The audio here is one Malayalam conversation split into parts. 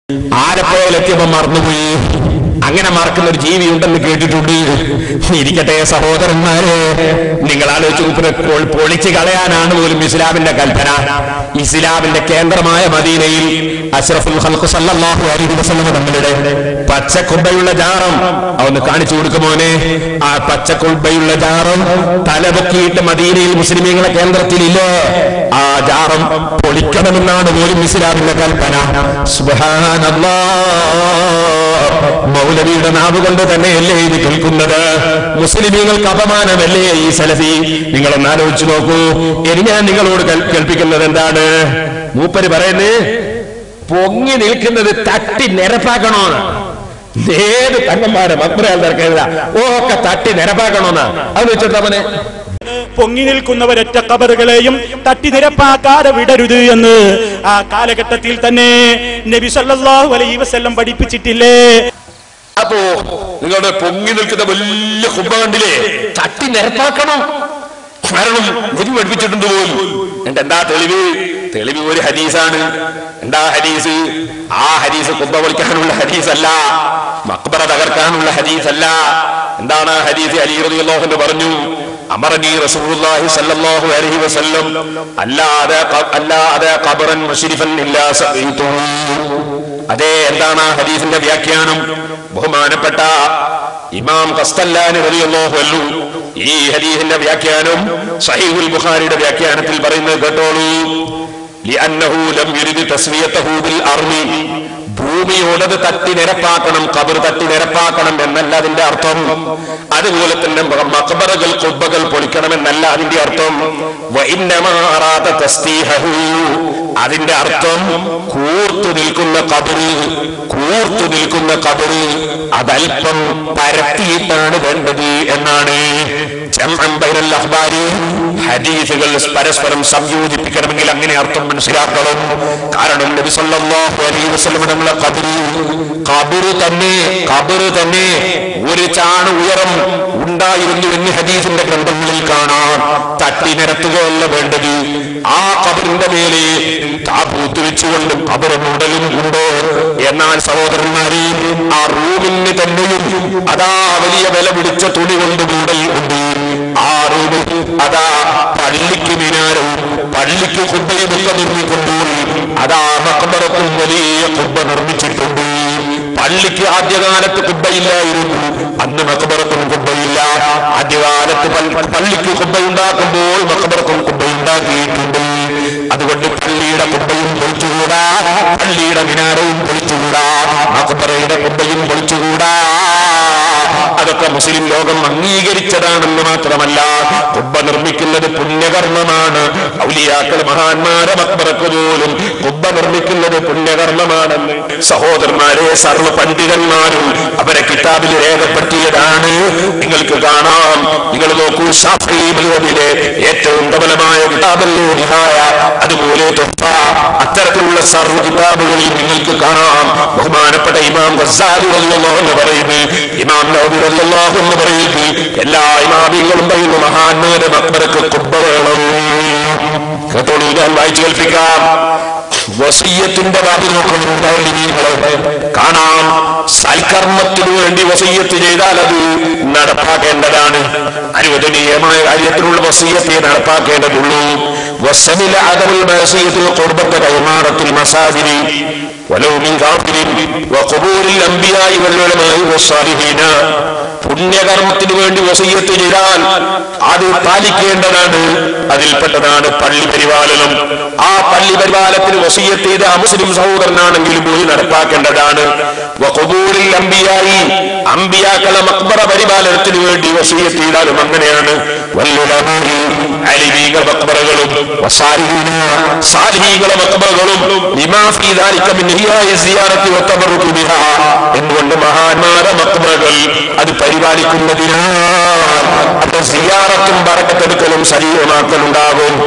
ആലപ്പുഴയിലെത്തിയപ്പോ മറന്നുപോയി അങ്ങനെ മറക്കുന്ന ഒരു ജീവി ഉണ്ടെന്ന് കേട്ടിട്ടുണ്ട് ഇരിക്കട്ടെ സഹോദരന്മാരെ നിങ്ങൾ ആലോചിച്ച് നോക്കുന്ന പൊ- പൊളിച്ച് കളയാനാണ് പോലും ഇസ്ലാമിന്റെ കൽപ്പന ഇസ്ലാമിന്റെ കേന്ദ്രമായ മദീനയിൽ അഷ്റഫുൽ ഖൽഖ് സല്ലല്ലാഹു അലൈഹി വസല്ലം തങ്ങളുടെ പച്ചക്കുബയുള്ള ജാറം അതൊന്ന് കാണിച്ചു കൊടുക്കുമോനെ ആ പച്ചക്കുബയുള്ള ജാറം തലപൊക്കിയിട്ട് മദീനയിൽ മുസ്ലിമീങ്ങളെ കേന്ദ്രത്തിലില്ലേ ആ ജാറം പൊളിക്കണമെന്നാണ് പോലും ഇസ്ലാമിന്റെ കൽപ്പന സുബ്ഹാനല്ലാഹ് മൗലവിയുടെ നാവ് കൊണ്ട് തന്നെയല്ലേ ഇത് കേൾക്കുന്നത് മുസ്ലിമീങ്ങൾക്ക് അപമാനമല്ലേ ഈ സലഫി നിങ്ങളൊന്ന് ആലോചിച്ചു നോക്കൂ ഇനി ഞാൻ നിങ്ങളോട് കേൾ- കേൾപ്പിക്കുന്നത് എന്താണ് മൂപ്പര് പറയുന്നത് പൊങ്ങി നിൽക്കുന്നത് തട്ടി നിരപ്പാക്കണോന്ന് ഏത് തങ്ങന്മാരെ മക്ബറയാൽ തിരക്കില്ല ഒക്കെ തട്ടി നിരപ്പാക്കണോന്നാ അത് വെച്ചിട്ടവനെ പൊങ്ങി നിൽക്കുന്നവരൊറ്റ കബറുകളെയും തട്ടി നിരപ്പാക്കാതെ വിടരുത് എന്ന് ആ കാലഘട്ടത്തിൽ തന്നെ നബി സല്ലല്ലാഹു അലൈഹി വസല്ലം പഠിപ്പിച്ചിട്ടില്ലേ അപ്പോ നിങ്ങളുടെ പൊങ്ങി നിൽക്കുന്ന വലിയ കുമ്പ കണ്ടില്ലേ തട്ടി നിരപ്പാക്കണം കാരണം നബി പഠിപ്പിച്ചിട്ടുണ്ട് പോലും എന്നിട്ട് എന്താ തെളിവ് തെളിവ് ഒരു ഹദീസാണ് എന്താ ഹദീസ് ആ ഹദീസ് കുമ്പ വിളിക്കാനുള്ള ഹദീസ് അല്ല മക്ബറ തകർക്കാനുള്ള ഹദീസ് അല്ല എന്താണ് ആ ഹദീസ് അലി റളിയല്ലാഹു അൻഹു പറഞ്ഞു അമറനി റസൂലുള്ളാഹി സ്വല്ലല്ലാഹു അലൈഹി വസല്ലം അല്ലാതെ ക- അല്ലാതെ ഖബറൻ മുശ്രിഫൻ ഇല്ലാ സഅീതു അതെ എന്താണ് ആ ഹദീസിന്റെ വ്യാഖ്യാനം ബഹുമാനപ്പെട്ട ഇമാം ഖസ്തല്ലാനി റളിയല്ലാഹു അൻഹു ഈ ഹദീസിന്റെ വ്യാഖ്യാനം സഹീഹുൽ ബുഖാരിയുടെ വ്യാഖ്യാനത്തിൽ പറയുന്നത് കേട്ടോളൂ ലിഅന്നഹു ലം യുരിദ് തസ്വിയതഹു ബിൽ അർളി ഭൂമിയോടത് തട്ടി നിരപ്പാക്കണം കബർ തട്ടി നിരപ്പാക്കണം എന്നല്ല അതിന്റെ അർത്ഥം അതുപോലെ തന്നെ മക്ബറകൾ കുബ്ബകൾ പൊളിക്കണമെന്നല്ല അതിന്റെ അർത്ഥം വഇന്നമാ അറാദ തസ്തീഹഹു അതിന്റെ അർത്ഥം കൂർത്തു നിൽക്കുന്ന കബറ് കൂർത്തു നിൽക്കുന്ന കബറ് അതല്പം പരത്തിയിട്ടാണ് വേണ്ടത് എന്നാണ് ജംഅൻ ബൈനൽ അഖ്ബാരി ഹദീസുകൾ പരസ്പരം സംയോജിപ്പിക്കണമെങ്കിൽ അങ്ങനെ അർത്ഥം മനസ്സിലാക്കണം കാരണം നബി സല്ലല്ലാഹു അലൈഹി വസല്ലം നമ്മളെ കബറ് കബറ് തന്നെ കബറ് തന്നെ ഒരു ചാണ് ഉയരം ഉണ്ടായിരുന്നു എന്ന് ഹദീസിന്റെ ഗ്രന്ഥങ്ങളിൽ കാണാം തട്ടി നിരത്തുകയല്ല വേണ്ടത് ആ കബറിന്റെ മേലെ താപൂത്ത് വെച്ചുകൊണ്ട് കബറ് മുടലും ഉണ്ട് എന്നാൽ സഹോദരന്മാരെ ആ റൂമിന് തന്നെയും അതാ വലിയ വില പിടിച്ച തുണി കൊണ്ട് മൂടൽ ഉണ്ട് ആ റൂമിൽ അതാ പള്ളിക്ക് മിനാരവും പള്ളിക്ക് കുബ്ബയും ഒക്കെ നിർമ്മിക്കുമ്പോൾ അതാ മക്ബറക്കും വലിയ കുബ്ബ നിർമ്മിച്ചിട്ടുണ്ട് പള്ളിക്ക് ആദ്യകാലത്ത് കുബ്ബയില്ലായിരുന്നു അന്ന് മക്ബറക്കും കുബ്ബയില്ല ആദ്യകാലത്ത് പൽ- പള്ളിക്ക് കുബ്ബയുണ്ടാക്കുമ്പോൾ മക്ബറക്കും കുബ്ബയുണ്ടാക്കിയിട്ടുണ്ട് അതുകൊണ്ട് പള്ളിയുടെ കുബ്ബയും പൊളിച്ചുകൂടാ പള്ളിയുടെ മിനാരവും പൊളിച്ചുകൂടാ മക്ബറയുടെ കുബ്ബയും പൊളിച്ചുകൂടാ അതൊക്കെ മുസ്ലിം ലോകം അംഗീകരിച്ചതാണെന്ന് മാത്രമല്ല കുബ്ബ നിർമ്മിക്കുന്നത് പുണ്യകർമ്മമാണ് ഔലിയാക്കൾ മഹാന്മാരെ മക്ബറക്ക് പോലും കുബ്ബ നിർമ്മിക്കുന്നത് പുണ്യകർമ്മമാണെന്ന് സഹോദരന്മാരെ സർവ പണ്ഡിതന്മാരും അവരെ കിതാബിൽ രേഖപ്പെടുത്തിയതാണ് നിങ്ങൾക്ക് കാണാം നിങ്ങൾ നോക്കൂ ഷാഫി മദ്ഹബിലെ ഏറ്റവും പ്രബലമായ കിതാബല്ലോ നിഹായ അതുപോലെ തൊഫ അത്തരത്തിലുള്ള സർവ്വ കിതാബുകളിൽ നിങ്ങൾക്ക് കാണാം ബഹുമാനപ്പെട്ട ഇമാം ഗസാലി റളിയല്ലാഹു എന്ന് പറയുന്നു ഇമാം നവവി റളിയല്ലാഹു എന്ന് പറയുന്നു എല്ലാ ഇമാമികളും പറയുന്നു മഹാന്മാരുടെ മക്ബറക്ക് കുബ്ബ വേണം കേട്ടോളൂ ഞാൻ വായിച്ചു കേൾപ്പിക്കാം വസീയത്തിന്റെ ബാബിൽ നോക്കുന്നുണ്ടാവുന്നീങ്ങളെ കാണാം സൽക്കർമ്മത്തിനു വേണ്ടി വസീയത്ത് ചെയ്താൽ അത് നടപ്പാക്കേണ്ടതാണ് അനുവദനീയമായ കാര്യത്തിലുള്ള വസീയത്തെ നടപ്പാക്കേണ്ടതുള്ളൂ വസമില അതമുൽ മസീയത്തിൽ കുർബത്ത് കൈമാറത്തിൽ മസാജിരി ولو من غافل وقبور الأنبياء والعلماء والصالحين പുണ്യകർമ്മത്തിന് വേണ്ടി വസീയത്ത് ചെയ്താൽ അത് പാലിക്കേണ്ടതാണ് അതിൽപ്പെട്ടതാണ് പള്ളി പരിപാലനം ആ പള്ളി പരിപാലനത്തിന് വസീയത്ത് ചെയ്ത് അമുസ്ലിം സഹോദരനാണെങ്കിലും പോയി നടപ്പാക്കേണ്ടതാണ് വഖബൂറിൽ അമ്പിയായി അമ്പിയാക്കളെ മക്ബറ പരിപാലനത്തിന് വേണ്ടി വസീയത്ത് ചെയ്താലും അങ്ങനെയാണ് വല്ലുലമായി അലിമീക മക്ബറകളും വസാലിഹീന സാലിഹീകളെ മക്ബറകളും ലിമാ ഫീ ദാലിക മിൻ ഹിയായ സിയാറത്തി വതബറുകു ബിഹാ എന്നുകൊണ്ട് മഹാന്മാരെ മക്ബറകൾ അത് പരിപാലിക്കുന്നതിനാൽ അത് സിയാറത്തും ബറക്കത്തെടുക്കലും സജീവമാക്കലുണ്ടാകും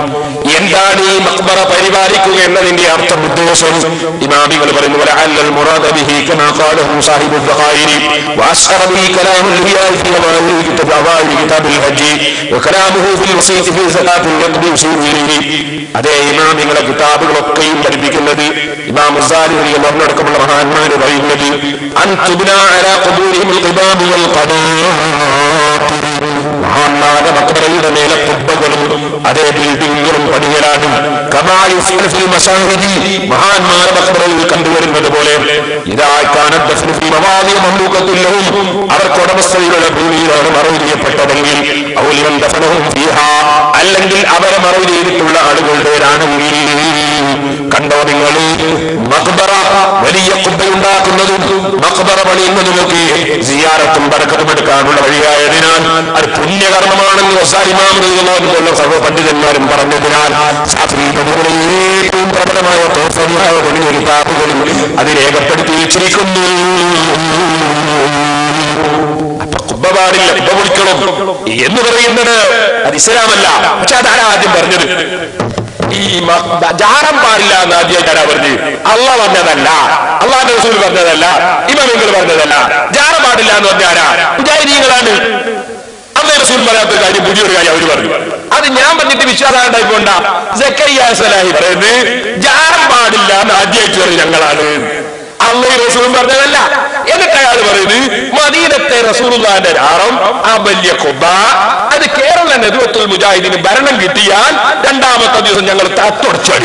എന്താണ് ഈ മക്ബറ പരിപാലിക്കുക എന്നതിന്റെ അർത്ഥം ഉദ്ദേശം ഇമാമികൾ പറയുന്നു ولعل المراد به كما قاله صاحب الذخائر واشهر به كلام الانبياء في اوائل كتاب اوائل كتاب الحج وكلامه في الوصيه في زكاه النقد يشير اليه അതേ ഇമാമിങ്ങളെ കിതാബുകളൊക്കെയും പഠിപ്പിക്കുന്നത് ഇമാം മുസാരി അടക്കമുള്ള മഹാന്മാര് പറയുന്നത് അൻ തുബ്നാ അലാ ഖുബൂരിഹിൽ ഖിബാബു വൽ ഖദാത്തിർ മഹാന്മാരുടെ മക്ബറയുടെ മേലെ കുബ്ബകളും അതേ ബിൽഡിങ്ങുകളും പണിയലാണ് കമായു ഫിൽ മസാഹിദി മഹാന്മാരുടെ മക്ബറയിൽ കണ്ടുവരുന്നത് പോലെ ഇതാക്കാന മവാദിയ മമ്മൂക്കത്തില്ലവും അവർക്ക് ഉടമസ്ഥതയിലുള്ള ഭൂമിയിലാണ് മറവ് ചെയ്യപ്പെട്ടതെങ്കിൽ ഔലിമൻ ദഫനവും ഫീഹ അല്ലെങ്കിൽ അവരെ മറവ് ചെയ്തിട്ടുള്ള ആളുകളുടേതാണെങ്കിൽ കണ്ടോ നിങ്ങൾ മക്ബറ വലിയ കുബ്ബയുണ്ടാക്കുന്നതും മക്ബറ പണിയുന്നതുമൊക്കെ സിയാറത്തും ബറക്കത്തും എടുക്കാനുള്ള വഴിയായതിനാൽ അത് പുണ്യകർമ്മമാണെന്ന് വസാരിമാമുള്ള സർവ്വ പണ്ഡിതന്മാരും പറഞ്ഞതിനാൽ ശാസ്ത്രീയതകളിൽ ഏറ്റവും പ്രബലമായ തോഫലിയായ വലിയ കിതാബുകളിൽ അത് രേഖപ്പെടുത്തി വെച്ചിരിക്കുന്നു അപ്പൊ കുബ്ബ പാടില്ല കുബ്ബ പൊളിക്കണം എന്ന് പറയുന്നത് അത് ഇസ്ലാമല്ല പക്ഷെ അതാണ് ആദ്യം പറഞ്ഞത് ഈ മ- ജാറം പാടില്ല എന്ന് ആദ്യമായിട്ടാണ് പറഞ്ഞത് അള്ള പറഞ്ഞതല്ല അള്ളാന്റെ റസൂൽ പറഞ്ഞതല്ല ഇമാമിങ്ങൾ പറഞ്ഞതല്ല ജാറം പാടില്ല എന്ന് പറഞ്ഞ ആരാ മുജാഹിദീങ്ങളാണ് അന്നേ റസൂൽ പറയാത്ത കാര്യം പുതിയൊരു കാര്യം അവർ പറഞ്ഞു അത് ഞാൻ പറഞ്ഞിട്ട് വിശ്വാസം ഉണ്ടായിക്കൊണ്ട ജക്കരിയ സലാഹി പറയുന്നത് ജാറം പാടില്ല എന്ന് ആദ്യമായിട്ട് പറഞ്ഞു ഞങ്ങളാണ് അള്ളി റസൂൽ പറഞ്ഞതല്ല എന്നിട്ട് അയാൾ പറയുന്നത് മദീനത്തെ റസൂലുള്ളാന്റെ രാളം ആ വലിയ കൊബ അത് കേരള നെതുവത്തുൽ മുജാഹിദിന് ഭരണം കിട്ടിയാൽ രണ്ടാമത്തെ ദിവസം ഞങ്ങൾ തത്തൊടച്ചടി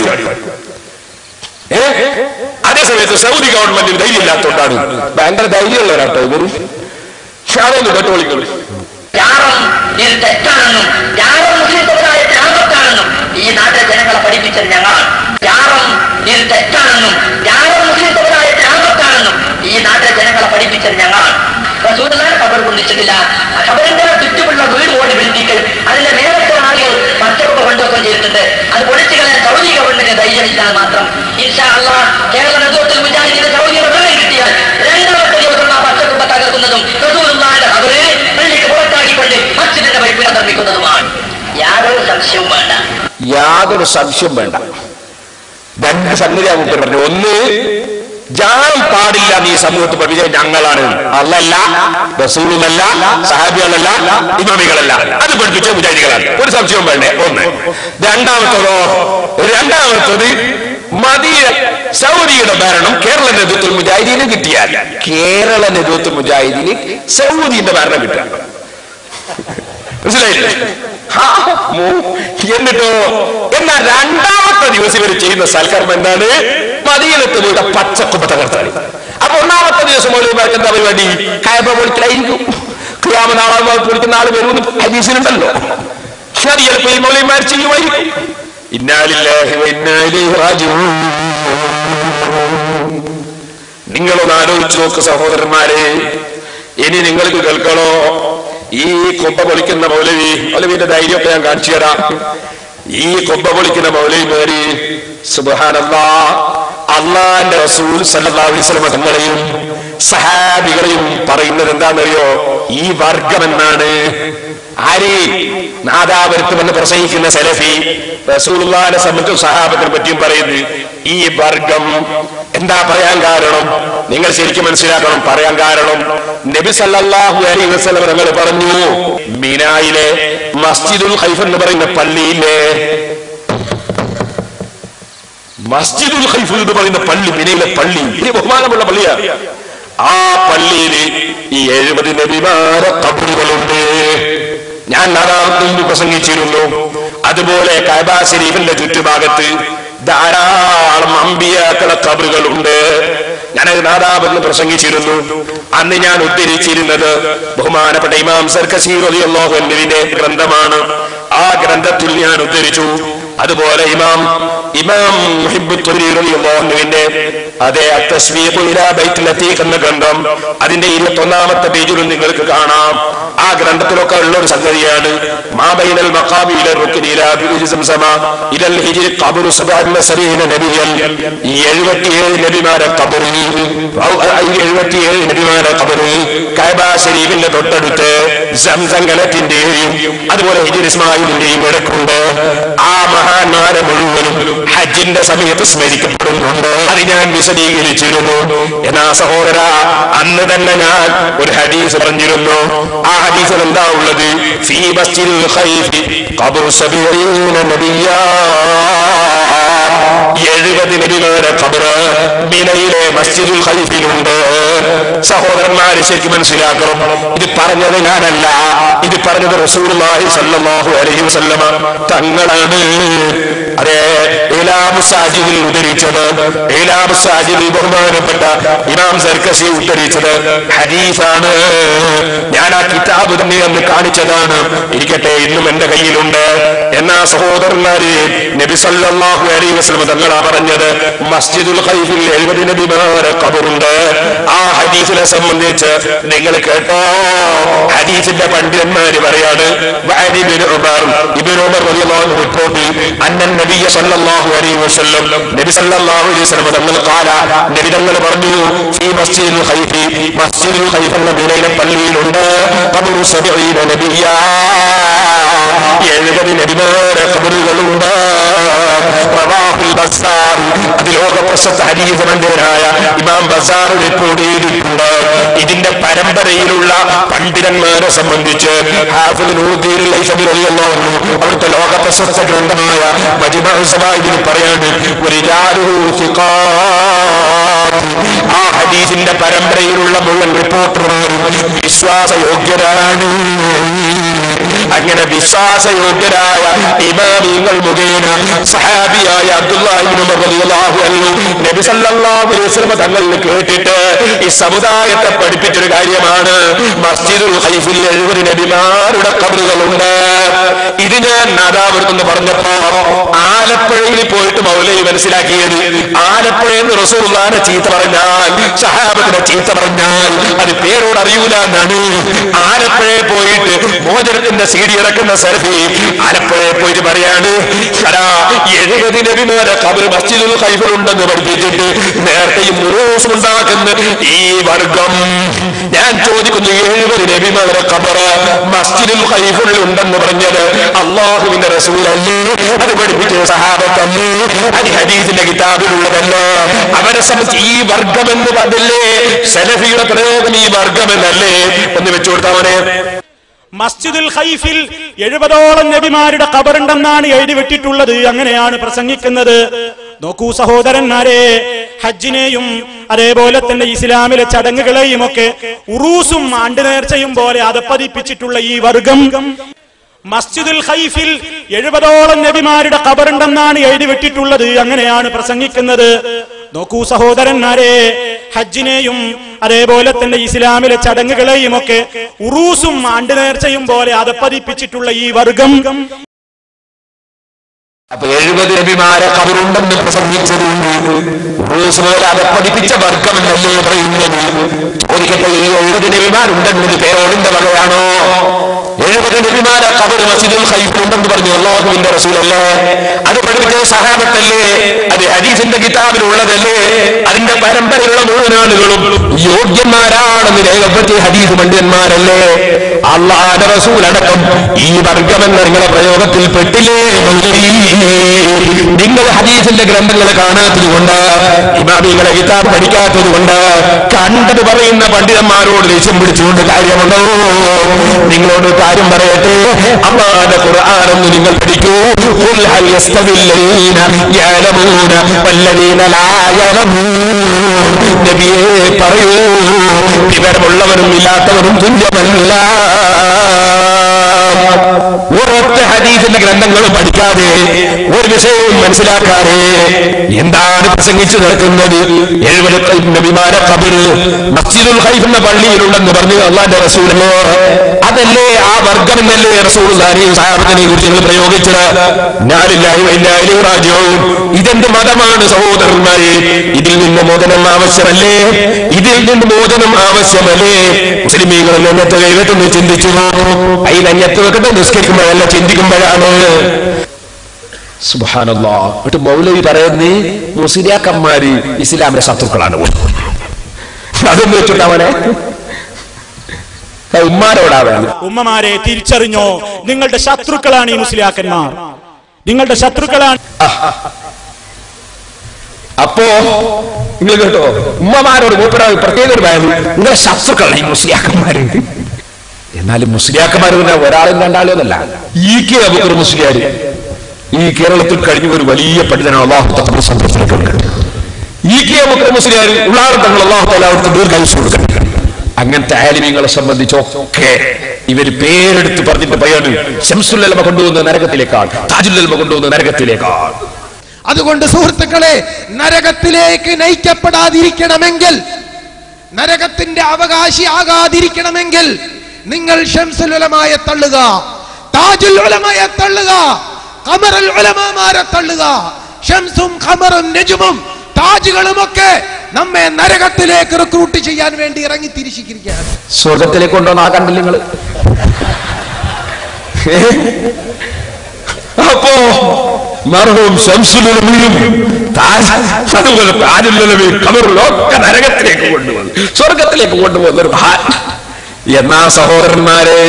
ഏ അതേസമയത്ത് സൗദി ഗവൺമെന്റിന് ധൈര്യം ഇല്ലാത്തതുകൊണ്ടാണ് ഭയങ്കര ധൈര്യമുള്ളവരാട്ടോ ഇവര് പക്ഷെ അതൊന്നും കേട്ടോളിക്കളി ത്യാഗം ഇത് തെറ്റാണെന്നും ത്യാഗം മുസ്ലിംസത്തായ ത്യാഗത്താണെന്നും ഈ നാട്ടിലെ ജനങ്ങളെ പഠിപ്പിച്ചത് ഞങ്ങളാണ് ത്യാഗം ഇത് തെറ്റാണെന്നും ത്യാഗം മുസ്ലിംസത്തായ ത്യാഗത്താണെന്നും ഈ നാട്ടിലെ ജനങ്ങളെ പഠിപ്പിച്ചത് ഞങ്ങളാണ് റസൂലുള്ളാഹിനെ ഖബർ കുന്നിച്ചിട്ടില്ല ആ ഖബറിന്റെ ചുറ്റുമുള്ള വീട് ഓടി ബിൽഡിങ്ങൾ അതിന്റെ മേലത്തെ ആളുകൾ പച്ചപ്പ് കൊണ്ടൊക്കെ ചെയ്തിട്ടുണ്ട് അത് പൊളിച്ചു കളയാൻ സൗദി ഗവൺമെന്റിന് ധൈര്യമില്ലാതെ മാത്രം ഇൻഷാ അള്ളാഹ് കേരള നേതൃത്വത്തിൽ മുജാഹിദിന്റെ സൗദിയുടെ ഭരണം കിട്ടിയാൽ രണ്ടാമത്തെ ദിവസം ആ പച്ചക്കുപ്പ തകർക്കുന്നതും റസൂലുള്ളാഹിന്റെ ഖബറ് പള്ളിക്ക് പുറത്താക്കിക്കൊണ്ട് മസ്ജിദിന്റെ പരിപ്പിനെ നിർമ്മിക്കുന്നതുമാണ് യാതൊരു സംശയവും വേണ്ട യാതൊരു സംശയം വേണ്ട രണ്ട് സംഗതി ആ മുപ്പര് പറഞ്ഞു ഒന്ന് ജാം പാടില്ല നീ സമൂഹത്തിൽ പഠിപ്പിച്ച ഞങ്ങളാണ് അല്ലല്ല റസൂലുമല്ല സഹാബികളല്ല ഇമാമികളല്ല അത് പഠിപ്പിച്ച മുജാഹിദികളാണ് ഒരു സംശയവും വേണ്ടേ ഒന്ന് രണ്ടാമത്തതോ രണ്ടാമത്തത് മദീന സൗദിയുടെ ഭരണം കേരള നേതൃത്വം മുജാഹിദീന് കിട്ടിയാൽ കേരള നേതൃത്വം മുജാഹിദീന് സൗദിയുടെ ഭരണം കിട്ടുക മനസ്സിലായില്ലേ ഹാ, മൂ- എന്നിട്ടോ എന്നാൽ രണ്ടാമത്തെ ദിവസം ഇവർ ചെയ്യുന്ന സൽക്കർമ്മം എന്താണ് മദീനത്ത് പോയിട്ട് പച്ചക്കുപ്പ തകർത്താണ് അപ്പൊ ഒന്നാമത്തെ ദിവസം മൗലവിമാർക്ക് എന്താ പരിപാടി കയപ്പ പൊളിക്കലായിരിക്കും ക്രിയാമ നാളാൽ പൊളിക്കുന്ന ആള് വരുമെന്ന് ഹദീസിലുണ്ടല്ലോ പക്ഷെ അത് ചിലപ്പോൾ ഈ മൗലവിമാർ ചെയ്യുമായിരിക്കും ഇന്നാലില്ലാഹി വ ഇന്നാ ഇലൈഹി റാജിഊൻ നിങ്ങളൊന്ന് ആലോചിച്ചു നോക്ക് സഹോദരന്മാരെ ഇനി നിങ്ങൾക്ക് കേൾക്കണോ ഈ കൊമ്പ പൊളിക്കുന്ന മൗലവി മൗലവിന്റെ ധൈര്യമൊക്കെ ഞാൻ കാണിച്ചു തരാം ഈ കൊമ്പ പൊളിക്കുന്ന മൗലവിമാര് സുബഹാനല്ലാ അള്ളാന്റെ റസൂൽ സല്ലല്ലാഹു അലൈഹി വസല്ലം തങ്ങളെയും സഹാബികളെയും പറയുന്നത് എന്താണെന്നറിയോ ഈ വർഗം എന്നാണ് ആര് നാദാപുരത്ത് വന്ന് പ്രസംഗിക്കുന്ന സലഫി റസൂലുള്ളാഹിനെ സംബന്ധിച്ചും സഹാബത്തിനെ പറ്റിയും പറയുന്നത് ഈ വർഗം എന്താ പറയാൻ കാരണം നിങ്ങൾ ശരിക്കും മനസ്സിലാക്കണം പറയാൻ കാരണം നബി സല്ലല്ലാഹു അലൈഹി വസല്ലം തങ്ങൾ പറഞ്ഞു മിനായിലെ മസ്ജിദുൽ ഖൈഫ് എന്ന് പറയുന്ന പള്ളിയിലെ മസ്ജിദുൽ ഖൈഫ് എന്ന് പറയുന്ന പള്ളി മിനയിലെ പള്ളി ഇത് ബഹുമാനമുള്ള പള്ളിയാണ് ആ പള്ളിയിൽ ഈ എഴുപത് നബിമാരെ കബറുകളുണ്ട് ഞാൻ നാദാപുരത്തിൽ പ്രസംഗിച്ചിരുന്നു അതുപോലെ കൈബ ശരീഫിന്റെ ചുറ്റുഭാഗത്ത് ധാരാളം അമ്പിയാക്കളെ കബറുകളുണ്ട് ഞാനത് നാദാപുരത്തിൽ പ്രസംഗിച്ചിരുന്നു അന്ന് ഞാൻ ഉദ്ധരിച്ചിരുന്നത് ബഹുമാനപ്പെട്ട ഇമാം സർക്കസീർ അലിയല്ലാഹുവിന്റെ ഗ്രന്ഥമാണ് ആ ഗ്രന്ഥത്തിൽ ഞാൻ ഉദ്ധരിച്ചു അതുപോലെ ഇമാം ഇമാം മുഹിബുത്തുവിന്റെ അതേ അത്തസ്വീഖു ഇലാ ബൈത്തുൽ അത്തീഖ് എന്ന ഗ്രന്ഥം അതിന്റെ ഇരുപത്തി ഒന്നാമത്തെ പേജിലും നിങ്ങൾക്ക് കാണാം ആ ഗ്രന്ഥത്തിലൊക്കെ ഉള്ള ഒരു സംഗതിയാണ് മാബൈനൽ മഖാബില റുക്നി ഇലാ ബിഉജി സംസമ ഇലൽ ഹിജ്രി ഖബ്റു സബഅന സരീന നബിയൻ ഈ 77 നബിമാരെ ഖബർ ഈ 77 നബിമാരെ ഖബർ കഅബ ശരീഫിന്റെ തൊട്ടടുത്ത് സംസം കലത്തിന്റെയും അതുപോലെ ഹിജ്രി ഇസ്മായിലിന്റെയും ഇടക്കുണ്ട് ആ മഹാന്മാരെ മുഴുവനും ഹജ്ജിന്റെ സമയത്ത് സ്മരിക്കപ്പെടുന്നുണ്ട് അത് ഞാൻ വിശദീകരിച്ചിരുന്നു എന്നാ സഹോദര അന്ന് തന്നെ ഞാൻ ഒരു ഹദീസ് പറഞ്ഞിരുന്നു ആ ഹദീസിൽ എന്താ ഉള്ളത് ഫീ മസ്ജിദിൽ ഖൈഫി ഖബ്റു സബീന നബിയ്യാ എഴുപത് നബിമാരുടെ ഖബറ് മിനയിലെ മസ്ജിദുൽ ഖൈഫിലുണ്ട് സഹോദരന്മാര് ശരിക്കും മനസ്സിലാക്കണം ഇത് പറഞ്ഞത് ഞാനല്ല ഇത് പറഞ്ഞത് റസൂലുള്ളാഹി സ്വല്ലല്ലാഹു അലൈഹി വസല്ലമ തങ്ങളാണ് അതെ ഇലാമു സാജിദിൽ ഉദ്ധരിച്ചത് ഇലാമു സാജിദിൽ ബഹുമാനപ്പെട്ട ഇമാം സർക്കസി ഉദ്ധരിച്ചത് ഹദീസാണ് ഞാൻ ആ കിതാബ് തന്നെ അന്ന് കാണിച്ചതാണ് ഇരിക്കട്ടെ ഇന്നും എന്റെ കയ്യിലുണ്ട് എന്നാ സഹോദരന്മാര് നബി സല്ലല്ലാഹു അലൈഹി വസല്ലം തങ്ങളാ പറഞ്ഞത് മസ്ജിദുൽ ഖൈഫിൽ എഴുപത് നബിമാരെ കബറുണ്ട് ആ ഹദീസിനെ സംബന്ധിച്ച് നിങ്ങൾ കേട്ടോ ഹദീസിന്റെ പണ്ഡിതന്മാര് പറയാണ് വഅനി ഇബ്നു ഉമർ ഇബ്നു ഉമർ റളിയല്ലാഹു അൻഹു റിപ്പോർട്ട് അന്നൻ നബിയ സല്ലല്ലാഹു അലൈഹി വസല്ലം നബി സല്ലല്ലാഹു അലൈഹി വസല്ലം തങ്ങൾ ഖാല നബി തങ്ങൾ പറഞ്ഞു ഫീ മസ്ജിദുൽ ഖൈഫി മസ്ജിദുൽ ഖൈഫ് എന്ന മദീനയിലെ പള്ളിയിലുണ്ട് ഖബറു സബഈന നബിയ്യാ എഴുപത് നബിമാരെ ഖബറുകളുണ്ട് റവാഹുൽ ബസാർ അത് ലോക പ്രശസ്ത ഹദീസ് പണ്ഡിതനായ ഇമാം ബസാർ റിപ്പോർട്ട് ചെയ്തിട്ടുണ്ട് ഇതിന്റെ പരമ്പരയിലുള്ള പണ്ഡിതന്മാരെ സംബന്ധിച്ച് ഹാഫിദ് നൂറുദ്ദീൻ ലൈസബി റളിയല്ലാഹു അൻഹു അവിടുത്തെ ലോക പ്രശസ്ത ഗ്രന്ഥമായ മജ്മഉ സവാഇദിൽ പറയാണ് റിജാലുഹു സിഖാത്ത് ആ ഹദീസിന്റെ പരമ്പരയിലുള്ള മുഴുവൻ റിപ്പോർട്ടർമാരും വിശ്വാസയോഗ്യരാണ് അങ്ങനെ വിശ്വാസയോഗ്യരായ ഇമാമിങ്ങൾ മുഖേന സഹാബിയായ അബ്ദുല്ലാഹിബ്നു ഉമർ റളിയല്ലാഹു അൻഹു നബി സല്ലല്ലാഹു അലൈഹി വസല്ലം തങ്ങളിൽ കേട്ടിട്ട് ഈ സമുദായത്തെ പഠിപ്പിച്ചൊരു കാര്യമാണ് മസ്ജിദുൽ ഖൈഫിൽ എഴുപത് നബിമാരുടെ ഖബറുകളുണ്ട് ഇത് ഞാൻ നാദാപുരത്തെന്ന് പറഞ്ഞപ്പോ ആലപ്പുഴയിൽ പോയിട്ട് മൗലവി മനസ്സിലാക്കിയത് ആലപ്പുഴയിൽ നിന്ന് റസൂലുള്ളാഹിനെ ചീത്ത പറഞ്ഞാൽ സഹാബത്തിനെ ചീത്ത പറഞ്ഞാൽ അത് പേരോട് അറിയൂല എന്നാണ് ആലപ്പുഴയിൽ പോയിട്ട് മോചനത്തിന്റെ സി ഡി ഇറക്കുന്ന സെൽഫി ആലപ്പുഴയിൽ പോയിട്ട് പറയാണ് "എടാ, എഴുപത് നബിമാരെ കബർ മസ്ജിദുൽ ഖൈഫിലുണ്ടെന്ന് പഠിപ്പിച്ചിട്ട് നേരത്തെയും മുറൂസ് ഉണ്ടാക്കുന്ന ഈ വർഗം ഞാൻ ചോദിക്കുന്നു എഴുപത് നബിമാരെ കബർ മസ്ജിദുൽ ഖൈഫിൽ ഉണ്ടെന്ന് പറഞ്ഞത് അള്ളാഹുവിന്റെ റസൂലല്ലേ അത് പഠിപ്പിച്ച സഹാബത്തല്ലേ അത് ഹദീസിന്റെ കിതാബിലുള്ളതല്ല അവരെ സംബന്ധിച്ച് ഈ വർഗം എന്ന് പറഞ്ഞല്ലേ സലഫിയുടെ പ്രയോഗം ഈ വർഗം എന്നല്ലേ ഒന്ന് വെച്ചു കൊടുത്താവനെ മസ്ജിദുൽ ഖൈഫിൽ എഴുപതോളം നബിമാരുടെ ഖബറുണ്ടെന്നാണ് എഴുതി വിട്ടിട്ടുള്ളത് അങ്ങനെയാണ് പ്രസംഗിക്കുന്നത് നോക്കൂ സഹോദരന്മാരെ ഹജ്ജിനെയും അതേപോലെ തന്നെ ഇസ്ലാമിലെ ചടങ്ങുകളെയും ഒക്കെ ഉറൂസും ആണ്ട് നേർച്ചയും പോലെ അതപ്പതിപ്പിച്ചിട്ടുള്ള ഈ വർഗം മസ്ജിദുൽ ഖൈഫിൽ എഴുപതോളം നബിമാരുടെ ഖബറുണ്ടെന്നാണ് എഴുതി വിട്ടിട്ടുള്ളത് അങ്ങനെയാണ് പ്രസംഗിക്കുന്നത് നോക്കൂ സഹോദരന്മാരെ ഹജ്ജിനെയും അതേപോലെ തന്നെ ഇസ്ലാമിലെ ചടങ്ങുകളെയും ഒക്കെ ഉറൂസും ആണ്ട് നേർച്ചയും പോലെ അതപ്പതിപ്പിച്ചിട്ടുള്ള ഈ വർഗം അപ്പൊ എഴുപത് നബിമാരെ കബറുണ്ടെന്ന് പ്രസംഗിച്ചത് ഉറൂസ് പോലെ അത് പഠിപ്പിച്ച വർഗം എന്നല്ലേ പറയുന്നത് ചോദിക്കട്ടെ ഈ എഴുപത് നബിമാരുണ്ടെന്നത് പേരോടിന്റെ വകയാണോ എഴുപത് നബിമാരെ കബർ മസ്ജിദുൽ ഖൈഫിലുണ്ടെന്ന് പറഞ്ഞു അള്ളാഹുവിന്റെ റസൂലല്ലേ അത് പഠിപ്പിച്ച സഹാബത്തല്ലേ അത് ഹദീസിന്റെ കിതാബിലുള്ളതല്ലേ അതിന്റെ പരമ്പരയുള്ള മുഴുവൻ ആളുകളും യോഗ്യന്മാരാണെന്ന് രേഖപ്പെടുത്തിയ ഹദീസ് പണ്ഡിതന്മാരല്ലേ അള്ളാഹുന്റെ റസൂൽ അടക്കം ഈ വർഗമെന്ന നിങ്ങളെ പ്രയോഗത്തിൽ പെട്ടില്ലേ നിങ്ങൾ ഹദീസിന്റെ ഗ്രന്ഥങ്ങൾ കാണാത്തത് കൊണ്ട് ഇമാമികളെ കിതാബ് പഠിക്കാത്തത് കൊണ്ട് കണ്ടത് പറയുന്ന പണ്ഡിതന്മാരോട് ദേഷ്യം പിടിച്ചുകൊണ്ട് കാര്യമുണ്ടോ നിങ്ങളോട് കാര്യം പറയട്ടെ അള്ളാന്റെ ഖുർആാനൊന്ന് നിങ്ങൾ പഠിക്കൂ ഖുൽ ഹൽ യസ്തവില്ലദീന യഅലമൂന വല്ലദീന ലാ യഅലമൂൻ നബിയേ പറയൂ വിവരമുള്ളവരും ഇല്ലാത്തവരും തുല്യമല്ല ഒരൊറ്റ ഹദീസിന്റെ ഗ്രന്ഥങ്ങൾ പഠിക്കാതെ ഒരു വിഷയവും മനസ്സിലാക്കാതെ എന്താണ് പ്രസംഗിച്ചു നടക്കുന്നത് എഴുപത് നബിമാരെ കബറ് മസ്ജിദുൽ ഖൈഫ് എന്ന പള്ളിയിലുണ്ടെന്ന് പറഞ്ഞു അള്ളാന്റെ റസൂലല്ലോ അതല്ലേ ആ വർഗം എന്നല്ലേ റസൂൽ സാഹബത്തിനെ കുറിച്ച് നിങ്ങൾ പ്രയോഗിച്ചത് ഞാനില്ലാഹി വഇന്നാ ഇലൈഹി റാജിഊൻ ഇതെന്ത് മതമാണ് സഹോദരന്മാരെ ഇതിൽ നിന്ന് മോചനം ആവശ്യമല്ലേ ഇതിൽ നിന്ന് മോചനം ആവശ്യമല്ലേ മുസ്ലിമീങ്ങൾ അന്നത്തെ ദൈവത്തൊന്ന് ചിന്തിച്ചു അതിലഞ്ഞത്ത് വെക്കട്ടെ നിസ്കരിക്കുമ്പോഴല്ല ചിന്തിക്കുമ്പോഴാണ് സുബാനല്ലാ എന്നിട്ട് മൗലവി പറയുന്നേ മുസ്ലിയാക്കന്മാര് ഇസ്ലാമിന്റെ ശത്രുക്കളാണ് അതൊന്നും വെച്ചിട്ടവനെ ഉമ്മാരോടാണ് ഉമ്മമാരെ തിരിച്ചറിഞ്ഞോ നിങ്ങളുടെ ശത്രുക്കളാണ് ഈ മുസ്ലിയാക്കന്മാർ നിങ്ങളുടെ ശത്രുക്കളാണ് അപ്പോ നിങ്ങൾ കേട്ടോ ഉമ്മമാരോട് മൂപ്പര പ്രത്യേക ഒരു ഭയം നിങ്ങളെ ശത്രുക്കളാണ് ഈ മുസ്ലിയാക്കന്മാര് എന്നാലും മുസ്ലിയാക്കന്മാർ തന്നെ ഒരാളും രണ്ടാളും എന്നല്ല ഈ കെ അബുക്കർ മുസ്ലിയാര് ഈ കേരളത്തിൽ കഴിഞ്ഞ ഒരു വലിയ പണ്ഡിതനാണ് അള്ളാഹു തങ്ങൾ സംരക്ഷിച്ചിട്ടുണ്ട് ഈ കെ അബുക്കർ മുസ്ലിയാര് ഉള്ളാറും തങ്ങൾ അള്ളാഹു തല അവർക്ക് ദീർഘായുസ് കൊടുക്കണം അങ്ങനത്തെ ആലിമീങ്ങളെ സംബന്ധിച്ചൊക്കെ ഇവർ പേരെടുത്ത് പറഞ്ഞിട്ട് പറയാണ് ശംസുല്ലമ കൊണ്ടുവന്ന നരകത്തിലേക്കാൾ താജുല്ലമ കൊണ്ടുവന്ന നരകത്തിലേക്കാൾ അതുകൊണ്ട് സുഹൃത്തുക്കളെ നരകത്തിലേക്ക് നയിക്കപ്പെടാതിരിക്കണമെങ്കിൽ നരകത്തിന്റെ അവകാശി ആകാതിരിക്കണമെങ്കിൽ നിങ്ങൾ ഷംസുൽ ഉലമായെ തള്ളുക താജുൽ ഉലമയെ തള്ളുക ഖമറുൽ ഉലമാമാരെ തള്ളുക ഷംസും ഖമറും നജുമും താജുകളും ഒക്കെ നമ്മെ നരകത്തിലേക്ക് റിക്രൂട്ട് ചെയ്യാൻ വേണ്ടി ഇറങ്ങി തിരിച്ചിരിക്കുകയാണ് സ്വർഗത്തിലേക്ക് കൊണ്ടുവന്ന ആ കണ്ടില്ല നിങ്ങള് അപ്പോ മർഹവും ശംസുലമയും അതുപോലെ താജുല്ലമയും കമറും ഒക്കെ നരകത്തിലേക്ക് കൊണ്ടുവന്നു സ്വർഗത്തിലേക്ക് കൊണ്ടുപോകുന്ന ഒരു മഹാൻ എന്നാ സഹോദരന്മാരെ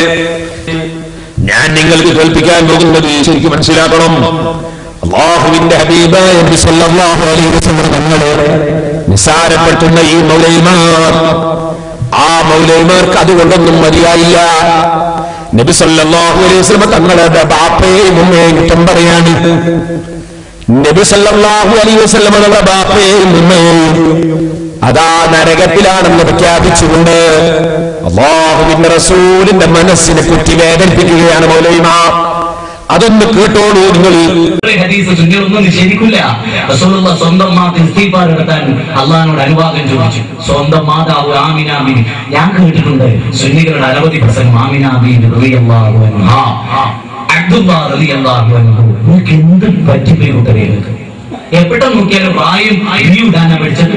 ഞാൻ നിങ്ങൾക്ക് കേൾപ്പിക്കാൻ പോകുന്നത് ശരിക്കും മനസ്സിലാക്കണം അള്ളാഹുവിന്റെ ഹബീബായ നബി സല്ലല്ലാഹു അലൈഹി വസല്ലം തങ്ങളെ നിസാരപ്പെടുത്തുന്ന ഈ മൗലൈമാർ ആ മൗലൈമാർക്ക് അതുകൊണ്ടൊന്നും മതിയായില്ല നബി സല്ലല്ലാഹു അലൈഹി വസല്ലം തങ്ങളുടെ ബാപ്പയെയും ഉമ്മയെയും കുറ്റം പറയാണ് നബി സല്ലല്ലാഹു അലൈഹി വസല്ലം തങ്ങളുടെ ബാപ്പയെയും ഉമ്മയെയും അതാ നരകത്തിലാണെന്ന് പ്രഖ്യാപിച്ചുകൊണ്ട് അള്ളാഹുവിന്റെ റസൂലിന്റെ മനസ്സിനെ കുറ്റി വേദനിപ്പിക്കുകയാണ് മൗലൈമാർ അതൊന്ന് കേട്ടോളൂ നിങ്ങൾ ഒരു ഹദീസ് സുന്നികളൊന്നും നിഷേധിക്കില്ല റസൂലുള്ള സ്വന്തം മാത്തിൽ ഇസ്തീഫാർ നടത്താൻ അള്ളഹാനോട് അനുവാദം ചോദിച്ചു സ്വന്തം മാതാവ് ആമിന ബീവി ഞാൻ കേട്ടിട്ടുണ്ട് സുന്നികളുടെ അനവധി പ്രസംഗം ആമിന ബീവി റളിയല്ലാഹു അൻഹാ അബ്ദുല്ലാ റളിയല്ലാഹു അൻഹു നിങ്ങൾക്ക് എന്ത് പറ്റിപ്പോയി കൂട്ടരെ എവിടെ നോക്കിയാലും പ്രായം അരിയുടാനാ പഠിച്ചത്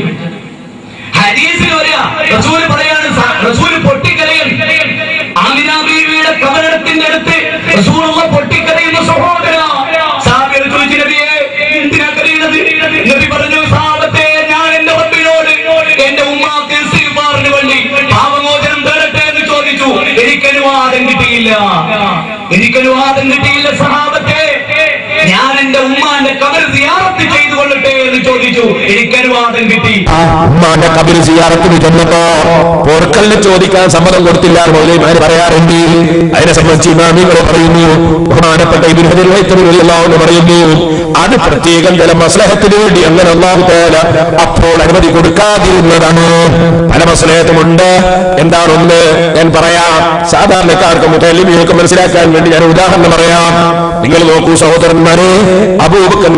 ഹദീസിൽ പറയാ റസൂൽ പറയാണ് സ- റസൂൽ പൊട്ടിക്കരയും ആമിന ബീവിയുടെ കമലത്തിന്റെ അടുത്ത് റസൂലുള്ള പൊട്ടിക്കരയുന്ന സഹോദര സാബിർ ചോദിച്ചു നബിയെ എന്തിനാ കരയുന്നത് നബി പറഞ്ഞു സാബത്തെ ഞാൻ എന്റെ റബ്ബിനോട് എന്റെ ഉമ്മാക്ക് ഇസ്തിഗ്ഫാറിന് വേണ്ടി പാപമോചനം തരട്ടെ എന്ന് ചോദിച്ചു എനിക്ക് അനുവാദം കിട്ടിയില്ല എനിക്ക് അനുവാദം കിട്ടിയില്ല സഹാബത്തെ ഞാൻ എന്റെ ഉമ്മാന്റെ കബർ സിയാറത്ത് ചെയ്തു കൊള്ളട്ടെ എന്ന് ചോദിച്ചു എനിക്ക് അനുവാദം കിട്ടി ഉമ്മാന്റെ കബിൽ സിയാറത്തിന് ചെന്നപ്പോ പോർക്കലിന് ചോദിക്കാൻ സമ്മതം കൊടുത്തില്ല എന്ന് മൗലൈമാര് പറയാറുണ്ട് അതിനെ സംബന്ധിച്ച് ഇമാമിങ്ങൾ പറയുന്നു ബഹുമാനപ്പെട്ട ഇബ്നു ഹജർ ഹൈത്തമി റളിയല്ലാഹു അൻഹു പറയുന്നു അത് പ്രത്യേകം ചില മസ്ലഹത്തിന് വേണ്ടി അങ്ങനെ അള്ളാഹു തആല അപ്പോൾ അനുമതി കൊടുക്കാതിരുന്നതാണ് പല മസ്ലഹത്തുമുണ്ട് എന്താണ് ഒന്ന് ഞാൻ പറയാം സാധാരണക്കാർക്ക് മുതലിമിയൊക്കെ മനസ്സിലാക്കാൻ വേണ്ടി ഞാൻ ഒരു ഉദാഹരണം പറയാം നിങ്ങൾ നോക്കൂ സഹോദരന്മാരെ അബൂബക്കർ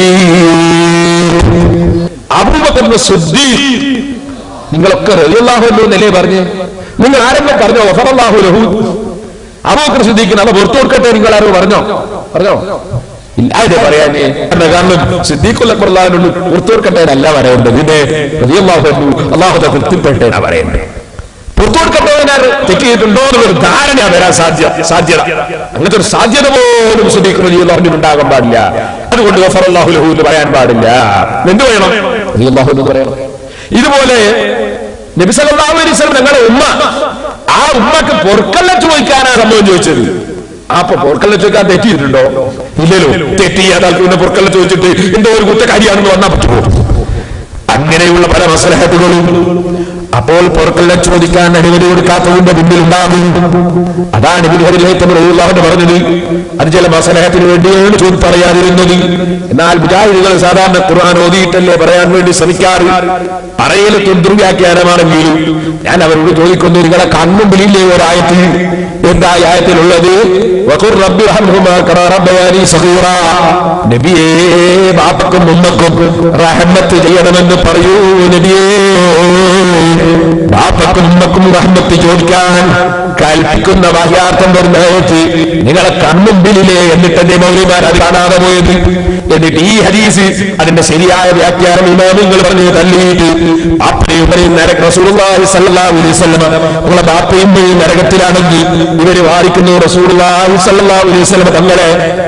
അബൂബക്കർ സിദ്ദീഖ് നിങ്ങളൊക്കെ റളിയല്ലാഹു അൻഹു എന്നല്ലേ പറഞ്ഞു നിങ്ങൾ ആരെങ്കിലും പറഞ്ഞോ വഫറല്ലാഹു ലഹു അബൂബക്കർ സിദ്ദീഖിന് അത് പുറത്തു കൊടുക്കട്ടെ നിങ്ങൾ ആരോ പറഞ്ഞോ പറഞ്ഞോ ഇല്ല ഇത് പറയാനേ എന്താ കാരണം സിദ്ദീഖുൽ അക്ബർ അള്ളാഹുവിനോട് പുറത്തു കൊടുക്കട്ടെ അല്ല പറയേണ്ടത് ഇതിന്റെ റളിയല്ലാഹു അൻഹു അള്ളാഹു തൃപ്തിപ്പെട്ടേനാ പറയേണ്ടത് പുറത്തു കൊടുക്കപ്പെട്ടവനാൽ തെറ്റ് ചെയ്തിട്ടുണ്ടോ എന്നുള്ളൊരു ധാരണ വരാൻ സാധ്യ സാധ്യത അങ്ങനത്തെ ഒരു സാധ്യത പോലും സുദീഖ് റളിയല്ലാഹുവിന് ഉണ്ടാകാൻ പാടില്ല അതുകൊണ്ട് ഗഫറല്ലാഹു ലഹു എന്ന് പറയാൻ പാടില്ല എന്ത് പറയണം റളിയല്ലാഹു എന്ന് പറയണം ഇതുപോലെ നബി സല്ലല്ലാഹു അലൈഹി വസല്ലം ഞങ്ങളുടെ ഉമ്മ ആ ഉമ്മക്ക് പൊറുക്കല്ല ചോദിക്കാനാ സംഭവം ചോദിച്ചത് ആ അപ്പൊ പൊറുക്കല്ല ചോദിക്കാൻ തെറ്റിയിട്ടുണ്ടോ ഇല്ലല്ലോ തെറ്റ് ചെയ്യാതെ പിന്നെ പൊറുക്കല്ല ചോദിച്ചിട്ട് എന്തോ ഒരു കുറ്റക്കാരിയാണെന്ന് വന്നാൽ പറ്റുമോ അങ്ങനെയുള്ള പല മസലഹത്തുകളും അപ്പോൾ പൊറുക്കല്ല ചോദിക്കാൻ അനുമതി കൊടുക്കാത്തതിന്റെ മുന്നിൽ ഉണ്ടാകും അതാണ് ഇബിൻഹരിലേറ്റമുള്ളവന്റെ പറഞ്ഞത് അത് ചില മസലഹത്തിന് വേണ്ടിയാണ് ചോദി പറയാതിരുന്നത് എന്നാൽ മുജാഹിദികൾ സാധാരണ ഖുർആൻ ഓതിയിട്ടല്ലേ പറയാൻ വേണ്ടി ശ്രമിക്കാറ് പറയൽ ദുർവ്യാഖ്യാനമാണെങ്കിലും ഞാൻ അവരോട് ചോദിക്കുന്നു നിങ്ങളെ കൺമുമ്പിലില്ലേ ഒരായത്തിൽ എന്താ ഈ ആയത്തിലുള്ളത് വഖുർ റബ്ബി റഹ്മുമാ കമാ റബ്ബയാനി സഗീറാ നബിയേ ബാപ്പക്കും ഉമ്മക്കും റഹ്മത്ത് ചെയ്യണമെന്ന് പറയൂ നബിയേ ബാപ്പക്കും ഉമ്മക്കും റഹ്മത്ത് ചോദിക്കാൻ കൽപ്പിക്കുന്ന ബാഹ്യാർത്ഥം വരുന്ന ആയത്ത് നിങ്ങളെ കൺമുമ്പിലില്ലേ എന്നിട്ട് എന്റെ മൗലിമാർ അത് കാണാതെ പോയത് എന്നിട്ട് ഈ ഹദീസ് അതിന്റെ ശരിയായ വ്യാഖ്യാനം ഇമാമിങ്ങൾ പറഞ്ഞ് തള്ളിയിട്ട് ബാപ്പയും ഉമ്മയും നരക റസൂലുള്ളാഹി സ്വല്ലല്ലാഹു അലൈഹി വസല്ലം നമ്മളെ ബാപ്പയും ഉമ്മയും നരകത്തിലാണെങ്കിൽ ഇവര് വാദിക്കുന്നു റസൂലുള്ളാഹി സ്വല്ലല്ലാഹു അലൈഹി വസല്ലം തങ്ങളെ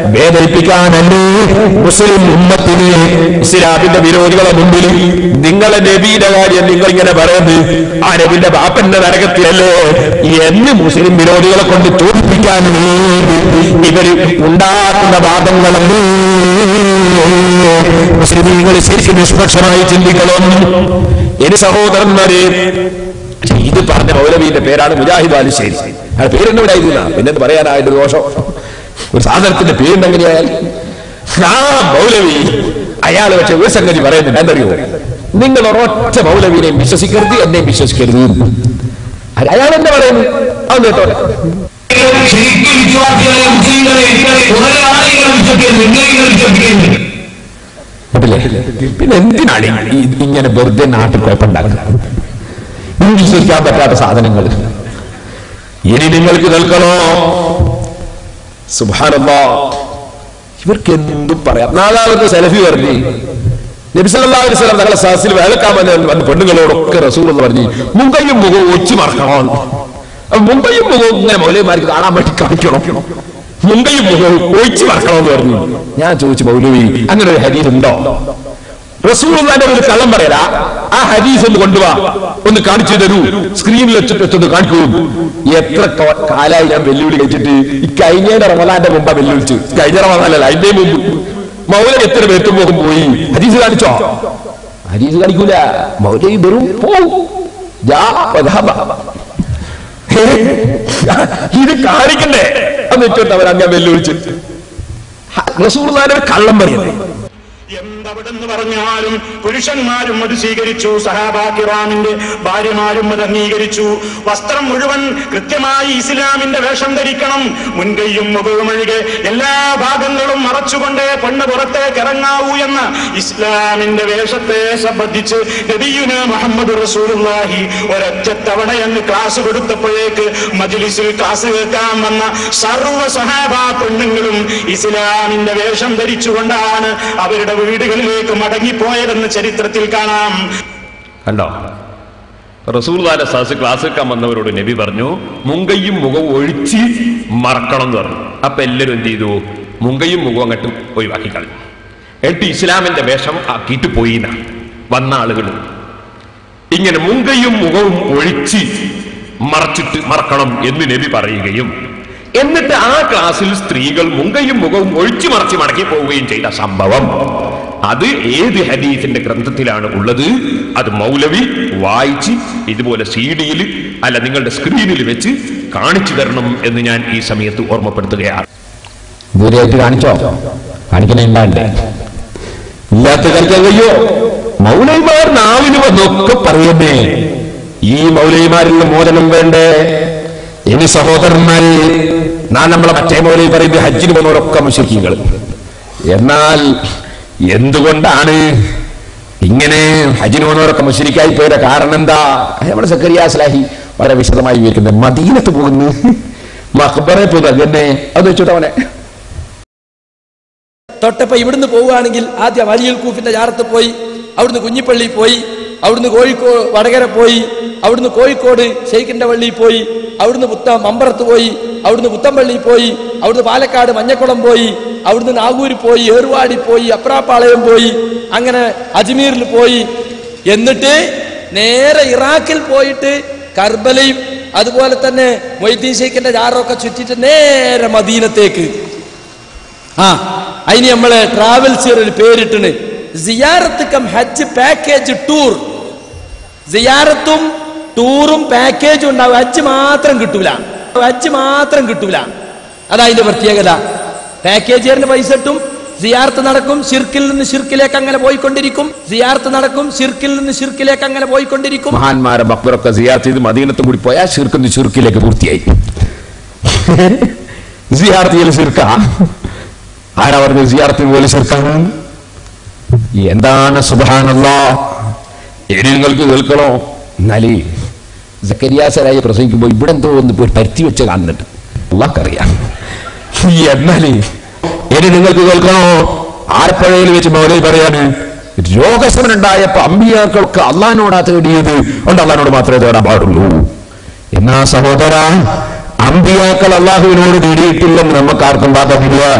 വേദനിപ്പിക്കാനല്ലേ മുസ്ലിം ഉമ്മത്തിന് ഇസ്ലാമിന്റെ വിരോധികളെ മുമ്പിൽ നിങ്ങളെ നബിയുടെ കാര്യം നിങ്ങൾ ഇങ്ങനെ പറയുന്നത് ആ നബിന്റെ ബാപ്പന്റെ നരകത്തിലല്ലേ എന്ന് മുസ്ലിം വിരോധികളെ കൊണ്ട് തോൽപ്പിക്കാൻ ഇവര് ഉണ്ടാക്കുന്ന വാദങ്ങളല്ലേ മുസ്ലിമീങ്ങൾ ശരിക്കും നിഷ്പക്ഷമായി ചിന്തിക്കണം ഇനി സഹോദരന്മാരെ ഇത് പറഞ്ഞ മൗലവീന്റെ പേരാണ് മുജാഹിദ് ആലുശ്ശേരി ആ പേരെന്നെ ഇവിടെ ആയിരുന്ന പിന്നെ പറയാനായിട്ട് ദോഷം ഒരു സാധനത്തിന്റെ പേരുണ്ടെങ്ങനെയായാൽ ആ മൗലവി അയാൾ പക്ഷെ ഒരു സംഗതി പറയുന്നുണ്ട് എന്തറിയോ നിങ്ങൾ ഒരൊറ്റ മൗലവീനെയും വിശ്വസിക്കരുത് എന്നെയും വിശ്വസിക്കരുത് അയാൾ എന്നെ പറയുന്നു അത് കേട്ടോ ശരിക്കും വിശ്വാസികളെ മുസ്ലിങ്ങളെ കുറെ ആളുകളെ വിശ്വസിക്കുന്നു നിങ്ങളെ വിശ്വസിക്കുന്നു കേട്ടില്ലേ? പിന്നെ എന്തിനാണ് ഈ- ഈ- ഇങ്ങനെ വെറുതെ നാട്ടിൽ കുഴപ്പമുണ്ടാക്കുന്നത് ഇനി വിശ്വസിക്കാൻ പറ്റാത്ത സാധനങ്ങൾ ഇനി നിങ്ങൾക്ക് കേൾക്കണോ സുഭാനമ്മ ഇവർക്ക് എന്തും പറയാം നാലാമത്തെ സെലഫി പറഞ്ഞു നബിസല്ലാ അലൈഹി ഞങ്ങളെ സഹസിൽ വേലക്കാൻ വന്ന വന്ന പെണ്ണുങ്ങളോടൊക്കെ റസൂൽ എന്ന് പറഞ്ഞു മുമ്പയും മുഖവും ഒച്ചു മറക്കണം അപ്പൊ മുമ്പയും മുഖവും ഇങ്ങനെ മൗലവിമാർക്ക് കാണാൻ വേണ്ടി കാണിക്കണം മുമ്പയും മുഖവും ഒഴിച്ചു മറക്കണമെന്ന് പറഞ്ഞു ഞാൻ ചോദിച്ചു മൗലവി അങ്ങനെ ഒരു ഹരീത് ഉണ്ടോ റസൂൽ ഒരു കള്ളം പറയല ആ ഹദീസ് ഒന്ന് കൊണ്ടുവാ ഒന്ന് കാണിച്ചു തരൂ സ്ക്രീനിൽ വെച്ചിട്ട് വെച്ചൊന്ന് കാണിക്കൂ എത്ര ക- കാലായി ഞാൻ വെല്ലുവിളി കഴിച്ചിട്ട് ഈ കഴിഞ്ഞ റമദാന്റെ മുമ്പാ വെല്ലുവിളിച്ചു കഴിഞ്ഞ റമദാനല്ല അതിന്റെ മുമ്പ് മൗലം എത്ര പേർത്തും പോകും പോയി ഹദീസ് കാണിച്ചോ ഹദീസ് കാണിക്കൂല മൗലവി വെറും പോവും ജാ വദഹബ. ഇത് കാണിക്കണ്ടേ എന്ന് വെച്ചോട്ട് അവർ അങ്ങനെ വെല്ലുവിളിച്ചു റസൂൽ കള്ളം പറയുന്നത് എന്തവിടെന്ന് പറഞ്ഞാലും പുരുഷന്മാരും അത് സ്വീകരിച്ചു സഹാബാക്കിറാമിന്റെ ഭാര്യമാരും അത് അംഗീകരിച്ചു വസ്ത്രം മുഴുവൻ കൃത്യമായി ഇസ്ലാമിന്റെ വേഷം ധരിക്കണം മുൻകൈയും മുഖവും ഒഴികെ എല്ലാ ഭാഗങ്ങളും മറച്ചുകൊണ്ട് പെണ്ണ് പുറത്തേക്ക് ഇറങ്ങാവൂ എന്ന ഇസ്ലാമിന്റെ വേഷത്തെ സംബന്ധിച്ച് നബിയുന മുഹമ്മദ് റസൂലുള്ളാഹി ഒരൊറ്റ തവണ എന്ന് ക്ലാസ് കൊടുത്തപ്പോഴേക്ക് മജ്ലിസിൽ ക്ലാസ് കേൾക്കാൻ വന്ന സർവ്വ സഹാബ പെണ്ണുങ്ങളും ഇസ്ലാമിന്റെ വേഷം ധരിച്ചുകൊണ്ടാണ് അവരുടെ വീടുകളിലേക്ക് മടങ്ങിപ്പോയതെന്ന് ചരിത്രത്തിൽ കാണാം കണ്ടോ റസൂൽദാന്റെ സദസ് ക്ലാസ് വെക്കാൻ വന്നവരോട് നബി പറഞ്ഞു മുങ്കയും മുഖവും ഒഴിച്ച് മറക്കണം എന്ന് പറഞ്ഞു അപ്പൊ എല്ലാവരും എന്ത് ചെയ്തു മുങ്കയും മുഖവും അങ്ങോട്ട് ഒഴിവാക്കി കളഞ്ഞു എന്നിട്ട് ഇസ്ലാമിന്റെ വേഷം ആക്കിയിട്ട് പോയി എന്നാ വന്ന ആളുകൾ ഇങ്ങനെ മുങ്കയും മുഖവും ഒഴിച്ച് മറച്ചിട്ട് മറക്കണം എന്ന് നബി പറയുകയും എന്നിട്ട് ആ ക്ലാസ്സിൽ സ്ത്രീകൾ മുങ്കയും മുഖവും ഒഴിച്ചു മറച്ച് മടക്കി പോവുകയും ചെയ്ത സംഭവം അത് ഏത് ഹദീസിന്റെ ഗ്രന്ഥത്തിലാണ് ഉള്ളത് അത് മൗലവി വായിച്ച് ഇതുപോലെ സി ഡിയിൽ അല്ല നിങ്ങളുടെ സ്ക്രീനിൽ വെച്ച് കാണിച്ചു തരണം എന്ന് ഞാൻ ഈ സമയത്ത് ഓർമ്മപ്പെടുത്തുകയാണ് ദൂരെയായിട്ട് കാണിച്ചോ കാണിക്കണേ ഉണ്ടാണ്ടേ ഇല്ലാത്ത കളിക്കാൻ കഴിയോ മൗലൈമാർ നാവിന് വന്നൊക്കെ പറയുന്നേ ഈ മൗലൈമാരിൽ മോചനം വേണ്ടേ ഇനി സഹോദരന്മാരെ നാ നമ്മളെ മറ്റേ മൗലൈ പറയുന്നത് ഹജ്ജിന് പോകുന്നവരൊക്കെ മുശരിക്കുകൾ എന്നാൽ എന്തുകൊണ്ടാണ് ഇങ്ങനെ ഹജ്ജിന് പോകുന്നവരൊക്കെ മുശരിക്കായി പോയത് കാരണം എന്താ അത് നമ്മുടെ സക്കരിയ സ്ലാഹി വളരെ വിശദമായി വിവരിക്കുന്നത് മദീനത്ത് പോകുന്നു മഹബറെ പോകുന്നത് അങ്ങനെ അത് വെച്ചോട്ടവനെ തൊട്ടപ്പ ഇവിടുന്ന് പോവുകയാണെങ്കിൽ ആദ്യം അലിയൽ കൂഫിന്റെ ജാറത്ത് പോയി അവിടുന്ന് കുഞ്ഞിപ്പള്ളി പോയി അവിടുന്ന് കോഴിക്കോട് വടകര പോയി അവിടുന്ന് കോഴിക്കോട് ഷെയ്ഖിന്റെ പള്ളി പോയി അവിടുന്ന് പുത്ത മമ്പറത്ത് പോയി അവിടുന്ന് പുത്തമ്പള്ളി പോയി അവിടുന്ന് പാലക്കാട് മഞ്ഞക്കുളം പോയി അവിടുന്ന് നാഗൂർ പോയി ഏറുവാടി പോയി അപ്രാപ്പാളയം പോയി അങ്ങനെ അജ്മീറിൽ പോയി എന്നിട്ട് നേരെ ഇറാഖിൽ പോയിട്ട് കർബലയും അതുപോലെ തന്നെ മൊയ്തീൻ ഷെയ്ഖിന്റെ ജാറൊക്കെ ചുറ്റിട്ട് നേരെ മദീനത്തേക്ക് ആ അതിന് നമ്മള് ട്രാവൽസ് ഒരു പേരിട്ടിന് സിയാറത്ത് കം ഹജ്ജ് പാക്കേജ് ടൂർ സിയാറത്തും ടൂറും പാക്കേജും ഉണ്ടാവും ഹജ്ജ് മാത്രം കിട്ടൂല ഹജ്ജ് മാത്രം കിട്ടൂല അതാ അതിന്റെ പ്രത്യേകത പാക്കേജുകാരന് പൈസ കിട്ടും സിയാർത്ത് നടക്കും ഷിർക്കിൽ നിന്ന് ഷിർക്കിലേക്ക് അങ്ങനെ പോയിക്കൊണ്ടിരിക്കും സിയാർത്ത് നടക്കും ഷിർക്കിൽ നിന്ന് ഷിർക്കിലേക്ക് അങ്ങനെ പോയിക്കൊണ്ടിരിക്കും മഹാന്മാരെ മക്ബറൊക്കെ സിയാർത്ത് ചെയ്ത് മദീനത്തും കൂടി പോയാൽ ഷിർക്കുന്ന ഷിർക്കിലേക്ക് പൂർത്തിയായി സിയാർത്ത് ചെയ്യൽ ഷിർക്ക ആരാ പറഞ്ഞു സിയാർത്ത് പോലെ ഷിർക്കാണ് എന്താണ് സുബാനല്ല ഇനി നിങ്ങൾക്ക് കേൾക്കണോ എന്നാലേ സക്കരിയാസരായി പ്രസംഗിക്കുമ്പോൾ ഇവിടെ എന്തോ ഒന്ന് പോയി പരുത്തി വെച്ച് കാണുന്നുണ്ട് അള്ളാഹ്ക്കറിയാം എന്നാലേ ഇനി നിങ്ങൾക്ക് കേൾക്കണോ ആർപ്പഴയിൽ വെച്ച് മൗലവി പറയാണ് രോഗശമനം ഉണ്ടായപ്പോ അമ്പിയാക്കൾക്ക് അള്ളഹാനോടാ തേടിയത് കൊണ്ട് അള്ളഹാനോട് മാത്രമേ തേടാൻ പാടുള്ളൂ എന്നാ സഹോദര അമ്പിയാക്കൾ അള്ളാഹുവിനോട് തേടിയിട്ടില്ലെന്ന് നമുക്ക് ആർക്കും ബാധമില്ല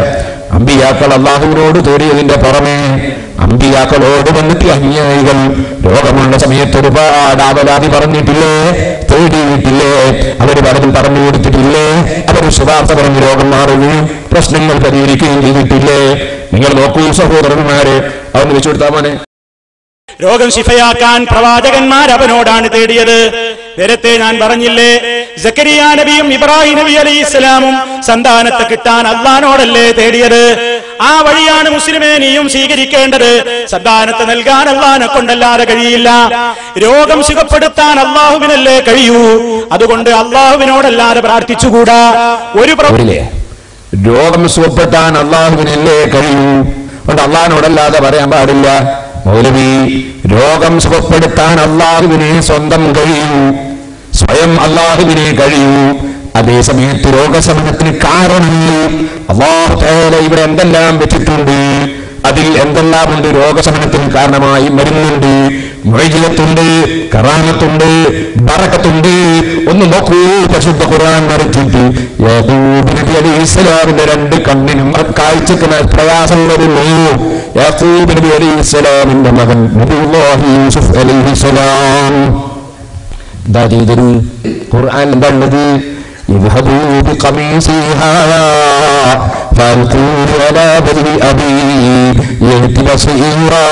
അമ്പിയാക്കൾ അള്ളാഹുവിനോട് തേടിയതിന്റെ പുറമെ അമ്പിയാക്കളോട് വന്നിട്ട് അനുയായികൾ രോഗമുള്ള സമയത്ത് ഒരുപാട് ആവലാതി പറഞ്ഞിട്ടില്ലേ തേടിയിട്ടില്ലേ അവര് പലതും പറഞ്ഞു കൊടുത്തിട്ടില്ലേ അവർ ശുപാർശ പറഞ്ഞ് രോഗം മാറുകയും പ്രശ്നങ്ങൾ പരിഹരിക്കുകയും ചെയ്തിട്ടില്ലേ നിങ്ങൾ നോക്കൂ സഹോദരന്മാരെ അവന്ന് വെച്ചു കൊടുത്താൽ മോനെ രോഗം ശിഫയാക്കാൻ പ്രവാചകന്മാർ അവനോടാണ് തേടിയത് നേരത്തെ ഞാൻ പറഞ്ഞില്ലേ ജക്കരിയ നബിയും ഇബ്രാഹിം നബി അലൈഹി ഇസ്ലാമും സന്താനത്തെ കിട്ടാൻ അള്ളഹാനോടല്ലേ തേടിയത് ആ വഴിയാണ് മുസ്ലിമേ നീയും സ്വീകരിക്കേണ്ടത് സന്താനത്തെ നൽകാൻ അള്ളഹാനെ കൊണ്ടല്ലാതെ കഴിയില്ല രോഗം സുഖപ്പെടുത്താൻ അള്ളാഹുവിനല്ലേ കഴിയൂ അതുകൊണ്ട് അള്ളാഹുവിനോടല്ലാതെ പ്രാർത്ഥിച്ചുകൂടാ ഒരു പ്ര- ില്ലേ രോഗം സുഖപ്പെട്ടാൻ അള്ളാഹുവിനല്ലേ കഴിയൂ അതുകൊണ്ട് അള്ളാഹിനോടല്ലാതെ പറയാൻ പാടില്ല മൗലവി രോഗം സുഖപ്പെടുത്താൻ അള്ളാഹുവിനെ സ്വന്തം കഴിയൂ സ്വയം അള്ളാഹുവിനെ കഴിയൂ അതേ സമയത്ത് രോഗശമനത്തിന് കാരണമില്ല അള്ളാഹു തആല ഇവിടെ എന്തെല്ലാം വെച്ചിട്ടുണ്ട് അതിൽ എന്തെല്ലാമുണ്ട് രോഗശമനത്തിന് കാരണമായി മരുന്നുണ്ട് മൊഴിജിലത്തുണ്ട് കറാമത്തുണ്ട് ബറക്കത്തുണ്ട് ഒന്ന് നോക്കൂ പരിശുദ്ധ ഖുർആൻ മറിച്ചിട്ട് യാക്കൂബ് നബി അലൈഹി ഇസ്ലാമിന്റെ രണ്ട് കണ്ണിനും കാഴ്ചക്ക് പ്രയാസം വരുന്നു യാക്കൂബ് നബി അലൈഹി ഇസ്ലാമിന്റെ മകൻ നബിയുല്ലാഹി യൂസുഫ് അലൈഹി സ്വലാം എന്താ ചെയ്തത് ഖുർആൻ എന്താണത് اذهبوا بقميصي هذا فالقوه على وجه ابي يأت بصيرا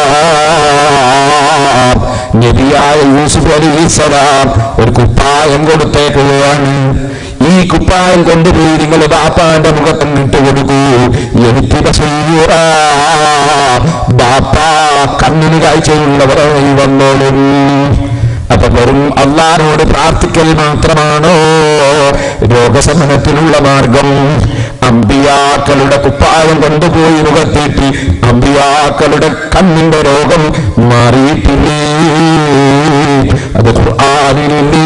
നബിയായ യൂസുഫ് അലിസ്സലാം ഒരു കുപ്പായം കൊടുത്തേക്കുകയാണ് ഈ കുപ്പായം കൊണ്ടുപോയി നിങ്ങൾ ബാപ്പാന്റെ മുഖത്ത് ഇട്ട് കൊടുക്കൂ എനിക്ക് ബസീറ ബാപ്പ കണ്ണിന് കാഴ്ചയുള്ളവരായി വന്നോളും അപ്പൊ വെറും അള്ളാഹിനോട് പ്രാർത്ഥിക്കൽ മാത്രമാണോ രോഗശമനത്തിനുള്ള മാർഗം അമ്പിയാക്കളുടെ കുപ്പായം കൊണ്ടുപോയി മുഖത്തേറ്റി അമ്പിയാക്കളുടെ കണ്ണിന്റെ രോഗം മാറിയിട്ടില്ലേ അത് ഖുർആനിലില്ലേ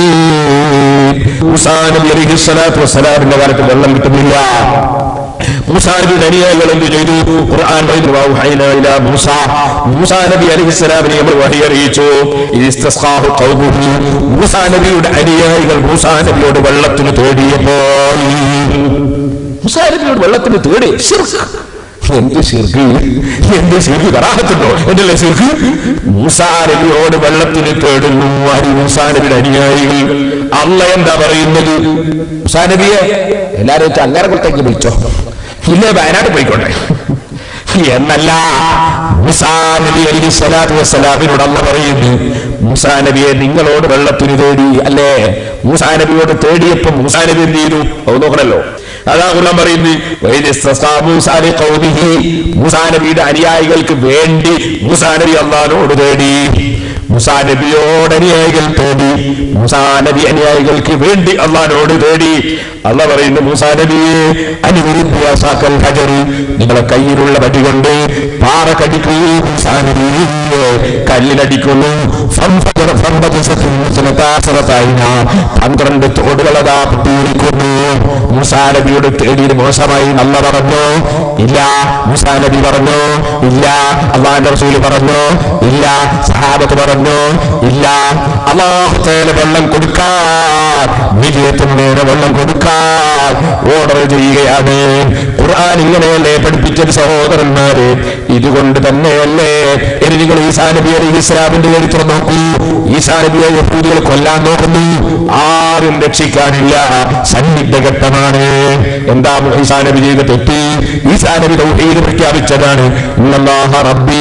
മൂസാ നബി അലൈഹി സ്വലാത്തു വസ്സലാമിന്റെ കാലത്ത് വെള്ളം കിട്ടുന്നില്ല മൂസാ നബിയുടെ അനുയായികൾ എന്ത് ചെയ്തു ഖുർആൻ പറയുന്നു വൗഹൈനാ ഇലാ മൂസ മൂസാ നബി അലൈഹിസ്സലാമിനെ നമ്മൾ വഹി അറിയിച്ചു ഇസ്തസ്ഖാഹു ഖൗമുഹു മൂസാ നബിയുടെ അനുയായികൾ മൂസാ നബിയോട് വെള്ളത്തിന് തേടിയപ്പോൾ മൂസാ നബിയോട് വെള്ളത്തിന് തേടി ശിർക്ക്. എന്ത് ശിർക്ക് എന്ത് ശിർക്ക് കറാഹത്തുണ്ടോ എന്നല്ലേ ശിർക്ക് മൂസാ നബിയോട് വെള്ളത്തിന് തേടുന്നു ആര് മൂസാ നബിയുടെ അനുയായികൾ അല്ല എന്താ പറയുന്നത് മൂസാ നബിയെ എല്ലാരും ചങ്ങരകുളത്തേക്ക് വിളിച്ചോ ഇല്ലേ വയനാട് പോയിക്കോട്ടെ എന്നല്ല മുസാ നബി അലി സ്വലാത്തു വസ്സലാമിനോട് അല്ല പറയുന്നു മൂസാ നബിയെ നിങ്ങളോട് വെള്ളത്തിന് തേടി അല്ലേ മൂസാ നബിയോട് തേടിയപ്പോ മൂസാ നബി എന്ത് ചെയ്തു അത് നോക്കണല്ലോ അതാ ഖുർആൻ പറയുന്നു വൈദ് ഇസ്തസ്ഖാ മൂസാ ലിഖൗമിഹി. മൂസാ നബിയുടെ അനുയായികൾക്ക് വേണ്ടി മൂസാ നബി അള്ളാഹിനോട് തേടി മൂസാ നബിയോട് അനുയായികൾ തേടി മൂസാ നബി അനുയായികൾക്ക് വേണ്ടി അള്ളാഹിനോട് തേടി അള്ള പറയുന്നു മൂസാ നബിയെ അനുവരുദ്ധ്യാസാക്കൽ ഹജറി നിങ്ങളെ കയ്യിലുള്ള വടി കൊണ്ട് പാറ കടിക്കൂ മൂസാ നബിയെ കല്ലിലടിക്കുന്നു ഫംഫജറ ഫംഫജസത്തിൽ മുസ്ലിത്താസറത്തായിന. പന്ത്രണ്ട് തോടുകളതാ പൊട്ടിയിരിക്കുന്നു മൂസാ നബിയോട് തേടിയത് മോശമായി നല്ല പറഞ്ഞു ഇല്ല മൂസാ നബി പറഞ്ഞു ഇല്ല അള്ളാന്റെ റസൂല് പറഞ്ഞു ഇല്ല സഹാബത്ത് പറഞ്ഞു ഇല്ല അള്ളാഹു തേല വെള്ളം കൊടുക്കാൻ വിജയത്തിന് നേരെ വെള്ളം കൊടുക്കാൻ ഓർഡർ ചെയ്യുകയാണ് ഖുർആൻ ഇങ്ങനെയല്ലേ പഠിപ്പിച്ചത് സഹോദരന്മാരെ ഇതുകൊണ്ട് തന്നെയല്ലേ ഇനി നിങ്ങൾ ഈസാ നബി അലൈഹി ഇസ്ലാമിന്റെ ചരിത്രം നോക്കൂ ഈസാ നബിയെ യഹൂദികൾ കൊല്ലാൻ നോക്കുന്നു ആരും രക്ഷിക്കാനില്ല സന്നിഗ്ധ ഘട്ടമാണ് എന്താ ഈസാ നബി ചെയ്ത തെറ്റി ഈസാ നബി തൗഹീദ് പ്രഖ്യാപിച്ചതാണ് ഇന്നല്ലാഹ റബ്ബീ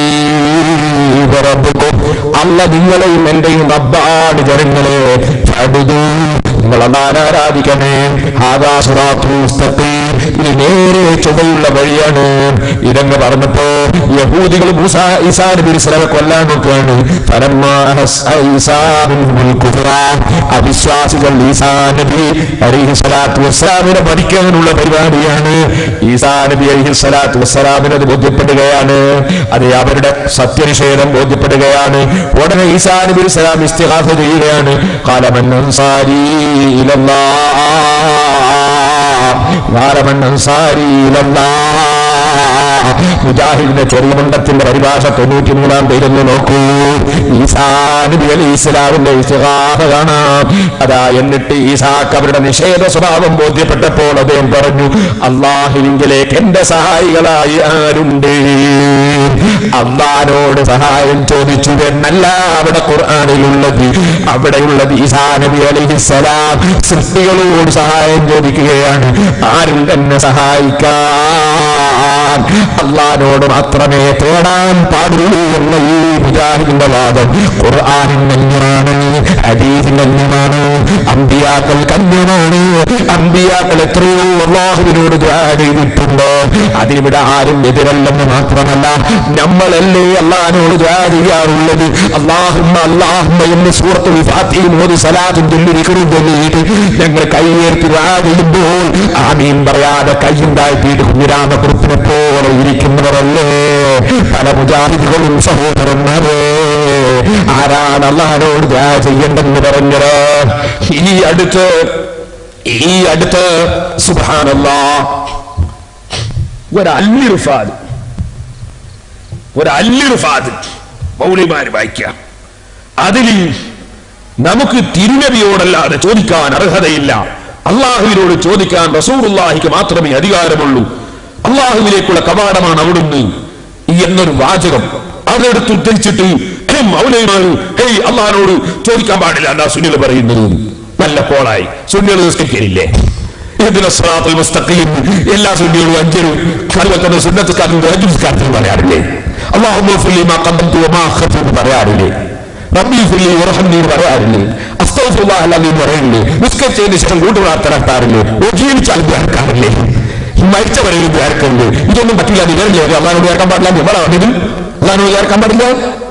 വ റബ്ബുക്കും അല്ല നിങ്ങളെയും എന്റെയും റബ്ബാണ് ജനങ്ങളെ ഫഅബ്ദൂ. നിങ്ങൾ അള്ളാഹനെ ആരാധിക്കണേ ആകാശറാത്തു ഇത് നേരെ ചുവയുള്ള വഴിയാണ് ഇതങ്ങ് പറഞ്ഞപ്പോ യഹൂദികൾ മൂസാ ഈസാ നബി ഇസ്ലാമെ കൊല്ലാൻ നോക്കുകയാണ് ഫലമ്മാ അഹസ്സ ഈസാ മിൻഹുൽ കുഫ്ര. അവിശ്വാസികൾ ഈസാ നബി അലൈഹി സ്വലാത്തു വസ്സലാമിനെ മരിക്കാനുള്ള പരിപാടിയാണ് ഈസാ നബി അലൈഹി സ്വലാത്തു വസ്സലാമിന് അത് ബോധ്യപ്പെടുകയാണ് അത് അവരുടെ സത്യനിഷേധം ബോധ്യപ്പെടുകയാണ് ഉടനെ ഈസാ നബി ഇസ്ലാം ഇസ്തിഹാസ ചെയ്യുകയാണ് കാലമൻ അൻസാരി ഇലല്ലാഹ് കാലമൻ അൻസാരി ഇലല്ലാഹ് മുജാഹിദിന്റെ ചെറിയ മണ്ടത്തിന്റെ പരിഭാഷ തൊണ്ണൂറ്റി മൂന്നാം പേരൊന്ന് നോക്കൂ ഈസാ നബി അലി ഇസ്ലാമിന്റെ ഇസ്തിഹാസ കാണാം അതാ എന്നിട്ട് ഈസാക്ക് അവരുടെ നിഷേധ സ്വഭാവം ബോധ്യപ്പെട്ടപ്പോൾ അദ്ദേഹം പറഞ്ഞു അള്ളാഹുവിങ്കിലേക്ക് എന്റെ സഹായികളായി ആരുണ്ട് അള്ളഹാനോട് സഹായം ചോദിച്ചു എന്നല്ല അവിടെ ഖുർആാനിലുള്ളത് അവിടെയുള്ളത് ഈസാ നബി അലിഹിസലാം സൃഷ്ടികളോട് സഹായം ചോദിക്കുകയാണ് ആരും തന്നെ സഹായിക്കാൻ അള്ളഹാനോട് മാത്രമേ തേടാൻ പാടുള്ളൂ എന്ന ഈ മുജാഹിദിന്റെ വാദം ഖുർആാനിൻ അന്യമാണ് അദീസിൻ അന്യമാണ് അമ്പിയാക്കൾ കന്യമാണ് അമ്പിയാക്കൾ എത്രയോ അള്ളാഹുവിനോട് ദുആ ചെയ്തിട്ടുണ്ട് അതിനിവിടെ ആരും എതിരല്ലെന്ന് മാത്രമല്ല നമ്മളല്ലേ അള്ളഹാനോട് ദുആ ചെയ്യാറുള്ളത് അള്ളാഹുമ്മ അള്ളാഹുമ്മ എന്ന് സൂറത്തുൽ ഫാത്തിഹയിൽ ഓതി സലാത്തും ചൊല്ലിരിക്കണം ചൊല്ലിയിട്ട് ഞങ്ങൾ കൈയേർത്തി ദുആ ചെയ്യുമ്പോൾ ആമീൻ പറയാതെ കയ്യും താഴ്ത്തിയിട്ട് കുഞ്ഞിരാമകൃത്തിനെ പോലെ ഇരിക്കുന്നവരല്ലേ പല മുജാഹിദുകളും സഹോദരന്മാരെ ആരാണ് അള്ളഹാനോട് ദുആ ചെയ്യേണ്ടെന്ന് പറഞ്ഞത് ഈ അടുത്ത് ഈ അടുത്ത് സുബാനല്ലാ ഒരു അല്ലിറുഫാദ് ഒരു അല്ലിറുഫാദ് മൗലിമാര് വായിക്കാം അതിൽ നമുക്ക് തിരുനബിയോടല്ലാതെ ചോദിക്കാൻ അർഹതയില്ല അള്ളാഹുവിനോട് ചോദിക്കാൻ റസൂറുല്ലാഹിക്ക് മാത്രമേ അധികാരമുള്ളൂ അള്ളാഹുവിലേക്കുള്ള കവാടമാണ് അവിടുന്ന് ഈ എന്നൊരു വാചകം അതെടുത്ത് ഉദ്ധരിച്ചിട്ട് മൗലൈമാർ ഹേയ് അള്ളാഹിനോട് ചോദിക്കാൻ പാടില്ല എന്നാ സുനിൽ പറയുന്നത് നല്ല കോളായി സുന്നികൾ നിസ്കരിക്കലില്ലേ ഇതിലെ സ്വലാത്തുൽ മുസ്തഖീം എല്ലാ സുന്നികളും അഞ്ചരും അതുപോലെ തന്നെ സുന്നത്തുകാരും റജുസ്കാരത്തിൽ പറയാറില്ലേ അള്ളാഹു മാ ഖദ്ദംതു വമാ അഖർതു എന്ന് പറയാറില്ലേ റബ്ബി ഫില്ലി വർഹംനി എന്ന് പറയാറില്ലേ അസ്തഗ്ഫിറുല്ലാഹ് അല്ലാഹു എന്ന് പറയില്ലേ നിസ്കരിച്ചതിന് ശേഷം കൂട്ടുപ്രാർത്ഥന നടത്താറില്ലേ ഒജീവിച്ചാൽ ദ്വാരക്കാറില്ലേ മരിച്ചവരെയും ദ്വാരക്കരുത് ഇതൊന്നും പറ്റില്ല എന്ന് ഇവരല്ലേ അള്ളഹാനോട് ചേർക്കാൻ പാടില്ല നമ്മളാ വന്നത് അള്ളഹാനോട് ചേർക്കാൻ പാടില്ല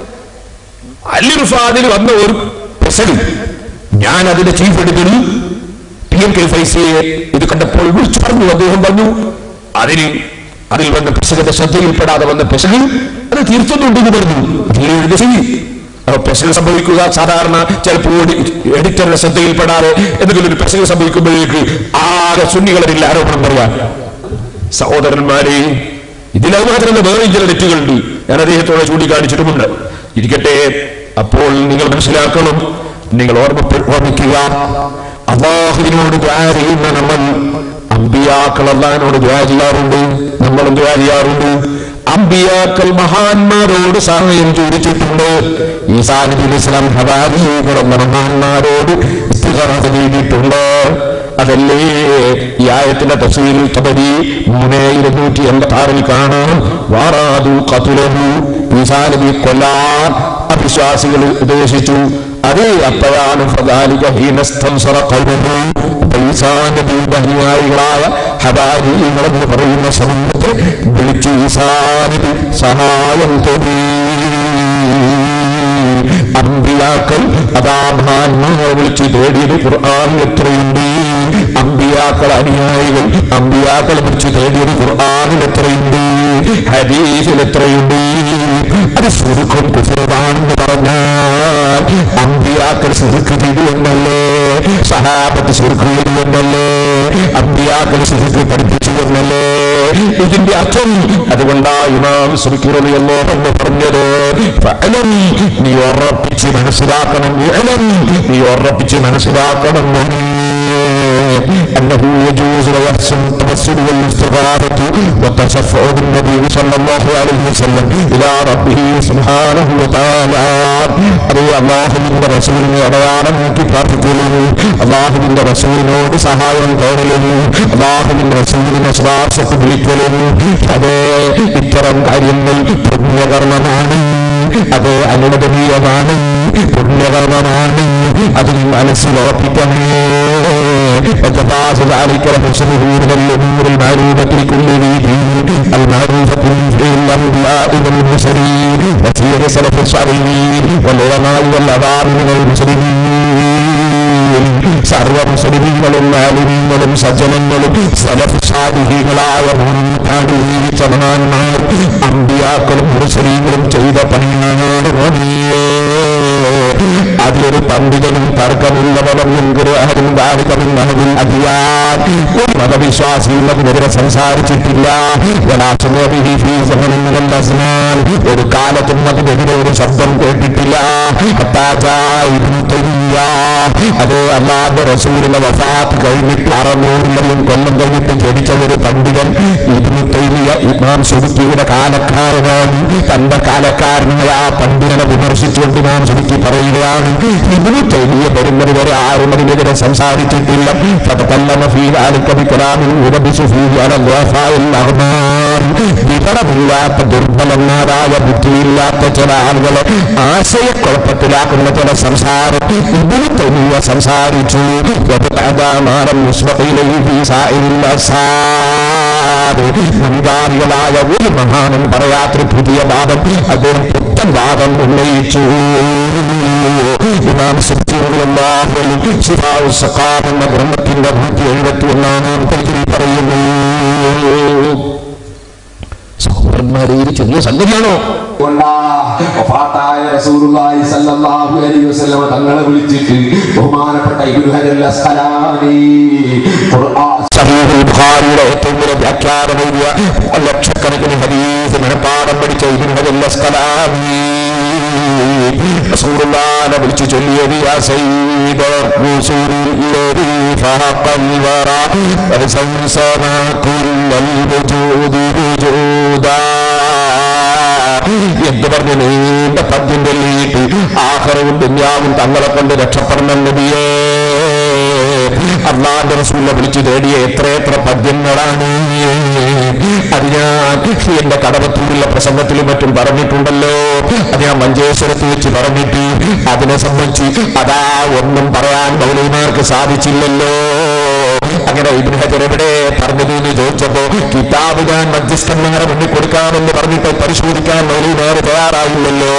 അല്ലിറുഫാദിൽ വന്ന ഒരു പ്രസംഗം ഞാൻ അതിന്റെ ചീഫ് എഡിറ്ററിൽ പി എം കെ ഫൈസിയെ ഇത് കണ്ടപ്പോൾ വിളിച്ചു പറഞ്ഞു അദ്ദേഹം പറഞ്ഞു അതിന് അതിൽ വന്ന പ്രസംഗത്തെ ശ്രദ്ധയിൽപ്പെടാതെ വന്ന പ്രസംഗം അത് തീർത്തുന്നുണ്ടെന്ന് പറഞ്ഞു അതിൽ എഴുതി ശരി അപ്പൊ പ്രസംഗം സംഭവിക്കുക സാധാരണ ചിലപ്പോൾ എഡിറ്ററുടെ ശ്രദ്ധയിൽപ്പെടാതെ എന്തെങ്കിലും ഒരു പ്രസംഗം സംഭവിക്കുമ്പോഴേക്ക് ആകെ സുന്നികളിൽ ആരോപണം പറയാം സഹോദരന്മാരെ ഇതിലത് മാത്രമല്ല വേറെ ചില തെറ്റുകളുണ്ട് ഞാൻ അദ്ദേഹത്തോടെ ചൂണ്ടിക്കാണിച്ചിട്ടുമുണ്ട് ഇരിക്കട്ടെ അപ്പോൾ നിങ്ങൾ മനസ്സിലാക്കണം നിങ്ങൾ ഓർമ്മ ഓർമ്മിക്കുക അള്ളാഹുവിനോട് ദ്വാ ചെയ്യുന്ന നമ്മൾ അമ്പിയാക്കൾ അള്ളഹാനോട് ദ്വാ ചെയ്യാറുണ്ട് നമ്മളും ദ്വാ ചെയ്യാറുണ്ട് അമ്പിയാക്കൾ മഹാന്മാരോട് സഹായം ചോദിച്ചിട്ടുണ്ട് ഈസാ നബി അലൈഹി ഇസ്ലാം ഹവാരികൾ എന്ന മഹാന്മാരോട് ഇസ്തിഹാസ ചെയ്തിട്ടുണ്ട് അതല്ലേ ഈ ആയത്തിന്റെ തഫ്സീലിൽ തബരി മൂന്ന് ഇരുന്നൂറ്റി എൺപത്തി ആറിൽ കാണാം വാറാദു കതുലഹു ഈസാ നബി കൊല്ലാൻ അവിശ്വാസികൾ ഉദ്ദേശിച്ചു അതേ അപ്പോഴാണ് ഫദാലിക ഹീനസ്തംസറ ഖൗമുഹു ഈസാ നബിയുടെ അനുയായികളായ ഹവാരികളെന്ന് പറയുന്ന സമൂഹത്തെ വിളിച്ച് ഈസാ നബി സഹായം തോന്നി അമ്പിയാക്കൾ അതാ മഹാന്മാരെ വിളിച്ച് തേടിയത് ഖുർആാനിൽ എത്രയുണ്ട് അമ്പിയാക്കൾ അനുയായികൾ അമ്പിയാക്കളെ വിളിച്ച് തേടിയത് ഖുർആാനിൽ എത്രയുണ്ട് ഹദീസിൽ എത്രയുണ്ട് അത് സുരുക്കം കുഫറാണെന്ന് പറഞ്ഞാൽ അമ്പിയാക്കൾ സുരുക്ക് ചെയ്തുവെന്നല്ലേ സഹാബത്ത് സുരുക്ക് ചെയ്തുവെന്നല്ലേ അമ്പിയാക്കൾ സുരുക്ക് പഠിപ്പിച്ചു എന്നല്ലേ ഇതിന്റെ അർത്ഥം അതുകൊണ്ടാ ഇമാം സുരുക്കിറലിയല്ലോ എന്ന് പറഞ്ഞത് ഫഅലം നീ ഉറപ്പിച്ച് മനസ്സിലാക്കണം ഇഅലം നീ ഉറപ്പിച്ച് മനസ്സിലാക്കണം أنه يجوز ويحسن التوسل والاستغاثة والتشفع بالنبي صلى الله عليه وسلم إلى ربه سبحانه وتعالى അതേ അള്ളാഹുവിന്റെ റസൂലിനെ അടയാളം നോക്കി പ്രാർത്ഥിക്കുന്നു അള്ളാഹുവിന്റെ റസൂലിനോട് സഹായം കോരലുന്നു അള്ളാഹുവിന്റെ റസൂലിനെ ശ്വാസത്ത് വിളിക്കലുന്നു അതേ ഇത്തരം കാര്യങ്ങൾ പുണ്യകർമ്മമാണ് അത് അനുവദനീയമാണ് പുണ്യകർമ്മമാണ് അതിൽ മനസ്സിലുറപ്പിക്കണേ وتبعث ذلك لحسنه من الامور المعروفه لكل ذي دين المعروفه في الانبياء والمرسلين وسير سلف الصالحين والعلماء والابرار من المسلمين സർവ മുസ്ലിമീങ്ങളും മാലിന്യങ്ങളും സജ്ജനങ്ങളും സലഫ് സാധികളായ മുൻകാട് ജീവിച്ച മഹാന്മാർ അമ്പിയാക്കളും മുസ്ലിങ്ങളും ചെയ്ത പണിയാണ് അതിലൊരു പണ്ഡിതനും തർക്കമില്ലവരും എങ്കിലും ആരും കാണിക്കമെന്നതിൽ അതിയാൻ ഒരു മതവിശ്വാസിയും അതിനെതിരെ സംസാരിച്ചിട്ടില്ല വലാസുമോബിഹി ഫീ സമനിൽ അസ്മാൻ ഒരു കാലത്തും അതിനെതിരെ ഒരു ശബ്ദം കേട്ടിട്ടില്ല ഹത്താജാഇബ്നു തയ്മിയ്യ. അത് അല്ലാതെ റസൂലിന്റെ വഫാത്ത് കഴിഞ്ഞിട്ട് അറുന്നൂറിലധികം കൊല്ലം കഴിഞ്ഞിട്ട് ജനിച്ച ഒരു പണ്ഡിതൻ ഇബ്നു തൈമിയ ഇമാം സുബുക്കിയുടെ കാലക്കാരനാണ് തന്റെ കാലക്കാരനായ ആ പണ്ഡിതനെ വിമർശിച്ചുകൊണ്ട് ഇമാം സുബുക്കി പറയുകയാണ് ഇബ്നു തൈമിയ വരുന്നത് വരെ ആരും അതിനെതിരെ സംസാരിച്ചിട്ടില്ല فتكلم في ذلك بكلام يلبس فيه على الضعفاء الأغمار വിവരമില്ലാത്ത ദുർബലന്മാരായ ബുദ്ധിയില്ലാത്ത ചില ആളുകളെ ആശയക്കുഴപ്പത്തിലാക്കുന്ന ചില സംസാരം ഇതിന് തനിയ സംസാരിച്ചു മാനം മുൻകാരികളായ ഒരു മഹാനും പറയാത്തൊരു പുതിയ വാദം അദ്ദേഹം പുത്തൻ വാദം ഉന്നയിച്ചു ഇമാം സത്യമുള്ള ശിഫാവ് സഖാബ് എന്ന ഗ്രന്ഥത്തിന്റെ നൂറ്റി എഴുപത്തി ഒന്നാം പേജിൽ പറയുന്നു സഹോദരന്മാരെ ഇത് ചെറിയ സംഗതിയാണോ വഫാത്തായ റസൂലുള്ളാഹി സ്വല്ലല്ലാഹു അലൈഹി വസല്ലം തങ്ങളെ വിളിച്ചിട്ട് ബഹുമാനപ്പെട്ട ഇബ്നു ഹജർ അസ്ഖലാനി ഖുർആൻ സഹീഹുൽ ബുഖാരിയുടെ ഏറ്റവും വലിയ വ്യാഖ്യാനം എഴുതിയ ലക്ഷക്കണക്കിന് ഹദീസ് മനപ്പാടം പഠിച്ച ഇബ്നു ഹജർ അസ്ഖലാനി റസൂലുള്ളാഹിനെ വിളിച്ചു ചൊല്ലിയത് യാ സയ്യിദ റസൂലുള്ളാഹി ഫഹഖൽ വറ വസംസമ കുല്ലൽ വജൂദി വജൂദാ എന്ന് പറഞ്ഞ് നീണ്ട പദ്യം ചൊല്ലിയിട്ട് ആഹ്റവും ദുന്യാവും തങ്ങളെ കൊണ്ട് രക്ഷപ്പെടണം നബിയേ അള്ളാന്റെ റസൂലിനെ വിളിച്ചു തേടിയ എത്രയെത്ര പദ്യങ്ങളാണ് അത് ഞാൻ എന്റെ കടവത്തൂരിലെ പ്രസംഗത്തിലും മറ്റും പറഞ്ഞിട്ടുണ്ടല്ലോ അത് ഞാൻ മഞ്ചേശ്വരത്ത് വെച്ച് പറഞ്ഞിട്ട് അതിനെ സംബന്ധിച്ച് അതാ ഒന്നും പറയാൻ മൗലൈമാർക്ക് സാധിച്ചില്ലല്ലോ അങ്ങനെ ഇബ്നു ഹജർ എവിടെ പറഞ്ഞത് എന്ന് ചോദിച്ചപ്പോ കിതാബ് ഞാൻ മധ്യസ്ഥന്മാരെ മുന്നിൽ കൊടുക്കാമെന്ന് പറഞ്ഞിട്ട് പരിശോധിക്കാൻ മൗലൈമാർ തയ്യാറായില്ലല്ലോ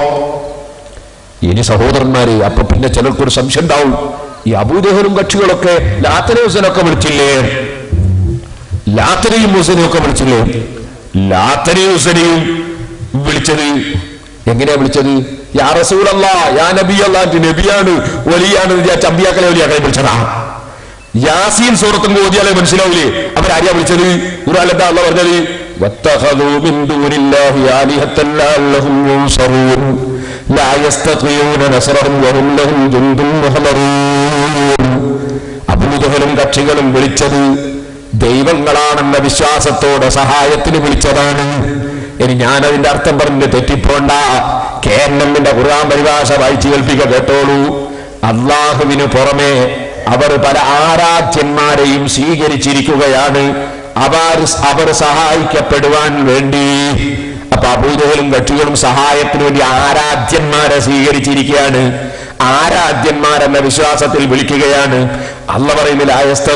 ഇനി സഹോദരന്മാര് അപ്പൊ പിന്നെ ചിലർക്കൊരു സംശയം ഉണ്ടാവും ഈ അബൂദഹലും കക്ഷികളൊക്കെ ലാത്തനെ ഹുസനൊക്കെ വിളിച്ചില്ലേ ലാത്തനെയും ഹുസനെയും ഒക്കെ വിളിച്ചില്ലേ ലാത്തനെയും ഹുസനെയും വിളിച്ചത് എങ്ങനെയാ വിളിച്ചത് യാ റസൂലല്ല യാ നബി അല്ലാ നബിയാണ് വലിയാണ് ചമ്പിയാക്കളെ വലിയാക്കളെ വിളിച്ചതാ യാസീൻ സൂറത്തും ഓതിയാലേ മനസ്സിലാവില്ലേ അവരാര്യാ വിളിച്ചത് ഖുർആനിലെന്താ അല്ല പറഞ്ഞത് واتخذوا من دون الله آلهة لعلهم ينصرون لا يستطيعون نصرهم وهم لهم جند محضرون അബൂജഹലും കക്ഷികളും വിളിച്ചത് ദൈവങ്ങളാണെന്ന വിശ്വാസത്തോടെ സഹായത്തിന് വിളിച്ചതാണ് ഇനി ഞാൻ അതിന്റെ അർത്ഥം പറഞ്ഞ് തെറ്റിപ്പോണ്ട കെ എൻ എമ്മിന്റെ ഖുർആൻ പരിഭാഷ വായിച്ചു കേൾപ്പിക്ക കേട്ടോളൂ അള്ളാഹുവിന് പുറമെ അവർ പല ആരാധ്യന്മാരെയും സ്വീകരിച്ചിരിക്കുകയാണ് അവർ അവർ സഹായിക്കപ്പെടുവാൻ വേണ്ടി അപ്പൊ അബൂജഹലും കക്ഷികളും സഹായത്തിന് വേണ്ടി ആരാധ്യന്മാരെ സ്വീകരിച്ചിരിക്കുകയാണ് ആരാധ്യന്മാരെന്ന വിശ്വാസത്തിൽ വിളിക്കുകയാണ് അല്ല പറയുന്നില്ല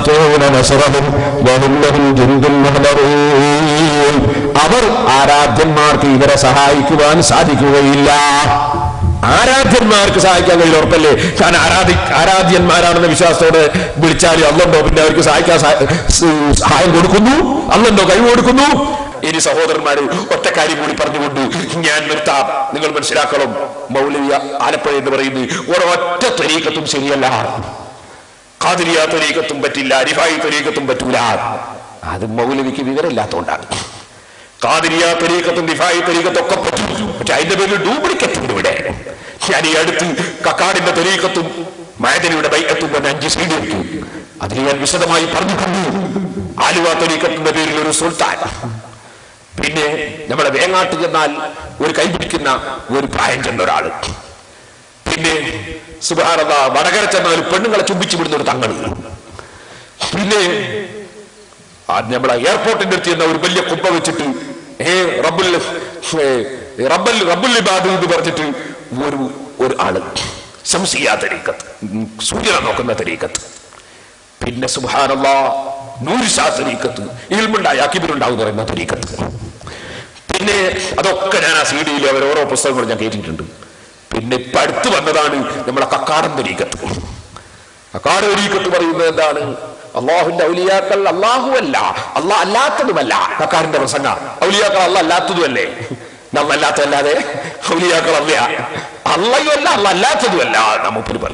അവർ ആരാധ്യന്മാർക്ക് ഇവരെ സഹായിക്കുവാൻ സാധിക്കുകയില്ല ആരാധ്യന്മാർക്ക് സഹായിക്കാൻ കഴിയില്ല ഉറപ്പല്ലേ കാരണം ആരാധി ആരാധ്യന്മാരാണെന്ന വിശ്വാസത്തോടെ വിളിച്ചാൽ അല്ലുണ്ടോ പിന്നെ അവർക്ക് സഹായിക്കാൻ സഹാ- സ് സഹായം കൊടുക്കുന്നു അല്ലുണ്ടോ കഴിവ് കൊടുക്കുന്നു ഇനി സഹോദരന്മാര് ഒറ്റ കാര്യം കൂടി പറഞ്ഞുകൊണ്ട് ഞാൻ നിർത്താം നിങ്ങൾ മനസ്സിലാക്കണം മൗലവിയ ആലപ്പുഴ എന്ന് പറയുന്നത് ഒരൊറ്റ ത്വരീക്കത്തും ശരിയല്ല ഖാദിരിയ ത്വരീക്കത്തും പറ്റില്ല അരിഫായി ത്വരീക്കത്തും പറ്റൂല അത് മൗലവിക്ക് വിവരമില്ലാത്തതുകൊണ്ടാണ് ഖാദിരിയ ത്വരീക്കത്തും ദിഫായി ത്വരീക്കത്തും ഒക്കെ പറ്റും പക്ഷെ അതിന്റെ പേരിൽ ഡ്യൂപ്ലിക്കേറ്റ് ഉണ്ട് ഇവിടെ ഞാൻ ഈ അടുത്ത് കക്കാടിന്റെ ത്വരീക്കത്തും മായതനിയുടെ ബൈക്കത്തും തന്നെ അഞ്ച് സൈഡ് വെക്കും അതിൽ ഞാൻ വിശദമായി പറഞ്ഞിട്ടുണ്ട് ആലുവ ത്വരീക്കത്തിന്റെ പേരിൽ ഒരു സുൽത്താൻ പിന്നെ നമ്മുടെ വേങ്ങാട്ട് ചെന്നാൽ ഒരു കൈപിടിക്കുന്ന ഒരു പ്രായം ചെന്ന ഒരാള് പിന്നെ സുബാറത വടകര ചെന്നാൽ പെണ്ണുങ്ങളെ ചുംബിച്ചു വിടുന്ന ഒരു തങ്ങൾ പിന്നെ ആ നമ്മളെ എയർപോർട്ടിന്റെ അടുത്ത് ചെന്ന ഒരു വലിയ കുപ്പ വെച്ചിട്ട് ഏ റബ്ബുൽ ഏ, റബ്ബൽ റബ്ബുൽ ഇബാദ് എന്ന് പറഞ്ഞിട്ട് ഒരു ഒരു ആള് ശംസിയ തരീക്കത്ത് ഉം, സൂര്യനെ നോക്കുന്ന തരീക്കത്ത് പിന്നെ സുബാനല്ല നൂരിഷാ തരീക്കത്ത് ഇൽമുണ്ടായ അക്കിബിലുണ്ടാവും പറയുന്ന തരീക്കത്ത് പിന്നെ അതൊക്കെ ഞാൻ ആ സി ഡിയിൽ അവർ ഓരോ പുസ്തകങ്ങളും ഞാൻ കേട്ടിട്ടുണ്ട് പിന്നെ ഇപ്പൊ അടുത്ത് വന്നതാണ് നമ്മളെ കക്കാടൻ തരീക്കത്ത് കക്കാട് തരീക്കത്ത് പറയുന്നത് എന്താണ് അള്ളാഹുവിന്റെ ഔലിയാക്കൾ അള്ളാഹു അല്ല അള്ളാഹ് അല്ലാത്തതുമല്ല കക്കാടിന്റെ പ്രസംഗ ഔലിയാക്കൾ അല്ല അല്ലാത്തതുമല്ലേ നമ്മല്ലാത്തല്ലാതെ ഔലിയാക്കൾ അല്ല അള്ളയും അല്ല അല്ല അല്ലാത്തതുമല്ല നമുക്ക് പറയും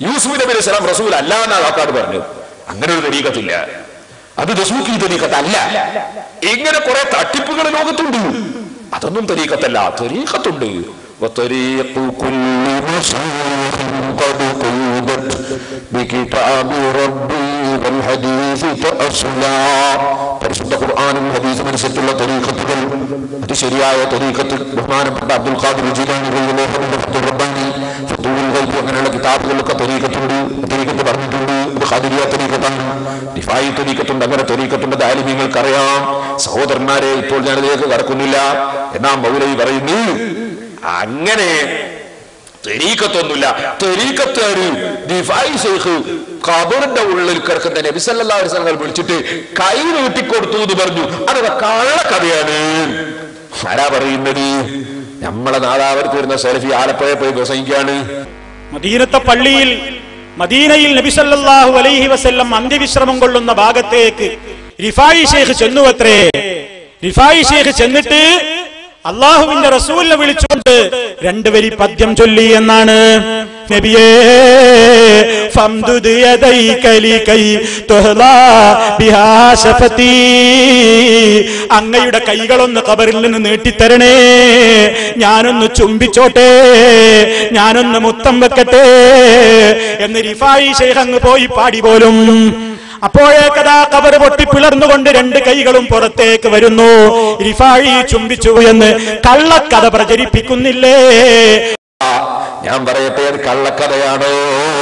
യൂസുഫ് നബി അലൈഹി സ്വലാം റസൂൽ അല്ല എന്നാ ആൾക്കാട് പറഞ്ഞു അങ്ങനെ ഒരു തരീക്കത്തില്ല അത് ദസൂക്കി തരീക്കത്തല്ല ഇങ്ങനെ കുറെ തട്ടിപ്പുകൾ ലോകത്തുണ്ട് അതൊന്നും തരീക്കത്തല്ല തരീക്കത്തുണ്ട് وطريق كل مشايخ قد قيدت بكتاب ربي والحديث تأصلا പരിശുദ്ധ ഖുർആാനും ഹദീസും അനുസരിച്ചുള്ള തരീഖത്തുകൾ അത് ശരിയായ തരീഖത്ത് ബഹുമാനപ്പെട്ട അബ്ദുൽ ഖാദിർ ജീലാനി റളിയല്ലാഹു അബ്ദുൽ റബ്ബാനി ഫതുൽ ഗൈബ് അങ്ങനെയുള്ള കിതാബുകളിലൊക്കെ തരീഖത്തുണ്ട് തരീഖത്ത് പറഞ്ഞിട്ടുണ്ട് ഇത് ഖാദിരിയ തരീഖത്താണ് റിഫായി തരീഖത്തുണ്ട് അങ്ങനെ തരീഖത്തുണ്ട് ദാലിമീങ്ങൾക്കറിയാം സഹോദരന്മാരെ ഇപ്പോൾ ഞാനിതിലേക്ക് കടക്കുന്നില്ല എന്നാ മൗലവി പറയുന്നു അങ്ങനെ തെരീക്കത്തൊന്നുമില്ല തെരീക്കത്തേര് ദിഫായി ഷെയ്ഖ് ഖബറിന്റെ ഉള്ളിൽ കിടക്കുന്ന നബി സല്ലല്ലാഹു അലൈഹി വസല്ലം വിളിച്ചിട്ട് കൈ നീട്ടിക്കൊടുത്തു എന്ന് പറഞ്ഞു അതൊക്കെ കള്ളക്കഥയാണ് ആരാ പറയുന്നത് നമ്മളെ നാദാവർക്ക് വരുന്ന സെൽഫി ആലപ്പുഴ പോയി പ്രസംഗിക്കാണ് മദീനത്തെ പള്ളിയിൽ മദീനയിൽ നബിസല്ലാഹു അലൈഹി വസല്ലം അന്ത്യവിശ്രമം കൊള്ളുന്ന ഭാഗത്തേക്ക് റിഫായി ഷേഖ് ചെന്നുവത്രേ റിഫായി ഷേഖ് ചെന്നിട്ട് അള്ളാഹുവിന്റെ റസൂലിനെ വിളിച്ചുകൊണ്ട് രണ്ടുവരി പദ്യം ചൊല്ലി എന്നാണ് നബിയേ ഫംദുദ് യദൈക ലികൈ തുഹ്ലാ ബിഹാ ശഫതീ അങ്ങയുടെ കൈകളൊന്ന് കബറിൽ നിന്ന് നീട്ടിത്തരണേ ഞാനൊന്ന് ചുംബിച്ചോട്ടെ ഞാനൊന്ന് മുത്തം വെക്കട്ടെ എന്ന് റിഫായി ഷെയ്ഖ് അങ്ങ് പോയി പാടി പോലും അപ്പോഴേക്കതാ കബർ പൊട്ടി പിളർന്നുകൊണ്ട് രണ്ട് കൈകളും പുറത്തേക്ക് വരുന്നു റിഫായി ചുംബിച്ചു എന്ന് കള്ളക്കഥ പ്രചരിപ്പിക്കുന്നില്ലേ ഞാൻ പറയട്ടെ അത് കള്ളക്കഥയാണോ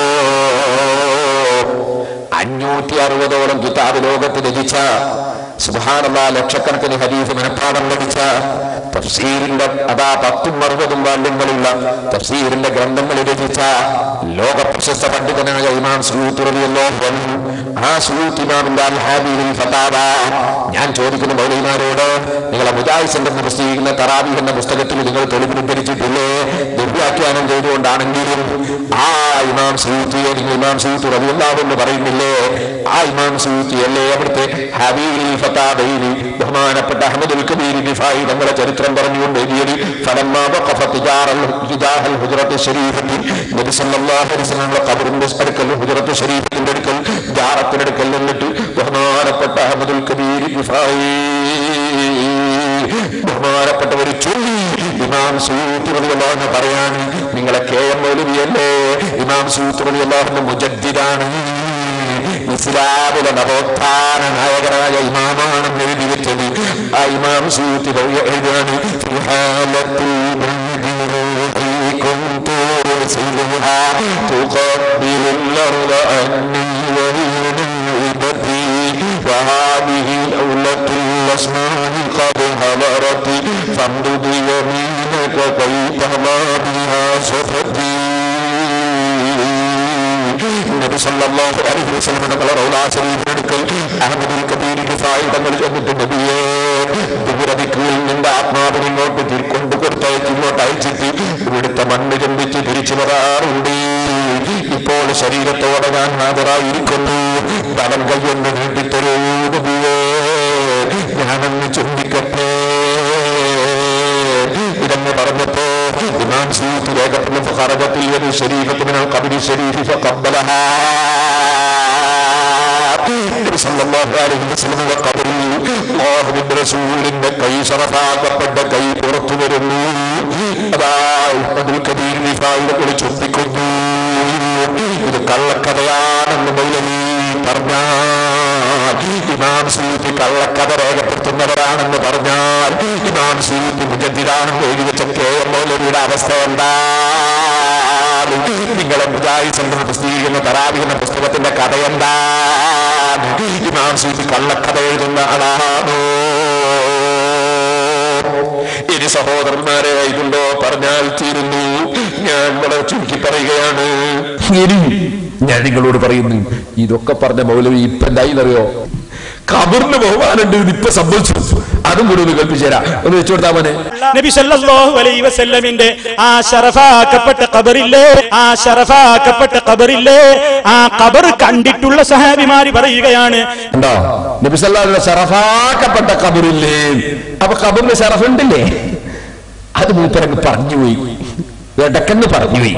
അഞ്ഞൂറ്റി അറുപതോളം കിതാബ് ലോകത്ത് രചിച്ച സുബാനല്ല ലക്ഷക്കണക്കിന് ഹദീഫ് മനഃപ്പാടം ലഭിച്ച തഫ്സീറിന്റെ അതാ പത്തും അറുപതും വാല്യങ്ങളുള്ള തഫ്സീറിന്റെ ഗ്രന്ഥങ്ങൾ രചിച്ച ലോക പ്രശസ്ത പണ്ഡിതനായ ഇമാം സൂത്ത് റളിയല്ലാഹു അൻഹു ആ സൂത്ത് ഇമാമിന്റെ അൽ ഹാബീബിൽ ഫതാവ ഞാൻ ചോദിക്കുന്ന മൗലവിമാരോട് നിങ്ങളെ മുജാഹിസ് എന്ന് പ്രസിദ്ധീകരിക്കുന്ന തറാബി എന്ന പുസ്തകത്തിൽ നിങ്ങൾ തെളിവ് ഉദ്ധരിച്ചിട്ടില്ലേ ദുർവ്യാഖ്യാനം ചെയ്തുകൊണ്ടാണെങ്കിലും ആ ഇമാം സൂത്തിയെ നിങ്ങൾ ഇമാം സൂത്ത് റബിയുള്ളാഹു എന്ന് പറയുന്നില്ലേ ആ ഇമാം സൂത്തി അല്ലേ അവിടുത്തെ ഹബീബിൽ ഫതാബയിൽ ബഹുമാനപ്പെട്ട അഹമ്മദുൽ കബീർ ദിഫായി തങ്ങളുടെ ചരിത്രം പറഞ്ഞുകൊണ്ട് എഴുതിയത് ഫലമ്മാ വഖഫ തിജാറൽ തിജാഹൽ ഹുജ്റത്ത് ശരീഫത്തി നബി സല്ലല്ലാഹു അലൈഹി വസല്ലം ഖബറിന്റെ അടുക്കൽ ഹുജ്റത്ത് ശരീഫത്തിന്റെ അടുക്കൽ ജാറത്തിനടുക്കൽ നിന്നിട്ട് ബഹുമാനപ്പെട്ട അഹമ്മദുൽ കബീർ ദിഫായി ബഹുമാനപ്പെട്ടവർ ചൊല്ലി ഇമാം സൂത്ത് റളിയല്ലാഹു അൻഹു പറയാണ് നിങ്ങളെ കെ എം മൗലവിയല്ലേ ഇമാം സൂത്ത് റളിയല്ലാഹു മുജദ്ദിദാണ് ഇസ്ലാമിലെ നവോത്ഥാന നായകനായ ഇമാമാണെന്ന് എഴുതി വെച്ചത് ആ ഇമാം സൂത്തി എഴുതാണ് ഫിഹാലത്തുൽ മദീനത്തി കുന്തു റസൂലുഹാ തുഖബ്ബിലു الأرض عني وهي نائبتي وهذه دولة الأسماء قد هلرت فامدد يمينك كي تهوى بها صفتي നബി സല്ലല്ലാഹു അലൈഹി വസല്ലം തങ്ങളുടെ റൗലാ ശരീഫിനടുക്കൽ അഹമ്മദുൽ കബീർ റിഫായി തങ്ങൾ ചെന്നിട്ട് നബിയെ ദുരദിക്കുവിൽ നിന്റെ ആത്മാവിനെ ഇങ്ങോട്ട് തിരി- കൊണ്ടു കൊടുത്തയച്ച് ഇങ്ങോട്ട് അയച്ചിട്ട് ഇവിടുത്തെ മണ്ണ് ചുംബിച്ച് തിരിച്ചു വരാറുണ്ട് ഇപ്പോൾ ശരീരത്തോടെ ഞാൻ ഹാജരായിരിക്കുന്നു വലം കൈയൊന്ന് നീട്ടിത്തരൂ നബിയേ ഞാനൊന്ന് ചുംബിക്കട്ടെ ഇതെന്ന് പറഞ്ഞപ്പോ ഇമാം സൂത്ത് രേഖപ്പെടുന്ന ഖറജത്തിൽ ഒരു ശരീരത്ത് മിനൽ ഖബരി ശരീഫ് ഫഖബ്ബലഹാ നബി സല്ലല്ലാഹു അലൈഹി വസല്ലമയുടെ ഖബറിൽ അല്ലാഹുവിന്റെ റസൂലിന്റെ കൈ ശറഫാക്കപ്പെട്ട കൈ പുറത്തു വരുന്നു അതാ അബ്ദുൽ കബീർ നിഫായിനെ കുറിച്ച് ചുംബിക്കുന്നു ഇത് കള്ളക്കഥയാണെന്ന് മൗലവി പറഞ്ഞാൽ ഇമാം സൂത്തി കള്ളക്കഥ രേഖപ്പെടുത്തുന്നവരാണെന്ന് പറഞ്ഞാൽ ഇമാം സൂത്തി മുജദ്ദിദാണെന്ന് എഴുതി വെച്ച കെ എം മൗലവിയുടെ അവസ്ഥ എന്താ നിങ്ങളെ മുജാഹിദ് എന്ന് പ്രസിദ്ധീകരിക്കുന്ന തറാബി എന്ന പുസ്തകത്തിന്റെ കഥ എന്താ ഇമാം സൂത്തി കള്ളക്കഥ എഴുതുന്ന ആളാണോ ഇനി സഹോദരന്മാരെ ഇതുണ്ടോ പറഞ്ഞാൽ തീരുന്നു ഞാൻ വളരെ ചുരുക്കി പറയുകയാണ് ഇനി ഞാൻ നിങ്ങളോട് പറയുന്നു ഇതൊക്കെ പറഞ്ഞ മൗലവി ഇപ്പൊ എന്തായിന്നറിയോ കബറിന് ബഹുമാനുണ്ട് ഇത് ഇപ്പൊ സംഭവിച്ചു അതും കൂടി ഒന്ന് കൽപ്പിച്ചുതരാം ഒന്ന് വെച്ചു കൊടുത്താ മോനെ നബി സല്ലല്ലാഹു അലൈഹി വസല്ലമിന്റെ ആ ശറഫാക്കപ്പെട്ട ഖബറില്ലേ ആ ശറഫാക്കപ്പെട്ട ഖബറില്ലേ ആ ഖബർ കണ്ടിട്ടുള്ള സഹാബിമാര് പറയുകയാണ് ഉണ്ടോ നബിസല്ലാ ഷറഫാക്കപ്പെട്ട കബറില്ലേ അപ്പൊ കബറിന് ഷറഫുണ്ടല്ലേ അത് മൂപ്പരങ്ങ് പറഞ്ഞുപോയി ഇടക്കെന്ന് പറഞ്ഞുപോയി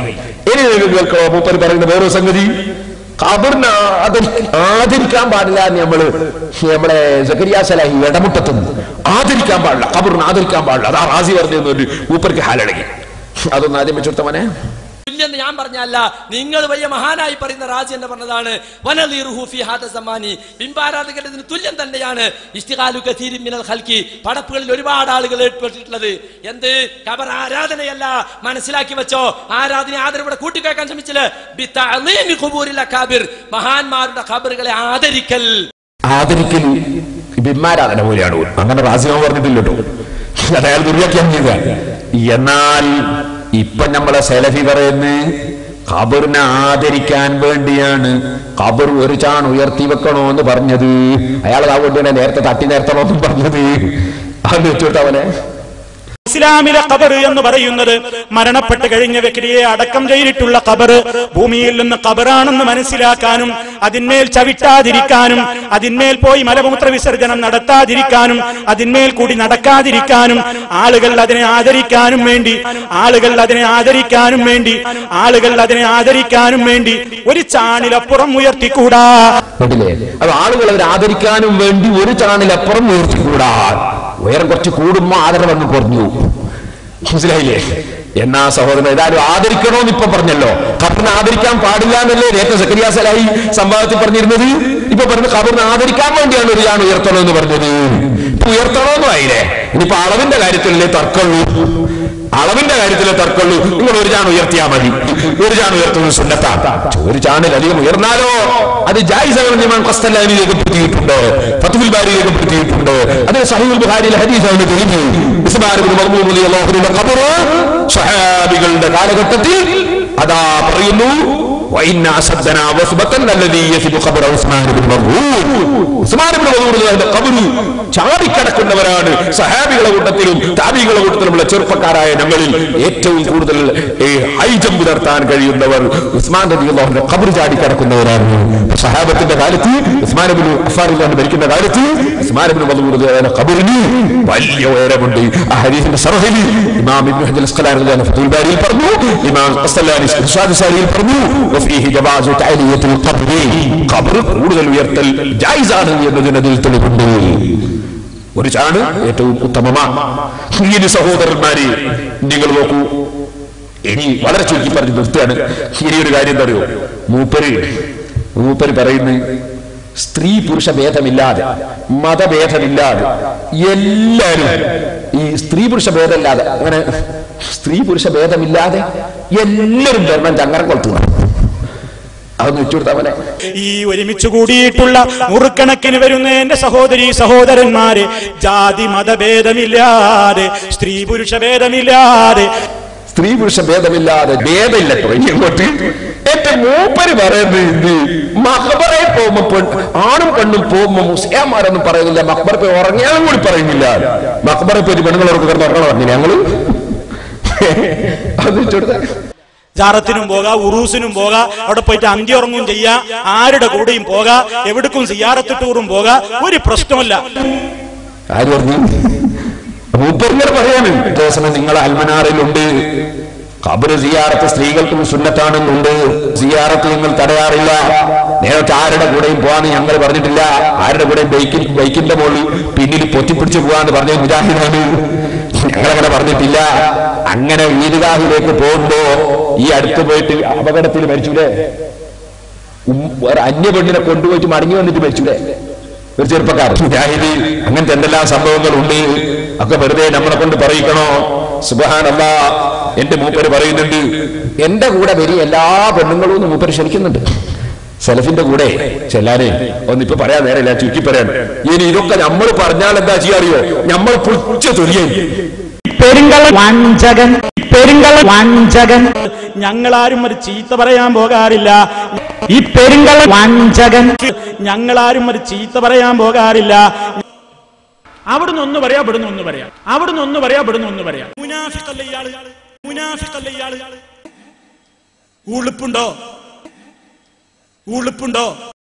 ഇനി നിങ്ങൾക്ക് കേൾക്കണോ മൂപ്പർ പറയുന്ന വേറൊരു സംഗതി ഖബറിനെ ആദരി- ആദരിക്കാൻ പാടില്ല എന്ന് നമ്മള് നമ്മളെ സക്കരിയ സലാഹി ഇടമുട്ടത്തുനിന്ന് ആദരിക്കാൻ പാടില്ല ഖബറിനെ ആദരിക്കാൻ പാടില്ല അതാ റാസി പറഞ്ഞു മൂപ്പർക്ക് ഹാലടങ്ങി അതൊന്ന് ആദ്യം വെച്ചെടുത്തവനെ തുല്യെന്ന് ഞാൻ പറഞ്ഞല്ല നിങ്ങൾ വലിയ മഹാനായി പറയുന്ന റാജി എന്ന് പറഞ്ഞതാണ് വനലീറുഹു ഫി ഹാദ സമാനി ബിംബാരാധകരുടെ ഇതിന് തുല്യം തന്നെയാണ് ഇസ്തിഖാലു കസീരിൻ മിനൽ ഖൽക്കി പടപ്പുകളിൽ ഒരുപാട് ആളുകൾ ഏർപ്പെട്ടിട്ടുള്ളത് എന്ത് കബർ ആരാധനയല്ല മനസ്സിലാക്കി വെച്ചോ ആരാധന ആദരവിടെ കൂട്ടിക്കേക്കാൻ ശ്രമിച്ചില്ല ബിത്തഅളീമി ഖുബൂരിൽ അകാബിർ മഹാന്മാരുടെ ഖബറുകളെ ആദരിക്കൽ ആദരിക്കൽ ബിന്മാരാധന പോലെയാണ് അങ്ങനെ റാസിമ പറഞ്ഞിട്ടില്ലട്ടോ അത് അയാൾ ദുർവ്യാഖ്യാനം ചെയ്യുക എന്നാൽ ഇപ്പൊ നമ്മളെ സെലഫി പറയുന്ന ഖബറിനെ ആദരിക്കാൻ വേണ്ടിയാണ് ഖബർ ഒരു ചാൺ ഉയർത്തി വെക്കണോ എന്ന് പറഞ്ഞത് അയാൾ ആ വേണ്ടിയാണ് നേരത്തെ തട്ടി നേരത്തണോ എന്നും പറഞ്ഞത് അത് വെച്ചോട്ടവനെ ഇസ്ലാമിലെ ഖബർ എന്ന് പറയുന്നത് മരണപ്പെട്ട് കഴിഞ്ഞ വ്യക്തിയെ അടക്കം ചെയ്തിട്ടുള്ള ഖബർ ഭൂമിയിൽ നിന്ന് ഖബറാണെന്ന് മനസ്സിലാക്കാനും അതിന്മേൽ ചവിട്ടാതിരിക്കാനും അതിന്മേൽ പോയി മലമൂത്ര വിസർജനം നടത്താതിരിക്കാനും അതിന്മേൽ കൂടി നടക്കാതിരിക്കാനും ആളുകൾ അതിനെ ആദരിക്കാനും വേണ്ടി ആളുകൾ അതിനെ ആദരിക്കാനും വേണ്ടി ആളുകൾ അതിനെ ആദരിക്കാനും വേണ്ടി ഒരു ചാണിലപ്പുറം ഉയർത്തിക്കൂടാ കേട്ടില്ലേ അത് ആളുകൾ അവർ ആദരിക്കാനും വേണ്ടി ഒരു ചാണിലപ്പുറം ഉയർത്തിക്കൂടാ ഉയരം കുറച്ച് കൂടുമ്പോ ആദരവ് അങ്ങ് കുറഞ്ഞു മനസ്സിലായില്ലേ എന്നാ സഹോദരൻ ഏതായാലും ആദരിക്കണോന്ന് ഇപ്പൊ പറഞ്ഞല്ലോ ഖബറിനെ ആദരിക്കാൻ പാടില്ല എന്നല്ലേ നേരത്തെ സക്കരിയ സലാഹി സംവാദത്തിൽ പറഞ്ഞിരുന്നത് ഇപ്പൊ പറഞ്ഞു ഖബറിനെ ആദരിക്കാൻ വേണ്ടിയാണ് ഒരു ചാൺ ഉയർത്തണമെന്ന് പറഞ്ഞത് ഇപ്പൊ ഉയർത്തണമെന്നും ആയില്ലേ ഇനിയിപ്പോ അളവിന്റെ കാര്യത്തിലല്ലേ തർക്കമുള്ളൂ അളവിന്റെ കാര്യത്തിലെ തർക്കമുള്ളൂ നിങ്ങൾ ഒരു ചാൺ ഉയർത്തിയാൽ മതി ഒരു ചാൺ ഉയർത്തുന്നത് സുന്നത്താ ഒരു ചാണിൽ അധികം ഉയർന്നാലോ അത് ജായിസാണെന്ന് ഇമാം ഖസ്തല്ലാനി രേഖപ്പെടുത്തിയിട്ടുണ്ട് ഫത്തുൽ ബാരി രേഖപ്പെടുത്തിയിട്ടുണ്ട് അത് സഹീൽ ബുഖാരിയിലെ ഹദീസാണ് തെളിഞ്ഞു ഇസ്മാൻ ഇബ്നു മഖ്ബൂൽ റളിയല്ലാഹു അൻഹുവിന്റെ ഖബർ സഹാബികളുടെ കാലഘട്ടത്തിൽ അതാ പറയുന്നു وإن أشدنا وثبة الذي يثب قبر عثمان بن مظهور ഉസ്മാൻ ഇബ്നു മظهور റളിയല്ലാഹു ഖബർ ചാടിക്കടക്കുന്നവരാണ് സഹാബികളുടെ കൂട്ടത്തിലും താബികളുടെ കൂട്ടത്തിലുമുള്ള ചെറുപ്പക്കാരായ ഞങ്ങളിൽ ഏറ്റവും കൂടുതൽ ഈ ഹൈ ജമ്പ് നടത്താൻ കഴിയുന്നവർ ഉസ്മാൻ റളിയല്ലാഹുവിന്റെ ഖബർ ചാടിക്കടക്കുന്നവരാണ് സഹാബത്തിന്റെ കാലത്ത് ഉസ്മാൻ ഇബ്നു അഫ്ഫാൻ റളിയല്ലാഹു ഭരിക്കുന്ന കാലത്ത് ഉസ്മാൻ ഇബ്നു മظهور റളിയല്ലാഹു ഖബറിന് വലിയ ഉയരമുണ്ട് ആ ഹദീസിന്റെ സർഹിൽ ഇമാം ഇബ്നു ഹജർ അസ്ഖലാനി റളിയല്ലാഹു ഫത്തുൽ ബാരിയിൽ പറഞ്ഞു ഇമാം ഖസ്തലാനി ഇർഷാദ് സാരിയിൽ പറഞ്ഞു വഫീഹി ജവാസു തഅലിയത്തുൽ ഖബ്രി ഖബർ കൂടുതൽ ഉയർത്തൽ ജായിസാണ് എന്നതിന് അതിൽ തെളിവുണ്ട് ഒരു ചാണ് ഏറ്റവും ഉത്തമമാണ് ഇനി സഹോദരന്മാരെ നിങ്ങൾ നോക്കൂ ഇനി വളരെ ചുരുക്കി പറഞ്ഞ് നിർത്തുകയാണ് ഇനി ഒരു കാര്യം എന്താ അറിയോ മൂപ്പര് മൂപ്പര് പറയുന്നത് സ്ത്രീ പുരുഷ ഭേദമില്ലാതെ മതഭേദമില്ലാതെ എല്ലാവരും ഈ സ്ത്രീ പുരുഷ ഭേദമില്ലാതെ അങ്ങനെ സ്ത്രീ പുരുഷ ഭേദമില്ലാതെ എല്ലാവരും വരണം ചങ്ങരം കൊളുത്തുക അതൊന്ന് വെച്ചുകൊടുത്താ പോലെ ഈ ഒരുമിച്ച് കൂടിയിട്ടുള്ള നൂറുകണക്കിന് വരുന്ന എന്റെ സഹോദരി സഹോദരന്മാരെ ജാതി മതഭേദമില്ലാതെ സ്ത്രീ പുരുഷ ഭേദമില്ലാതെ സ്ത്രീ പുരുഷ ഭേദമില്ലാതെ ഭേദമില്ല കേട്ടോ ഇനി അങ്ങോട്ട് എന്റെ മൂപ്പര് പറയുന്നത് ഇത് മക്ബറെ പോകുമ്പോ പെൺ ആണും പെണ്ണും പോകുമ്പോ മുസ്ലിംമാരൊന്നും പറയുന്നില്ല മക്ബർ പോയി ഉറങ്ങിയാലും കൂടി പറയുന്നില്ല മക്ബറെ പോയി പെണ്ണുങ്ങളോർക്ക് കിടന്ന് ഉറങ്ങണം പറഞ്ഞു ഞങ്ങള് അത് വെച്ചുകൊടുത്ത ജാറത്തിനും പോകാം ഉറൂസിനും പോകാം അവിടെ പോയിട്ട് അന്തി ഉറങ്ങും ചെയ്യാ ആരുടെ കൂടെയും പോകാം എവിടേക്കും സിയാറത്ത് ടൂറും പോകാം ഒരു പ്രശ്നമല്ല ആര് പറഞ്ഞു മൂപ്പരിങ്ങനെ പറയാണ് അതേസമയം നിങ്ങളെ അൽമനാറിലുണ്ട് ഖബറ് സിയാറത്ത് സ്ത്രീകൾക്കും സുന്നത്താണെന്നുണ്ട് സിയാറത്ത് നിങ്ങൾ തടയാറില്ല നേരത്തെ ആരുടെ കൂടെയും പോവാന്ന് ഞങ്ങൾ പറഞ്ഞിട്ടില്ല ആരുടെ കൂടെയും ബൈക്കിൽ ബൈക്കിന്റെ മുകളിൽ പിന്നിൽ പൊത്തിപ്പിടിച്ച് പോവാന്ന് പറഞ്ഞ മുജാഹിദാണ് ഞങ്ങളങ്ങനെ പറഞ്ഞിട്ടില്ല അങ്ങനെ ഈദ്ഗാഹിലേക്ക് പോകുമ്പോ ഈ അടുത്ത് പോയിട്ട് അപകടത്തിൽ മരിച്ചൂലേ ഉം, ഒരു അന്യ പെണ്ണിനെ കൊണ്ടുപോയിട്ട് മടങ്ങി വന്നിട്ട് മരിച്ചൂലേ ഒരു ചെറുപ്പക്കാരൻ മുജാഹിദ് അങ്ങനത്തെ എന്തെല്ലാം സംഭവങ്ങൾ ഉണ്ട് ഒക്കെ വെറുതെ നമ്മളെ കൊണ്ട് പറയിക്കണോ സുബഹാനല്ല എന്റെ മൂപ്പര് പറയുന്നുണ്ട് എന്റെ കൂടെ വരി എല്ലാ പെണ്ണുങ്ങളും ഒന്ന് മൂപ്പര് ക്ഷണിക്കുന്നുണ്ട് സെലഫിന്റെ കൂടെ ചെല്ലാനേ ഒന്നിപ്പോ പറയാൻ നേരമില്ല ചുരുക്കി പറയാൻ ഇനി ഇതൊക്കെ നമ്മൾ പറഞ്ഞാൽ എന്താ ചെയ്യാറിയോ നമ്മൾ പുച്ച തൊലിയേ പെരുങ്കള വഞ്ചകൻ പെരുങ്കള വഞ്ചകൻ ഞങ്ങളാരും ഒരു ചീത്ത പറയാൻ പോകാറില്ല ഈ പെരുങ്കള വഞ്ചകൻ ഞങ്ങളാരും ഒരു ചീത്ത പറയാൻ പോകാറില്ല അവിടുന്ന് ഒന്ന് പറയാ ഇവിടുന്ന് ഒന്ന് പറയാം അവിടുന്ന് ഒന്ന് പറയാ ഇവിടുന്ന് ഒന്ന് പറയാം മുനാഫിക്കല്ല ഇയാള് മുനാഫിക്കല്ല ഇയാള് ഉളുപ്പുണ്ടോ ഉളുപ്പുണ്ടോ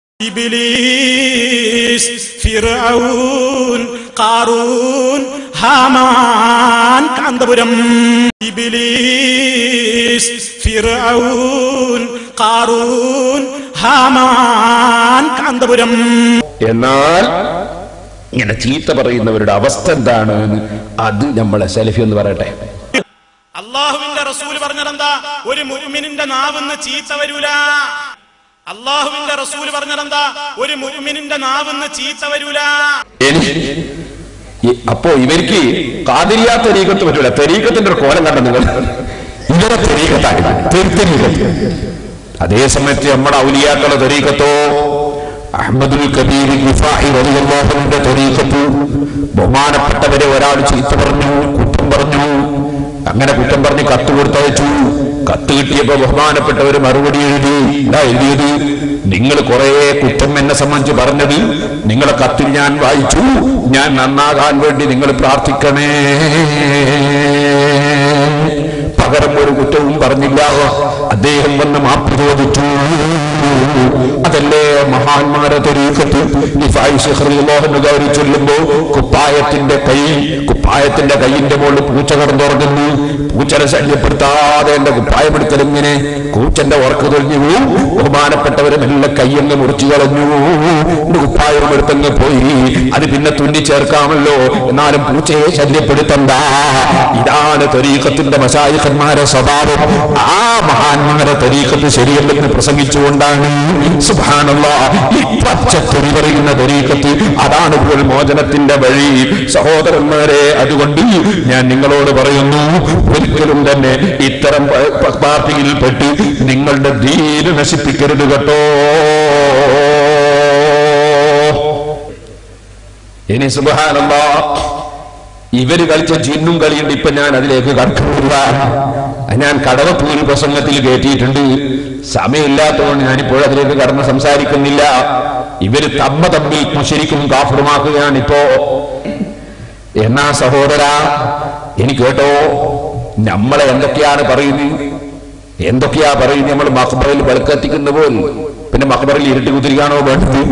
ഇബിലീസ് ഫിറഔൻ ഖാറൂൻ ഹാമാൻ കാന്തപുരം ഇബിലീസ് ഫിർഔൻ ഖാറൂൻ ഹാമാൻ കാന്തപുരം എന്നാൽ ഇങ്ങനെ ചീത്ത പറയുന്നവരുടെ അവസ്ഥ എന്താണ് എന്ന് അത് നമ്മളെ സെൽഫി എന്ന് പറയട്ടെ അള്ളാഹുവിന്റെ റസൂൽ പറഞ്ഞതെന്താ ഒരു മുരുമിനിന്റെ നാവിന്ന് ചീത്ത വരൂല അള്ളാഹുവിന്റെ റസൂൽ പറഞ്ഞതെന്താ ഒരു മുരുമിനിന്റെ നാവിന്ന് ചീത്ത വരൂല ഇനി ഈ- അപ്പോ ഇവർക്ക് കാതിരിയാ തെരീക്കത്ത് പറ്റൂല തെരീക്കത്തിന്റെ ഒരു കോലം കണ്ട നിങ്ങൾ ഇവരെ തെരീക്കത്താണ് തെരുത്തെരീക്കത്ത് അതേ സമയത്ത് നമ്മുടെ ഔലിയാക്കളുടെ തെരീക്കത്തോ അഹമ്മദുൽ കബീർ ഗിഫാഇ റളിയല്ലാഹുവിന്റെ തെരീക്കത്ത് ബഹുമാനപ്പെട്ടവരെ ഒരാൾ ചീത്ത പറഞ്ഞു കുറ്റം പറഞ്ഞു അങ്ങനെ കുറ്റം പറഞ്ഞ് കത്ത് കൊടുത്തയച്ചു കത്ത് കിട്ടിയപ്പോ ബഹുമാനപ്പെട്ടവര് മറുപടി എഴുതി എന്താ എഴുതിയത് നിങ്ങൾ കുറെ കുറ്റം എന്നെ സംബന്ധിച്ച് പറഞ്ഞത് നിങ്ങളെ കത്തിൽ ഞാൻ വായിച്ചു ഞാൻ നന്നാകാൻ വേണ്ടി നിങ്ങൾ പ്രാർത്ഥിക്കണേ പകരം ഒരു കുറ്റവും പറഞ്ഞില്ല അദ്ദേഹം വന്ന് മാപ്പ് ചോദിച്ചു അതല്ലേ മഹാന്മാരെ തെരീക്കത്ത് ഗൗരി ചൊല്ലുമ്പോ കുപ്പായത്തിന്റെ കൈ കുപ്പായത്തിന്റെ കൈയിന്റെ മുകളിൽ പൂച്ച കടന്നുറങ്ങുന്നു പൂച്ചനെ ശല്യപ്പെടുത്താതെ എന്റെ കുപ്പായം എടുക്കലിങ്ങനെ കൂച്ചന്റെ ഉറക്ക് തെളിഞ്ഞു പോവും ബഹുമാനപ്പെട്ടവരെ മെല്ലെ കൈയങ്ങ് മുറിച്ചു കളഞ്ഞു എന്റെ കുപ്പായം എടുത്തങ്ങ് പോയി അത് പിന്നെ തുന്നി ചേർക്കാമല്ലോ എന്നാലും പൂച്ചയെ ശല്യപ്പെടുത്തണ്ട ഇതാണ് തെരീക്കത്തിന്റെ മശായിഖന്മാരെ സ്വഭാവം ആ മഹാന്മാരെ തെരീക്കത്ത് ശരിയല്ലെന്ന് പ്രസംഗിച്ചുകൊണ്ടാണ് സുബാനുള്ള ഈ പച്ചത്തൊരി പറയുന്ന തെരീക്കത്ത് അതാണ് ഇപ്പോൾ മോചനത്തിന്റെ വഴി സഹോദരന്മാരെ അതുകൊണ്ട് ഞാൻ നിങ്ങളോട് പറയുന്നു ഒരിക്കലും തന്നെ ഇത്തരം പ- പ- പാർട്ടിയിൽപ്പെട്ട് നിങ്ങളുടെ ധീര് നശിപ്പിക്കരുത് കേട്ടോ ഇനി സുബാനല്ല ഇവര് കളിച്ച ജിന്നും കളിയുണ്ട് ഇപ്പൊ ഞാൻ അതിലേക്ക് കടക്കുന്നില്ല ഞാൻ കടവപ്പൂരി പ്രസംഗത്തിൽ കേട്ടിയിട്ടുണ്ട് സമയമില്ലാത്തതുകൊണ്ട് ഞാനിപ്പോൾ അതിലേക്ക് കടന്ന് സംസാരിക്കുന്നില്ല ഇവര് തമ്മ തമ്മിൽ ശരിക്കും കാഫറുമാക്കുകയാണ് ഇപ്പോ എന്നാ സഹോദര എനിക്ക് കേട്ടോ നമ്മളെ എന്തൊക്കെയാണ് പറയുന്നത് എന്തൊക്കെയാ പറയുന്നത് നമ്മൾ മക്ബറിൽ വിളക്കെത്തിക്കുന്ന പോൽ പിന്നെ മക്ബറിൽ ഇരുട്ടി കുത്തിരിക്കാണോ വേണ്ടത്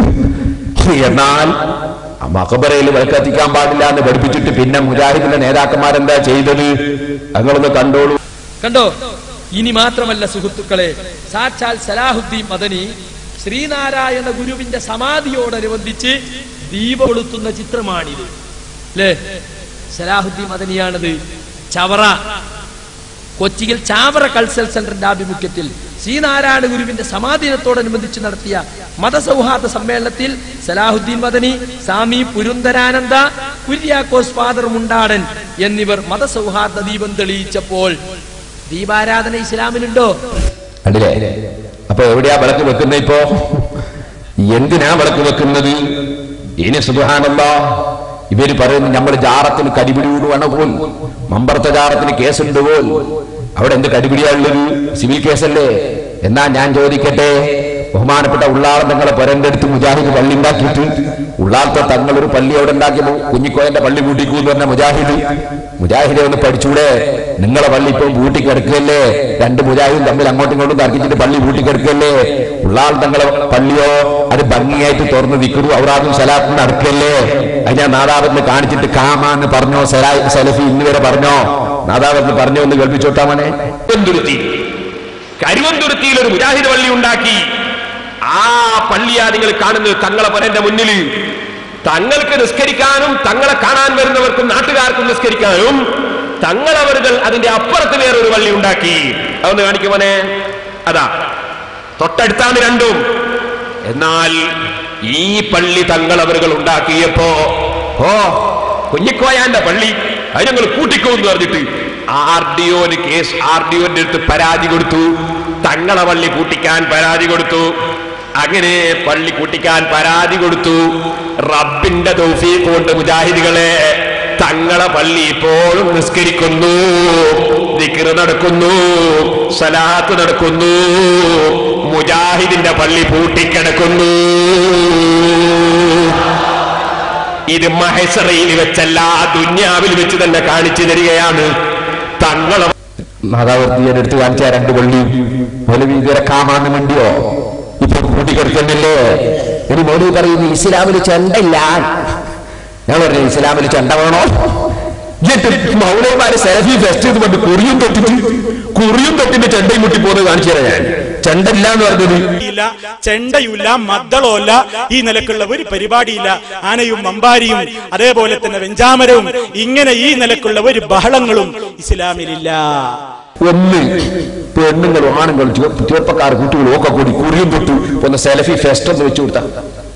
എന്നാൽ ആ മക്ബറയിൽ വിളക്കെത്തിക്കാൻ പാടില്ല എന്ന് പഠിപ്പിച്ചിട്ട് പിന്നെ മുജാഹിദിന്റെ നേതാക്കന്മാരെന്താ ചെയ്തത് ഞങ്ങളൊന്ന് കണ്ടോളൂ കണ്ടോ ഇനി മാത്രമല്ല സുഹൃത്തുക്കളെ സാക്ഷാൽ സലാഹുദ്ദീൻ മദനി ശ്രീനാരായണ ഗുരുവിന്റെ സമാധിയോടനുബന്ധിച്ച് ദീപ കൊളുത്തുന്ന ചിത്രമാണിത് അല്ലേ സലാഹുദ്ദീൻ മദനിയാണത് ചവറ കൊച്ചിയിൽ ചാവറ കൾച്ചറൽ സെന്ററിന്റെ ആഭിമുഖ്യത്തിൽ ശ്രീനാരായണ ഗുരുവിന്റെ സമാധിനത്തോടനുബന്ധിച്ച് നടത്തിയ മതസൗഹാർദ്ദ സമ്മേളനത്തിൽ സലാഹുദ്ദീൻ മദനി സ്വാമി പുരുന്തരാനന്ദ കുര്യാക്കോസ് ഫാദർ മുണ്ടാടൻ എന്നിവർ മതസൗഹാർദ്ദ ദീപം തെളിയിച്ചപ്പോൾ ദീപാരാധന ഇസ്ലാമിലുണ്ടോ കണ്ടില്ലേ അപ്പൊ എവിടെയാ വിളക്ക് വെക്കുന്നത് ഇപ്പോ എന്തിനാ വിളക്ക് വെക്കുന്നത് ഇനി സുബാനല്ല ഇവര് പറയുന്നു നമ്മൾ ജാറത്തിന് കടിപിടി കൂടുവാണ് പോൽ മമ്പറത്തെ ജാറത്തിന് കേസുണ്ട് പോൽ അവിടെ എന്ത് കടിപിടിയാണുള്ളത് സിവിൽ കേസല്ലേ എന്നാ ഞാൻ ചോദിക്കട്ടെ ബഹുമാനപ്പെട്ട ഉള്ളാളം തങ്ങളെ പുരണ്ടെടുത്ത് മുജാഹിദ് പള്ളി ഉണ്ടാക്കിയിട്ട് ഉള്ളാളത്തെ തങ്ങളൊരു പള്ളി അവിടെ ഉണ്ടാക്കിയപ്പോ കുഞ്ഞിക്കോയന്റെ പള്ളി പൂട്ടിക്കൂ എന്ന് പറഞ്ഞ മുജാഹിദ് മുജാഹിദെ ഒന്ന് പഠിച്ചൂടെ നിങ്ങളെ പള്ളി ഇപ്പൊ പൂട്ടിക്കിടക്കുകയല്ലേ രണ്ട് മുജാഹിദും തമ്മിൽ അങ്ങോട്ടും ഇങ്ങോട്ടും തർക്കിച്ചിട്ട് പള്ളി പൂട്ടിക്കിടക്കുകയല്ലേ ഉള്ളാൾ തങ്ങളെ പള്ളിയോ അത് ഭംഗിയായിട്ട് തുറന്ന് നിൽക്കുന്നു അവരാദ്യം സലാത്ത് നടക്കല്ലേ അത് ഞാൻ നാദാപത്തിന് കാണിച്ചിട്ട് കാമാന്ന് പറഞ്ഞോ സലാ- സലഫി ഇന്ന് വരെ പറഞ്ഞോ നാദാപത്തിന് പറഞ്ഞോ ഒന്ന് കേൾപ്പിച്ചോട്ടാ മോനെ കരുവന്തുരുത്തി കരുവന്തുരുത്തിയിൽ ഒരു മുജാഹിദ് പള്ളി ഉണ്ടാക്കി ആ പള്ളിയാ നിങ്ങൾ കാണുന്നത് തങ്ങളെ പരന്റെ മുന്നിൽ തങ്ങൾക്ക് നിസ്കരിക്കാനും തങ്ങളെ കാണാൻ വരുന്നവർക്കും നാട്ടുകാർക്കും നിസ്കരിക്കാനും തങ്ങളവരുകൾ അതിന്റെ അപ്പുറത്ത് വേറൊരു പള്ളി ഉണ്ടാക്കി അതൊന്ന് കാണിക്കുമോനെ അതാ തൊട്ടടുത്താണ് രണ്ടും എന്നാൽ ഈ പള്ളി തങ്ങളവരുകൾ ഉണ്ടാക്കിയപ്പോ ഓ കുഞ്ഞിക്കോയാന്റെ പള്ളി അത് ഞങ്ങൾ കൂട്ടിക്കോ എന്ന് പറഞ്ഞിട്ട് ആർ ഡി ഒന് കേസ് ആർ ഡി ഒന്റെ അടുത്ത് പരാതി കൊടുത്തു തങ്ങളെ പള്ളി കൂട്ടിക്കാൻ പരാതി കൊടുത്തു അങ്ങനെ പള്ളി കൂട്ടിക്കാൻ പരാതി കൊടുത്തു റബ്ബിന്റെ തൗഫീഖ് കൊണ്ട് മുജാഹിദുകളെ തങ്ങളെ പള്ളി ഇപ്പോഴും നിസ്കരിക്കുന്നു ദിക്റ് നടക്കുന്നു സലാത്ത് നടക്കുന്നു മുജാഹിദിന്റെ പള്ളി പൂട്ടിക്കിടക്കുന്നു ഇത് മഹസറയിൽ വെച്ചല്ല ദുന്യാവിൽ വെച്ച് തന്നെ കാണിച്ചു തരികയാണ് തങ്ങളെ മാതാവർത്തിയുടെ അടുത്ത് കാണിച്ച ആ രണ്ട് പള്ളി മൗലവി ഇതുവരെ കാമാന്ന് വേണ്ടിയോ ഇപ്പൊ കൂട്ടിക്കെടുക്കുന്നില്ലേ ഇനി മൗലവി പറയുന്നു ഇസ്ലാമിൽ ചെണ്ടയില്ല ഞാൻ പറഞ്ഞു ഇസ്ലാമിൽ ചെണ്ട വേണോ എന്നിട്ട് മൗലൈമാരെ സെലഫി ഫെസ്റ്റ് എന്ന് പറഞ്ഞ് കുറിയും തൊട്ടിട്ട് കുറിയും തൊട്ടിട്ട് ചെണ്ടയും മുട്ടി പോകുന്നത് കാണിച്ചു തരാം ഞാൻ ചെണ്ടല്ല എന്ന് പറഞ്ഞത് ഇല്ല ചെണ്ടയുമില്ല മദ്ദളമല്ല ഈ നിലക്കുള്ള ഒരു പരിപാടിയില്ല ആനയും മമ്പാരിയും അതേപോലെ തന്നെ വെഞ്ചാമരവും ഇങ്ങനെ ഈ നിലക്കുള്ള ഒരു ബഹളങ്ങളും ഇസ്ലാമിലില്ല ഒന്ന് പെണ്ണുങ്ങളും ആണുങ്ങളും ചുവ- ചെറുപ്പക്കാർ കുട്ടികളും ഒക്കെ കൂടി കുറിയും തൊട്ടു ഒന്ന് സെലഫി ഫെസ്റ്റ് എന്ന് വെച്ചു കൊടുത്ത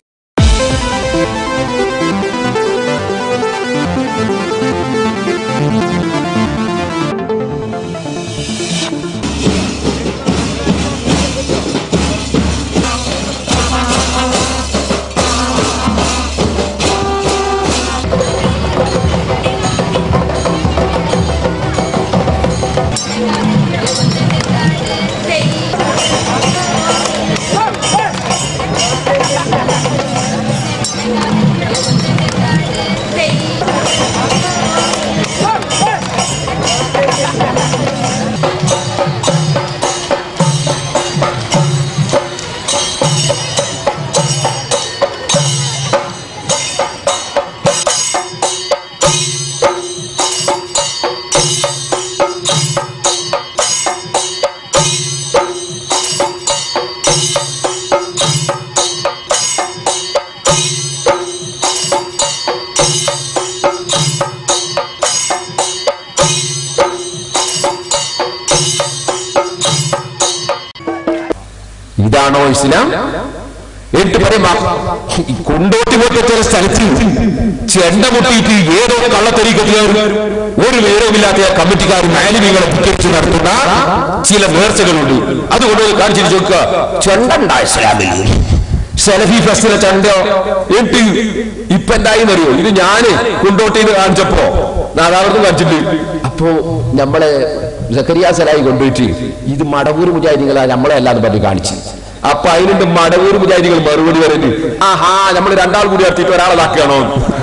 ഇതാണോ ഇസ്ലാം എന്നിട്ട് പറയും കൊണ്ടോട്ടി പോയിട്ട് ചില സ്ഥലത്ത് ചെണ്ട മുട്ടിയിട്ട് ഏതോ കള്ളത്തരീക്കത്തുകാർ ഒരു വിവരവുമില്ലാത്ത കമ്മിറ്റിക്കാർ മാലിന്യങ്ങളെ ധിക്കരിച്ച് നടത്തുന്ന ചില നേർച്ചകളുണ്ട് അതുകൊണ്ട് കാണിച്ചിട്ട് ചോദിക്കുക ചെണ്ട ഉണ്ടാ ഇസ്ലാമിൽ സെലഫി ഫെസ്റ്റിലെ ചണ്ടയോ എന്നിട്ട് ഇപ്പൊ എന്തായി അറിയോ ഇത് ഞാന് കൊണ്ടോട്ടിയിൽ കാണിച്ചപ്പോ നാദാവർന്ന് കാണിച്ചിട്ട് അപ്പോ നമ്മളെ സക്കരിയ സലായി കൊണ്ടുപോയിട്ട് ഇത് മടവൂർ മുജാഹിദികളാ നമ്മളെ അല്ലാതെ പറഞ്ഞ് കാണിച്ചു അപ്പൊ അതിനുണ്ട് മടവൂർ മുജാഹിദികൾ മറുപടി പറയുന്നത് ആഹാ നമ്മൾ രണ്ടാൾ കൂടി നടത്തിയിട്ട് ഒരാളതാക്കുകയാണോ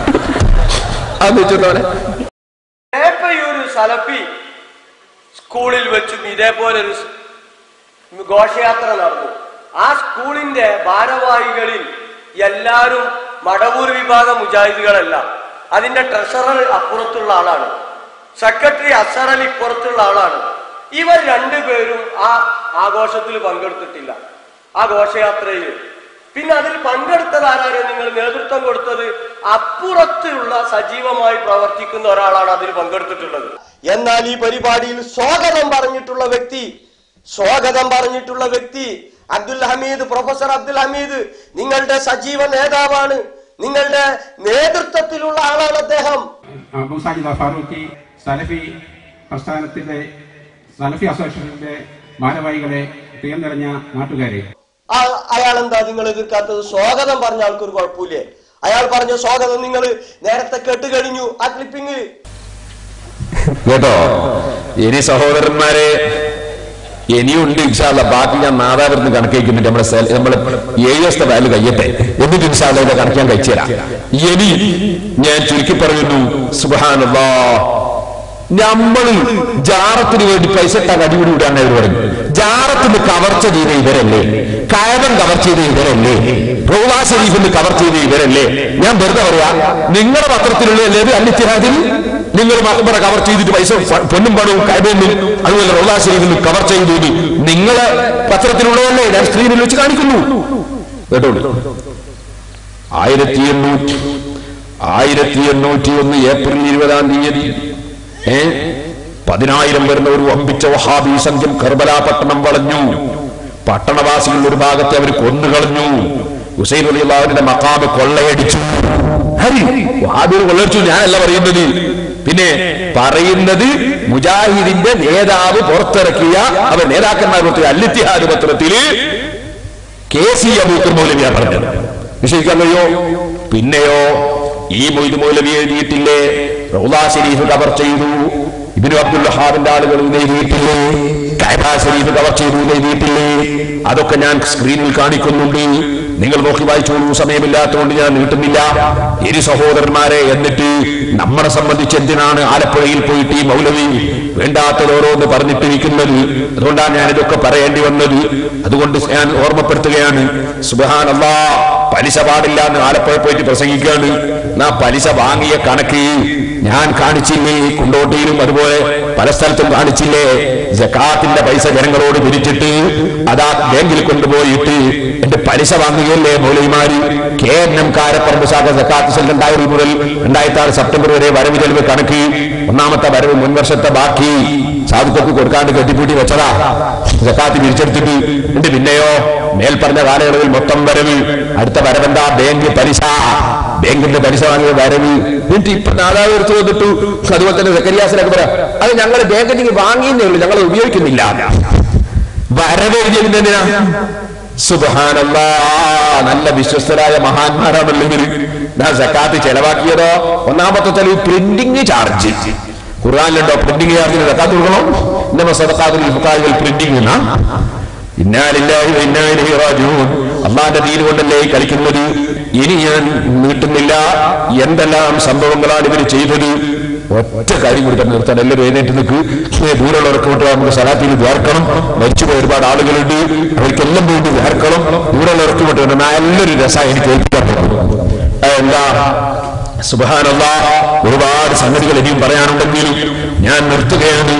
അത് വെച്ചിട്ടോനെ ഏപ്പയൊരു സലഫി സ്കൂളിൽ വെച്ചും ഇതേപോലെ ഒരു സ് ഘോഷയാത്ര നടന്നു ആ സ്കൂളിന്റെ ഭാരവാഹികളിൽ എല്ലാവരും മടവൂർ വിഭാഗം മുജാഹിദുകളല്ല അതിന്റെ ട്രഷറർ അപ്പുറത്തുള്ള ആളാണ് സെക്രട്ടറി അസർ അലി ഇപ്പുറത്തുള്ള ആളാണ് ഇവർ രണ്ടുപേരും ആ ആഘോഷത്തിൽ പങ്കെടുത്തിട്ടില്ല ആ ഘോഷയാത്രയിൽ പിന്നെ അതിൽ പങ്കെടുത്തത് ആരാണ് നിങ്ങൾ നേതൃത്വം കൊടുത്തത് അപ്പുറത്തുള്ള സജീവമായി പ്രവർത്തിക്കുന്ന ഒരാളാണ് അതിൽ പങ്കെടുത്തിട്ടുള്ളത് എന്നാൽ ഈ പരിപാടിയിൽ സ്വാഗതം പറഞ്ഞിട്ടുള്ള വ്യക്തി സ്വാഗതം പറഞ്ഞിട്ടുള്ള വ്യക്തി അബ്ദുൽ ഹമീദ് പ്രൊഫസർ അബ്ദുൽ ഹമീദ് നിങ്ങളുടെ സജീവ നേതാവാണ് നിങ്ങളുടെ നേതൃത്വത്തിലുള്ള ആളാണ് അദ്ദേഹം അബു സാജിദ് ഫാറൂഖി സലഫി പ്രസ്ഥാനത്തിന്റെ സലഫി അസോസിയേഷന്റെ ഭാരവാഹികളെ പ്രിയം നിറഞ്ഞ നാട്ടുകാരെ ആ- അയാൾ എന്താ നിങ്ങൾ എതിർക്കാത്തത് സ്വാഗതം പറഞ്ഞ ആൾക്കൊരു കുഴപ്പമില്ലേ അയാൾ പറഞ്ഞ സ്വാഗതം നിങ്ങൾ നേരത്തെ കേട്ട് കഴിഞ്ഞു ആ ക്ലിപ്പിംഗ് കേട്ടോ ഇനി സഹോദരന്മാരെ ഇനിയുണ്ട് ഇൻഷാല്ല ബാക്കി ഞാൻ നാദാപുരത്ത് കണക്കേക്കുന്നുണ്ട് നമ്മുടെ സ്ഥല- നമ്മളെ ഏഴ് ദിവസത്തെ വാല് കഴിയട്ടെ എന്നിട്ട് ഇൻഷാല്ല ഇത് കണക്ക് ഞാൻ കഴിച്ചു തരാം ഇനി ഞാൻ ചുരുക്കി പറയുന്നു സുബാനല്ലാ നമ്മള് ജാറത്തിന് വേണ്ടി പൈസ ഇട്ടാൽ അടിപിടി വിടാൻ അവർ പറഞ്ഞു ജാറത്തിന് കവർച്ച ചെയ്ത ഇവരല്ലേ കയവൻ കവർ ചെയ്ത ഇവരല്ലേ റോളാ ഷരീഫിന് കവർ ചെയ്ത ഇവരല്ലേ ഞാൻ വെറുതെ പറയാ നിങ്ങളുടെ പത്രത്തിലുള്ള അല്ലേ അല്ലിത്തിഹാദിൽ നിങ്ങൾ മക്ബറ കവർ ചെയ്തിട്ട് പൈസ പ- പൊന്നും പണവും കൈബൊന്നും അതുപോലെ റോളാ ഷരീഫിന് കവർ ചെയ്തു നിങ്ങളെ പത്രത്തിലുള്ളതല്ലേ ഞാൻ സ്ക്രീനിൽ വെച്ച് കാണിക്കുന്നു കേട്ടോ ആയിരത്തി എണ്ണൂറ്റി ആയിരത്തി എണ്ണൂറ്റി ഒന്ന് ഏപ്രിൽ ഇരുപതാം തീയതി ഏ പതിനായിരം വരുന്ന ഒരു വമ്പിച്ച വഹാബി സംഘം കർബല പട്ടണം വളഞ്ഞു പട്ടണവാസികൾ ഒരു ഭാഗത്തെ അവർ കൊന്നുകളഞ്ഞു ഹുസൈൻ അലിയുടെ മക്കാമ് കൊള്ളയടിച്ചു ഹരി വഹാബികൾ കൊള്ളയടിച്ചു ഞാനല്ല പറയുന്നത് പിന്നെ പറയുന്നത് മുജാഹിദിന്റെ നേതാവ് പുറത്തിറക്കിയ അവർ നേതാക്കന്മാർ പുറത്തിറക്കിയ അല്ലിത്തിഹാദ് പത്രത്തില് കെ സി അബൂക്കർ മൗലവിയാ പറഞ്ഞത് നിശ്ചയിക്കാൻ കഴിയോ പിന്നെയോ ഈ മൊയ്ത് മൗലവി എഴുതിയിട്ടില്ലേ റൗലാ ഷരീഫ് കവർ ചെയ്തു ഇബിനു അബ്ദുൽ വഹാബിന്റെ ആളുകൾ ഇത് എഴുതിയിട്ടില്ലേ കൈബ ഷരീഫ് കവർ ചെയ്തു എന്ന് എഴുതിയിട്ടില്ലേ അതൊക്കെ ഞാൻ സ്ക്രീനിൽ കാണിക്കുന്നുണ്ട് നിങ്ങൾ നോക്കി വായിച്ചോളൂ സമയമില്ലാത്തതുകൊണ്ട് ഞാൻ നീട്ടുന്നില്ല ഇരു സഹോദരന്മാരെ എന്നിട്ട് നമ്മളെ സംബന്ധിച്ച് എന്തിനാണ് ആലപ്പുഴയിൽ പോയിട്ട് ഈ മൗലവി വേണ്ടാത്തത് ഓരോന്ന് പറഞ്ഞിട്ടിരിക്കുന്നത് അതുകൊണ്ടാണ് ഞാൻ ഇതൊക്കെ പറയേണ്ടി വന്നത് അതുകൊണ്ട് ഞാൻ ഓർമ്മപ്പെടുത്തുകയാണ് സുബഹാൻ അള്ളാ പലിശ പാടില്ല എന്ന് ആലപ്പുഴ പോയിട്ട് പ്രസംഗിക്കുകയാണ് നാ പലിശ വാങ്ങിയ കണക്ക് ഞാൻ കാണിച്ചില്ലേ കുണ്ടോട്ടിയിലും അതുപോലെ പല സ്ഥലത്തും കാണിച്ചില്ലേ ജക്കാത്തിന്റെ പൈസ ജനങ്ങളോട് പിരിച്ചിട്ട് അതാ ബാങ്കിൽ കൊണ്ടുപോയിട്ട് എന്റെ പലിശ വാങ്ങുകയല്ലേ മൗലൈമാര് കെ എൻ എം കാരപ്പറമ്പ് ശാഖ ജക്കാത്ത് സെൽ രണ്ടായിരം മുതൽ രണ്ടായിരത്തി ആറ് സെപ്റ്റംബർ വരെ വരവ് ചെലവ് കണക്ക് ഒന്നാമത്തെ വരവ് മുൻ വർഷത്തെ ബാക്കി സാധുക്കൾക്ക് കൊടുക്കാണ്ട് കെട്ടിപ്പൂട്ടി വെച്ചതാ ജക്കാത്ത് പിരിച്ചെടുത്തിട്ട് എന്നിട്ട് പിന്നെയോ മേൽപ്പറഞ്ഞ കാലയളവിൽ മൊത്തം വരവ് അടുത്ത വരവെന്താ ബാങ്ക് പലിശ ബാങ്കിന്റെ പലിശ വാങ്ങിയ വരവ് എന്നിട്ട് ഇപ്പൊ നാലാവ് എടുത്തു വന്നിട്ടു അതുപോലെ തന്നെ സെക്രട്ടറിയാസിനൊക്കെ പറയാം അത് ഞങ്ങൾ ബാങ്കിന് വാങ്ങിയെന്നേ ഉള്ളൂ ഞങ്ങൾ ഉപയോഗിക്കുന്നില്ല വരവ് എഴുതിയതിന്റെ എന്തിനാ സുബഹാനല്ലാ നല്ല വിശ്വസ്തരായ മഹാന്മാരാണല്ലോ ഇവര് ഞാൻ സക്കാത്ത് ചെലവാക്കിയതോ ഒന്നാമത്തെ തെളിവ് പ്രിന്റിംഗ് ചാർജ് ഖുർആാനിലുണ്ടോ പ്രിന്റിംഗ് ചാർജിന് സക്കാത്ത് കൊടുക്കണം ഇന്നമ സദക്കാത്തിൽ ഫുക്കാരികൾ പ്രിന്റിംഗ് എന്നാ ഇന്നാലില്ലാഹി വ ഇന്നാ ഇലൈഹി റാജിഊൻ അള്ളാന്റെ ദീൻ കൊണ്ടല്ലേ ഈ കളിക്കുന്നത് ഇനി ഞാൻ നീട്ടുന്നില്ല എന്തെല്ലാം സംഭവങ്ങളാണ് ഇവർ ചെയ്തത് ഒറ്റ കാര്യം കൂടി തന്നെ നിർത്താൻ എല്ലാവരും എഴുന്നേറ്റ് നിൽക്ക് ഇങ്ങനെ ദൂരമുള്ളവർക്ക് വിട്ട് നമുക്ക് സലാത്തിൽ വേർക്കണം മരിച്ചുപോയ ഒരുപാട് ആളുകളുണ്ട് അവർക്കെല്ലാം വേണ്ടി വേർക്കണം ദൂരമുള്ളവർക്ക് വിട്ട് നല്ലൊരു രസമായി എനിക്ക് കേൾപ്പിക്കാൻ പോകുന്നു എന്താ സുബഹാനല്ല ഒരുപാട് സംഗതികൾ ഇനിയും പറയാനുണ്ടെങ്കിലും ഞാൻ നിർത്തുകയാണ്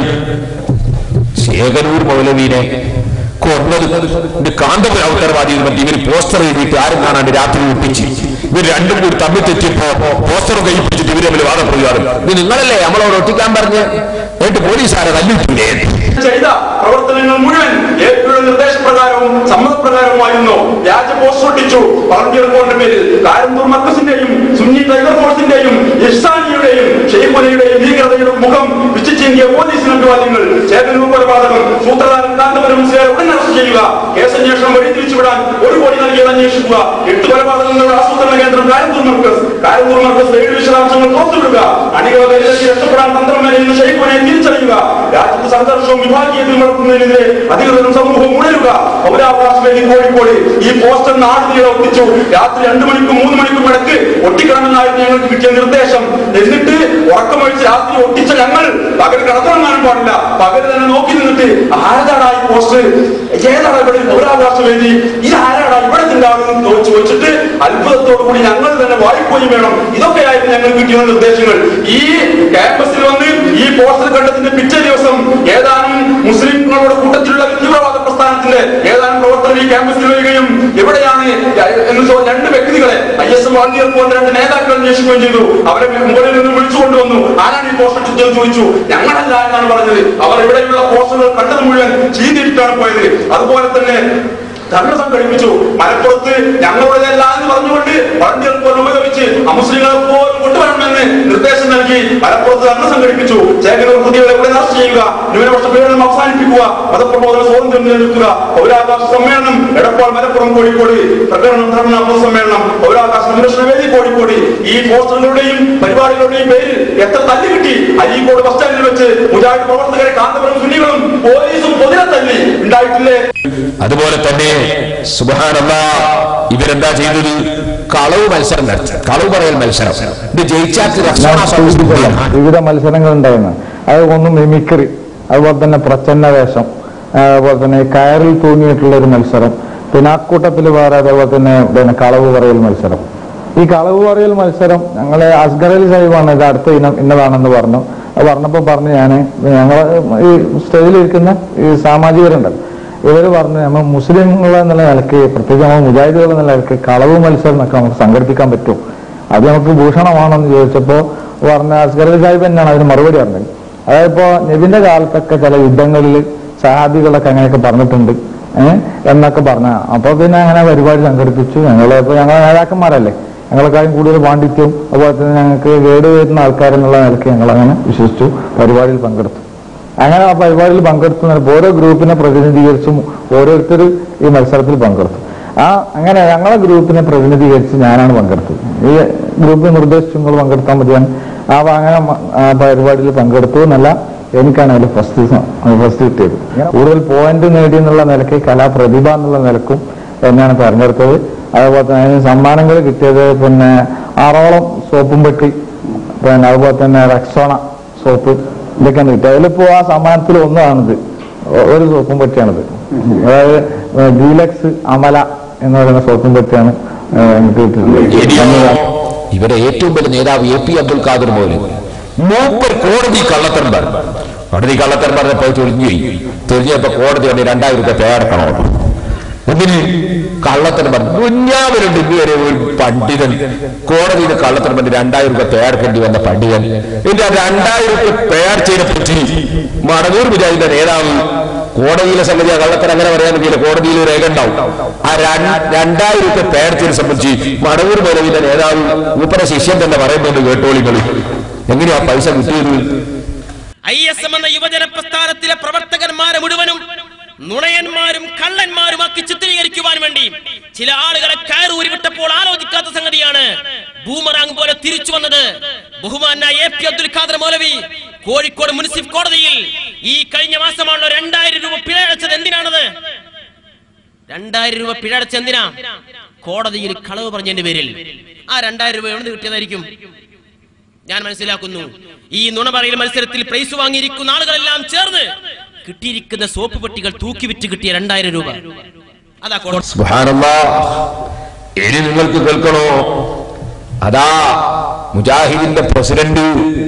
ശേഖരൂർ മൗലവീനെ കൊന്നത് ഇത് കാന്തപുര ഉത്തരവാദി മറ്റേ ഇവര് പോസ്റ്റർ എഴുതിയിട്ട് ആരും കാണാണ്ട് രാത്രി ഒപ്പിച്ച് ഇവർ രണ്ടും കൂടി തമ്മിൽ തെറ്റിയപ്പോ പോസ്റ്റർ കൈപ്പിച്ചിട്ട് ഇവര് തമ്മിൽ വാദപ്രതികാരം ഇത് നിങ്ങളല്ലേ നമ്മളോട് ഒട്ടിക്കാൻ പറഞ്ഞ് എന്നിട്ട് പോലീസുകാരെ തല്ലിട്ടില്ലേ ചെയ്ത പ്രവർത്തനങ്ങൾ മുഴുവൻ എപിയുടെ നിർദ്ദേശപ്രകാരവും സമ്മതപ്രകാരവുമായിരുന്നു വ്യാജ പോസ്റ്റ് ഒട്ടിച്ചു വളണ്ടിയർ ബോർഡിന്റെ പേരിൽ കാരന്തൂർ മർക്കസിന്റെയും സുന്നി ടൈഗർ ഫോഴ്സിന്റെയും ഇർസാനിയുടെയും ഷെയ്ഖുനയുടെയും ഭീകരതയുടെ മുഖം വിച്ചിച്ചിന്തിയ പോലീസ് നമ്പുവാദ്യങ്ങൾ ചേതനൂർ കൊലപാതകം സൂത്രധാരൻ കാന്തപുരം മുസ്ലിയാരെ ഉടൻ അറസ്റ്റ് ചെയ്യുക കേസന്വേഷണം വഴി തിരിച്ചുവിടാൻ ഒരു കോടി നൽകിയത് അന്വേഷിക്കുക എട്ട് കൊലപാതകങ്ങളുടെ ആസൂത്രണ കേന്ദ്രം കാരന്തൂർ മർക്കസ് കാരന്തൂർ മർക്കസ് ഏഴ് വിശദാംശങ്ങൾ പുറത്തുവിടുക അണികളെ രക്ഷപ്പെടാൻ തന്ത്രം മെനയുന്ന ഷെയ്ഖുനെ തിരിച്ചറിയുക രാജ്യത്ത് സംഘർഷവും വിഭാഗീയതയും വളർത്തുന്നതിനെതിരെ അധികൃതരും സമൂഹവും ഉണരുക പൗരാവകാശ വേദി കോഴിക്കോട് ഈ പോസ്റ്റർ നാടുനീളെ ഒട്ടിച്ചു രാത്രി രണ്ടു മണിക്കും മൂന്ന് മണിക്കും ഇടയ്ക്ക് ഒട്ടിക്കണമെന്നായിരുന്നു ഞങ്ങൾക്ക് കിട്ടിയ നിർദ്ദേശം എന്നിട്ട് ഉറക്കമൊഴിച്ച് രാത്രി ഒട്ടിച്ച ഞങ്ങൾ പകൽ കടന്നുറങ്ങാനും പാടില്ല പകൽ തന്നെ നോക്കി നിന്നിട്ട് ആരാടാ ഈ പോസ്റ്റർ ഏതാണ് ഇവിടെ പൗരാവകാശ വേദി ഇത് ആരാടാ ഇവിടെ ഉണ്ടാവുമെന്ന് ചോദിച്ചിട്ട് അത്ഭുതത്തോടു കൂടി ഞങ്ങൾ തന്നെ വായിക്കുകയും വേണം ഇതൊക്കെയായിരുന്നു ഞങ്ങൾ കിട്ടിയ നിർദ്ദേശങ്ങൾ ഈ ക്യാമ്പസിൽ വന്ന് ഈ പോസ്റ്റർ കണ്ടതിന്റെ പിറ്റേ ദിവസം ഏതാനും മുസ്ലിങ്ങളുടെ കൂട്ടത്തിലുള്ള തീവ്രവാദ പ്രസ്ഥാനത്തിന്റെ ഏതാനും പ്രവർത്തകർ ഈ ക്യാമ്പസിൽ വരികയും എവിടെയാണ് എന്ന് ചോ- രണ്ട് വ്യക്തികളെ ഐ എസ് എം വാങ്ങിയർ പോലെ രണ്ട് നേതാക്കൾ അന്വേഷിക്കുകയും ചെയ്തു അവരെ മുകളിൽ നിന്ന് വിളിച്ചു കൊണ്ടുവന്നു ആരാണ് ഈ പോസ്റ്റർ ഇട്ടതെന്ന് ചോദിച്ചു ഞങ്ങളല്ല എന്നാണ് പറഞ്ഞത് അവർ ഇവിടെയുള്ള പോസ്റ്ററുകൾ കണ്ടത് മുഴുവൻ ചീതിയിട്ടാണ് പോയത് അതുപോലെ തന്നെ ധർണ സംഘടിപ്പിച്ചു മലപ്പുറത്ത് ഞങ്ങളുടേതല്ല എന്ന് പറഞ്ഞുകൊണ്ട് വളണ്ടിയർ പോലും ഉപയോഗിച്ച് അമുസ്ലിങ്ങളെ പോലും കൊണ്ടുവരണമെന്ന് നിർദ്ദേശം നൽകി മലപ്പുറത്ത് ധർണ സംഘടിപ്പിച്ചു ചേകനൂർ പ്രതികളെ ഇവിടെ അറസ്റ്റ് ചെയ്യുക ന്യൂനപക്ഷ പീഡനം അവസാനിപ്പിക്കുക മതപ്രബോധന സ്വാതന്ത്ര്യം നിലനിർത്തുക പൗരാകാശ സമ്മേളനം എടപ്പാൾ മലപ്പുറം കോഴിക്കോട് പ്രകടനം ധർണ പൊതുസമ്മേളനം പൗരാകാശ സംരക്ഷണ വേദി കോഴിക്കോട് ഈ പോസ്റ്ററുകളുടെയും പരിപാടികളുടെയും പേരിൽ എത്ര തല്ല് കിട്ടി അരീക്കോട് ബസ് സ്റ്റാൻഡിൽ വെച്ച് മുജാഹിദ് പ്രവർത്തകരെ കാന്തപുരം സുന്നികളും പോലീസും പൊതിരെ തല്ലി ഉണ്ടായിട്ടില്ലേ അതുപോലെ തന്നെ സുബഹാനല്ല ഇവരെന്താ ചെയ്തത് കളവ് മത്സരം നടത്തി കളവ് പറയൽ മത്സരം ഇത് ജയിച്ചാക്ക് ഞാൻ രക്ഷാ സൂചിപ്പിച്ചതാണ്. വിവിധ മത്സരങ്ങൾ ഉണ്ടായിരുന്നു അത് ഒന്ന് മിമിക്രി അതുപോലെ തന്നെ പ്രച്ഛന്ന വേഷം ആ, അതുപോലെ തന്നെ കയറിൽ തൂങ്ങിയിട്ടുള്ള ഒരു മത്സരം പിന്നെ അക്കൂട്ടത്തിൽ വേറെ അതേപോലെ തന്നെ പിന്നെ കളവ് പറയൽ മത്സരം ഈ കളവ് പറയൽ മത്സരം ഞങ്ങളെ അസ്ഗർ അലി സാഹിബാണ് ഇത് അടുത്ത ഇനം ഇന്നതാണെന്ന് പറഞ്ഞു അത് പറഞ്ഞപ്പോൾ പറഞ്ഞു ഞാൻ ഞങ്ങൾ ഈ സ്റ്റേജിലിരിക്കുന്ന ഈ സാമാജികരുണ്ടല്ലോ ഇവർ പറഞ്ഞു നമ്മൾ മുസ്ലിങ്ങൾ എന്നുള്ള നിലയ്ക്ക് പ്രത്യേകിച്ച് നമ്മൾ മുജാഹിദുകൾ എന്നുള്ള നിലയ്ക്ക് കളവ് മത്സരം എന്നൊക്കെ നമുക്ക് സംഘടിപ്പിക്കാൻ പറ്റും അത് നമുക്ക് ഭൂഷണമാണെന്ന് ചോദിച്ചപ്പോൾ പറഞ്ഞ അസ്ഗർ അലി സാഹിബ് തന്നെയാണ് അതിന് മറുപടി പറഞ്ഞത് അതായത് ഇപ്പോ നബിന്റെ കാലത്തൊക്കെ ചില യുദ്ധങ്ങളിൽ സഹാബികളൊക്കെ അങ്ങനെയൊക്കെ പറഞ്ഞിട്ടുണ്ട് ഏഹ് എന്നൊക്കെ പറഞ്ഞ അപ്പൊ പിന്നെ അങ്ങനെ പരിപാടി സംഘടിപ്പിച്ചു ഞങ്ങൾ ഇപ്പൊ ഞങ്ങളെ നേതാക്കന്മാരല്ലേ ഞങ്ങളെക്കാളും കൂടുതൽ പാണ്ഡിത്യവും അതുപോലെ തന്നെ ഞങ്ങൾക്ക് ഗൈഡ് വരുന്ന ആൾക്കാരെന്നുള്ള നിലയ്ക്ക് ഞങ്ങൾ അങ്ങനെ വിശ്വസിച്ചു പരിപാടിയിൽ പങ്കെടുത്തു അങ്ങനെ ആ പരിപാടിയിൽ പങ്കെടുത്തു ഓരോ ഗ്രൂപ്പിനെ പ്രതിനിധീകരിച്ചും ഓരോരുത്തർ ഈ മത്സരത്തിൽ പങ്കെടുത്തു ആ അങ്ങനെ ഞങ്ങളെ ഗ്രൂപ്പിനെ പ്രതിനിധീകരിച്ച് ഞാനാണ് പങ്കെടുത്തത് ഈ ഗ്രൂപ്പ് നിർദ്ദേശിച്ചു നിങ്ങൾ പങ്കെടുത്താൽ മതിയാണ് ആ അങ്ങനെ മ- ആ പരിപാടിയിൽ പങ്കെടുത്തു എന്നല്ല എനിക്കാണ് അതിൽ ഫസ്റ്റ് ഫസ്റ്റ് കിട്ടിയത് ഇങ്ങനെ കൂടുതൽ പോയിന്റ് നേടി എന്നുള്ള നിലയ്ക്ക് കലാപ്രതിഭ എന്നുള്ള നിലക്കും എന്നെയാണ് തെരഞ്ഞെടുത്തത് അതുപോലെ തന്നെ അതിന് സമ്മാനങ്ങൾ കിട്ടിയത് പിന്നെ ആറോളം സോപ്പും പെട്ടി പിന്നെ അതുപോലെ തന്നെ റെക്സോണ സോപ്പ് ഇതൊക്കെയാണ് കിട്ടിയത് അതിലിപ്പോ ആ സമ്മാനത്തിൽ ഒന്നാണിത് ഒ- ഒരു സോപ്പും പെട്ടിയാണിത് അതായത് ഡീലക്സ് അമല എന്ന് പറയുന്ന സോപ്പും പെട്ടിയാണ് ഏഹ്, എനിക്ക് കിട്ടിയിട്ടുള്ളത് ഇവരെ ഏറ്റവും വലിയ നേതാവ് എ പി അബ്ദുൽ ഖാദർ മോല് മൂപ്പർ കോടതി കള്ളത്തരം പറഞ്ഞു കോടതി കള്ളത്തരം പറഞ്ഞപ്പോ ചൊരിഞ്ഞു ചൊരിഞ്ഞപ്പോ കോടതി പറഞ്ഞു രണ്ടായിരം രൂപ പേടക്കണോ എന്തിന് കള്ളത്തരം പറഞ്ഞു കുഞ്ഞാവരുണ്ട് ഇതുവരെ ഒരു പണ്ഡിതൻ കോടതിയിൽ കള്ളത്തരം പറഞ്ഞ് രണ്ടായിരം രൂപ പേടക്കേണ്ടി വന്ന പണ്ഡിതൻ ഇതിന്റെ ആ രണ്ടായിരം രൂപ പേടച്ചതിനെ പറ്റി മടവൂർ വിചാരിച്ച നേതാവ് കോടതിയിലെ സംഗതി ആ കള്ളത്തരം അങ്ങനെ പറയാൻ പറ്റില്ല കോടതിയിൽ ഒരു രേഖ ഉണ്ടാവും ആ രണ്ട് രണ്ടായിരം രൂപ പേടച്ചതിനെ സംബന്ധിച്ച് മടവൂർ മൗലവിന്റെ നേതാവ് മൂപ്പര ശിഷ്യൻ തന്നെ പറയുന്നുണ്ട് കേട്ടോളികൾ എങ്ങനെയാ പൈസ കിട്ടിയത് ഐ എസ് എം എന്ന യുവജന പ്രസ്ഥാനത്തിലെ പ്രവർത്തകന്മാരെ മുഴുവനും നുണയന്മാരും കള്ളന്മാരുമാക്കി ചിത്രീകരിക്കുവാൻ വേണ്ടി ചില ആളുകളെ കയറൂരി വിട്ടപ്പോൾ ആലോചിക്കാത്ത സംഗതിയാണ് ബൂമറാങ് പോലെ തിരിച്ചു വന്നത് ബഹുമാനായ A P Abdul Khader Moulavi Kozhikode municipal കോടതിയിൽ ഈ കഴിഞ്ഞ മാസമാണല്ലോ രണ്ടായിരം രൂപ പിഴ അടച്ചത് എന്തിനാണത് രണ്ടായിരം രൂപ പിഴ അടച്ചത് എന്തിനാ കോടതിയിൽ കളവ് പറഞ്ഞതിന്റെ പേരിൽ ആ രണ്ടായിരം രൂപ എവിടെ നിന്ന് കിട്ടിയതായിരിക്കും ഞാൻ മനസ്സിലാക്കുന്നു ഈ നുണ പറയൽ മത്സരത്തിൽ പ്രൈസ് വാങ്ങിയിരിക്കുന്ന ആളുകളെല്ലാം ചേർന്ന് കിട്ടിയിരിക്കുന്ന സോപ്പ് പെട്ടികൾ തൂക്കി വിറ്റ് കിട്ടിയ രണ്ടായിരം രൂപ അതാ കോടതി സുബ്ഹാനല്ലാ. ഇനി നിങ്ങൾക്ക് കേൾക്കണോ അതാ മുജാഹിദിന്റെ പ്രസിഡന്റ്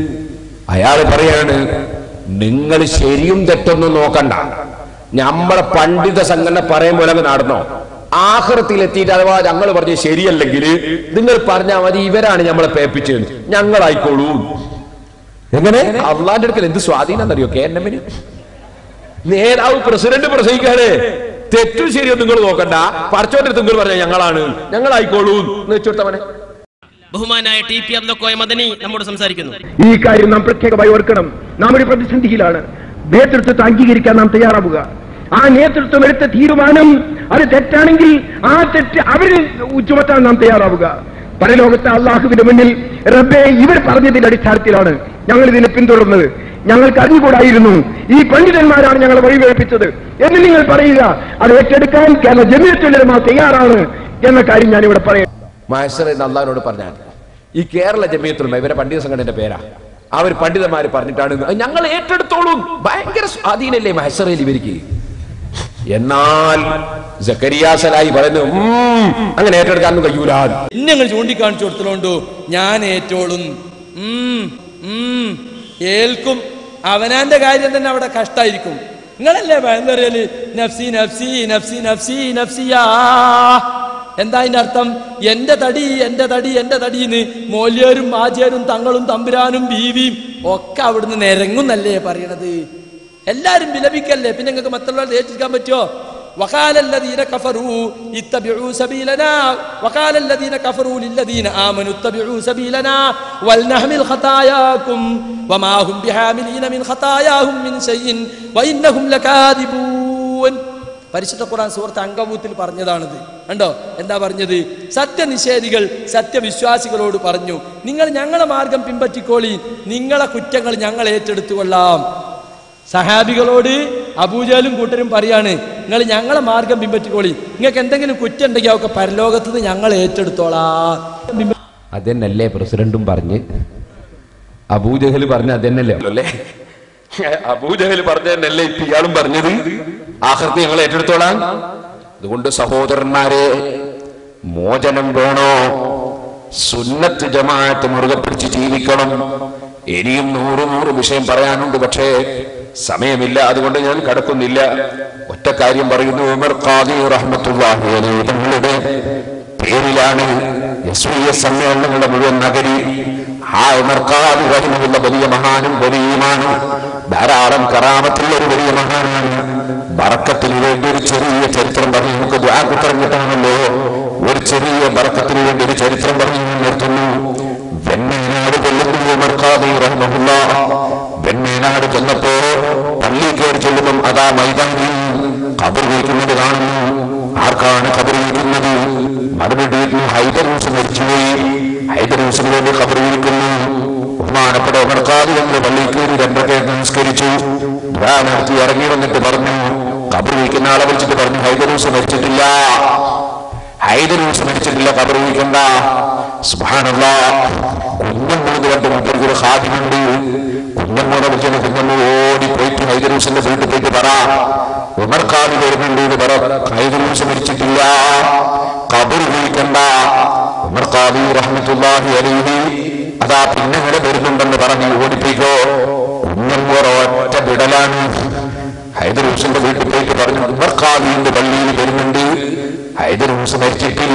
അയാൾ പറയാണ് നിങ്ങൾ ശരിയും തെറ്റൊന്നും നോക്കണ്ട നമ്മളെ പണ്ഡിത സംഘടന പറയും പോലെ അങ്ങ് നടന്നോ ആഹൃത്തിലെത്തിയിട്ട് അഥവാ ഞങ്ങൾ പറഞ്ഞ ശരിയല്ലെങ്കിൽ നിങ്ങൾ പറഞ്ഞാൽ മതി ഇവരാണ് നമ്മളെ പേപ്പിച്ചത് ഞങ്ങളായിക്കോളൂ എങ്ങനെ അള്ളാന്റെ അടുക്കൽ എന്ത് സ്വാധീനം എന്നറിയോ കെ എൻ എമ്മിന് നേതാവ് പ്രസിഡന്റ് പ്രസംഗിക്കാണ് തെറ്റും ശരിയും നിങ്ങൾ നോക്കണ്ട പറച്ചോന്റെ അടുത്ത് നിങ്ങൾ പറഞ്ഞ ഞങ്ങളാണ് ഞങ്ങളായിക്കോളൂ എന്ന് വെച്ചോട്ടവനെ ബഹുമാനായ ടി പി അബ്ദുൽ മദനി നമ്മോട് സംസാരിക്കുന്നു ഈ കാര്യം നാം പ്രത്യേകമായി ഓർക്കണം നാം ഒരു പ്രതിസന്ധിയിലാണ് നേതൃത്വത്തെ അംഗീകരിക്കാൻ നാം തയ്യാറാവുക ആ നേതൃത്വം എടുത്ത തീരുമാനം അത് തെറ്റാണെങ്കിൽ ആ തെറ്റ് അവരിൽ ചുമത്താൻ നാം തയ്യാറാവുക പരലോകത്തെ അള്ളാഹുവിന്റെ മുന്നിൽ റബ്ബെ ഇവർ പറഞ്ഞതിന്റെ അടിസ്ഥാനത്തിലാണ് ഞങ്ങൾ ഇതിനെ പിന്തുടർന്നത് ഞങ്ങൾക്ക് അറിഞ്ഞുകൂടായിരുന്നു ഈ പണ്ഡിതന്മാരാണ് ഞങ്ങൾ വഴിവേൽപ്പിച്ചത് എന്ന് നിങ്ങൾ പറയുക അത് ഏറ്റെടുക്കാൻ കേരള ജമീയത്തുലമ തയ്യാറാണ് എന്ന കാര്യം ഞാൻ ഇവിടെ പറയാം മഹസർ എന്ന് അള്ളാഹിനോട് പറഞ്ഞാൽ ഈ കേരള ജമീയത്തുള്ള ഇവരെ പണ്ഡിത സംഘടനയുടെ പേരാ അവർ പണ്ഡിതന്മാര് പറഞ്ഞിട്ടാണ് ഇത്. ഞങ്ങൾ ഏറ്റെടുത്തോളും ഭയങ്കര സ്വാധീനല്ലേ മഹസറയിൽ ഇവർക്ക് എന്നാൽ സക്കരിയാസലായി പറയുന്നു "ഉം, അങ്ങനെ ഏറ്റെടുക്കാനൊന്നും കഴിയൂല ഞങ്ങൾ ചൂണ്ടിക്കാണിച്ചു കൊടുത്തതുകൊണ്ടു ഞാൻ ഏറ്റോളും ഉം, ഉം, ഏൽക്കും അവനാന്റെ കാര്യം തന്നെ അവിടെ കഷ്ടായിരിക്കും നിങ്ങളല്ലേ ഭയങ്കരല് നഫ്സി നഫ്സി നഫ്സി നഫ്സി നഫ്സിയാ എന്താ അതിന്റെ അർത്ഥം എന്റെ തടി എന്റെ തടി എന്റെ തടിന്ന് മോല്യരും ആചാരും തങ്ങളും തമ്പുരാനും ബീവിയും ഒക്കെ അവിടുന്ന് നിരങ്ങുന്നല്ലേ പറയണത് എല്ലാരും വിലപിക്കല്ലേ പിന്നെ നിങ്ങൾക്ക് മറ്റുള്ളവരെ ഏറ്റെടുക്കാൻ പറ്റുമോ وقال الذين كفروا اتبعوا سبيلنا وقال الذين كفروا للذين آمنوا اتبعوا سبيلنا ولنحمل خطاياكم وما هم بحاملين من خطاياهم من شيء وإنهم لكاذبون പരിശുദ്ധ ഖുർആൻ സുഹൃത്ത് അങ്കബൂത്തിൽ പറഞ്ഞതാണിത് കണ്ടോ എന്താ പറഞ്ഞത് സത്യനിഷേധികൾ സത്യവിശ്വാസികളോട് പറഞ്ഞു നിങ്ങൾ ഞങ്ങളെ മാർഗം പിൻപറ്റിക്കോളി നിങ്ങളെ കുറ്റങ്ങൾ ഞങ്ങൾ ഏറ്റെടുത്തുകൊള്ളാം സഹാബികളോട് അബൂജാലും കൂട്ടരും പറയാണ് നിങ്ങൾ ഞങ്ങളെ മാർഗം പിൻപറ്റിക്കോളി നിങ്ങൾക്ക് എന്തെങ്കിലും കുറ്റം ഉണ്ടെങ്കിൽ അതൊക്കെ പരലോകത്ത് നിന്ന് ഞങ്ങൾ ഏറ്റെടുത്തോളാം അതെന്നല്ലേ പ്രസിഡന്റും പറഞ്ഞ് അബൂജഹൽ പറഞ്ഞ അതെന്നല്ലേ അല്ലേ അബൂജഹൽ പറഞ്ഞതന്നല്ലേ ഇപ്പൊ ഇയാളും പറഞ്ഞത് ആഹൃതി ഞങ്ങൾ ഏറ്റെടുത്തോളാം അതുകൊണ്ട് സഹോദരന്മാരെ മോചനം വേണോ സുന്നത്ത് ജമാഅത്ത് മുറുകെ പിടിച്ച് ജീവിക്കണം ഇനിയും നൂറ് നൂറ് വിഷയം പറയാനുണ്ട് പക്ഷേ സമയമില്ല അതുകൊണ്ട് ഞാൻ കടക്കുന്നില്ല ഒറ്റ കാര്യം പറയുന്നു ഉമർ ഖാദി റഹ്മത്തുള്ളാഹി അലൈഹി തങ്ങളുടെ പേരിലാണ് എസ് വി എസ് സമ്മേളനങ്ങളുടെ മുഴുവൻ നഗരി ആ ഉമർ ഖാദി റഹിമുള്ള വലിയ മഹാനും വലിയമാണ് ധാരാളം കറാമത്തുള്ള ഒരു വലിയ മഹാനാണ് ബറക്കത്തിന് വേണ്ടി ഒരു ചെറിയ ചരിത്രം പറഞ്ഞു നമുക്ക് ദ്വാകുത്തരം കിട്ടാണല്ലോ ഒരു ചെറിയ ബറക്കത്തിന് വേണ്ടി ഒരു ചരിത്രം പറഞ്ഞു നിർത്തുന്നു വെണ്ണനാട് കൊല്ലുന്നു ഉമർ ഖാദി റഹ്മുല്ല വെണ്ണനാട് ചെന്നപ്പോ പള്ളി കയറി ചെല്ലുമ്പം അതാ മൈതാനിൽ കബർ വിളിക്കുന്നത് കാണുന്നു ആർക്കാണ് കബർ വിളിക്കുന്നത് മറുപടി ഹൈദർ ഹൂസ് മരിച്ചുപോയി ഹൈദർ ഹൂസിന് വേണ്ടി കബർ വിളിക്കുന്നു ബഹുമാനപ്പെട്ട ഉമർക്കാതി എന്ന് പള്ളിയിൽ കയറി രണ്ടൊക്കെ നമസ്കരിച്ചു ദ്വാ നടത്തി ഇറങ്ങി വന്നിട്ട് പറഞ്ഞു കബർ വിളിക്കുന്ന ആളെ വിളിച്ചിട്ട് പറഞ്ഞു ഹൈദർ ഹൂസ് മരിച്ചിട്ടില്ല ഹൈദർ ഹൂസ് മരിച്ചിട്ടില്ല കബർ വിളിക്കണ്ട സുബാനുള്ള കുഞ്ഞമ്മൂന്ന് കണ്ട് മുപ്പർക്ക് ഒരു ഹാദിമുണ്ട് കുഞ്ഞമ്മൂനെ വിളിക്കുന്ന കുഞ്ഞമ്മ ഓടി പോയിട്ട് ഹൈദർ ഹൂസിന്റെ വീട്ടിൽ പോയിട്ട് പറ ഉമർക്കാതി വരുന്നുണ്ട് എന്ന് പറ ഹൈദർ ഹൂസ് മരിച്ചിട്ടില്ല കബർ വിളിക്കണ്ട ഉമർക്കാതി റഹ്മത്തുള്ളാഹി അലൈഹി അതാ പിന്നെ ഇങ്ങനെ വരുന്നുണ്ടെന്ന് പറഞ്ഞ് ഓടിപ്പിക്കോ കുഞ്ഞമ്മോർ ഒറ്റ വിടലാണ് ഹൈദർ ഹുസിന്റെ വീട്ടിൽ പോയിട്ട് പറഞ്ഞു ഉമ്മർക്കാവിന്റെ പള്ളിയിൽ വരുന്നുണ്ട് ഹൈദർ ഹുസ് മരിച്ചിട്ടില്ല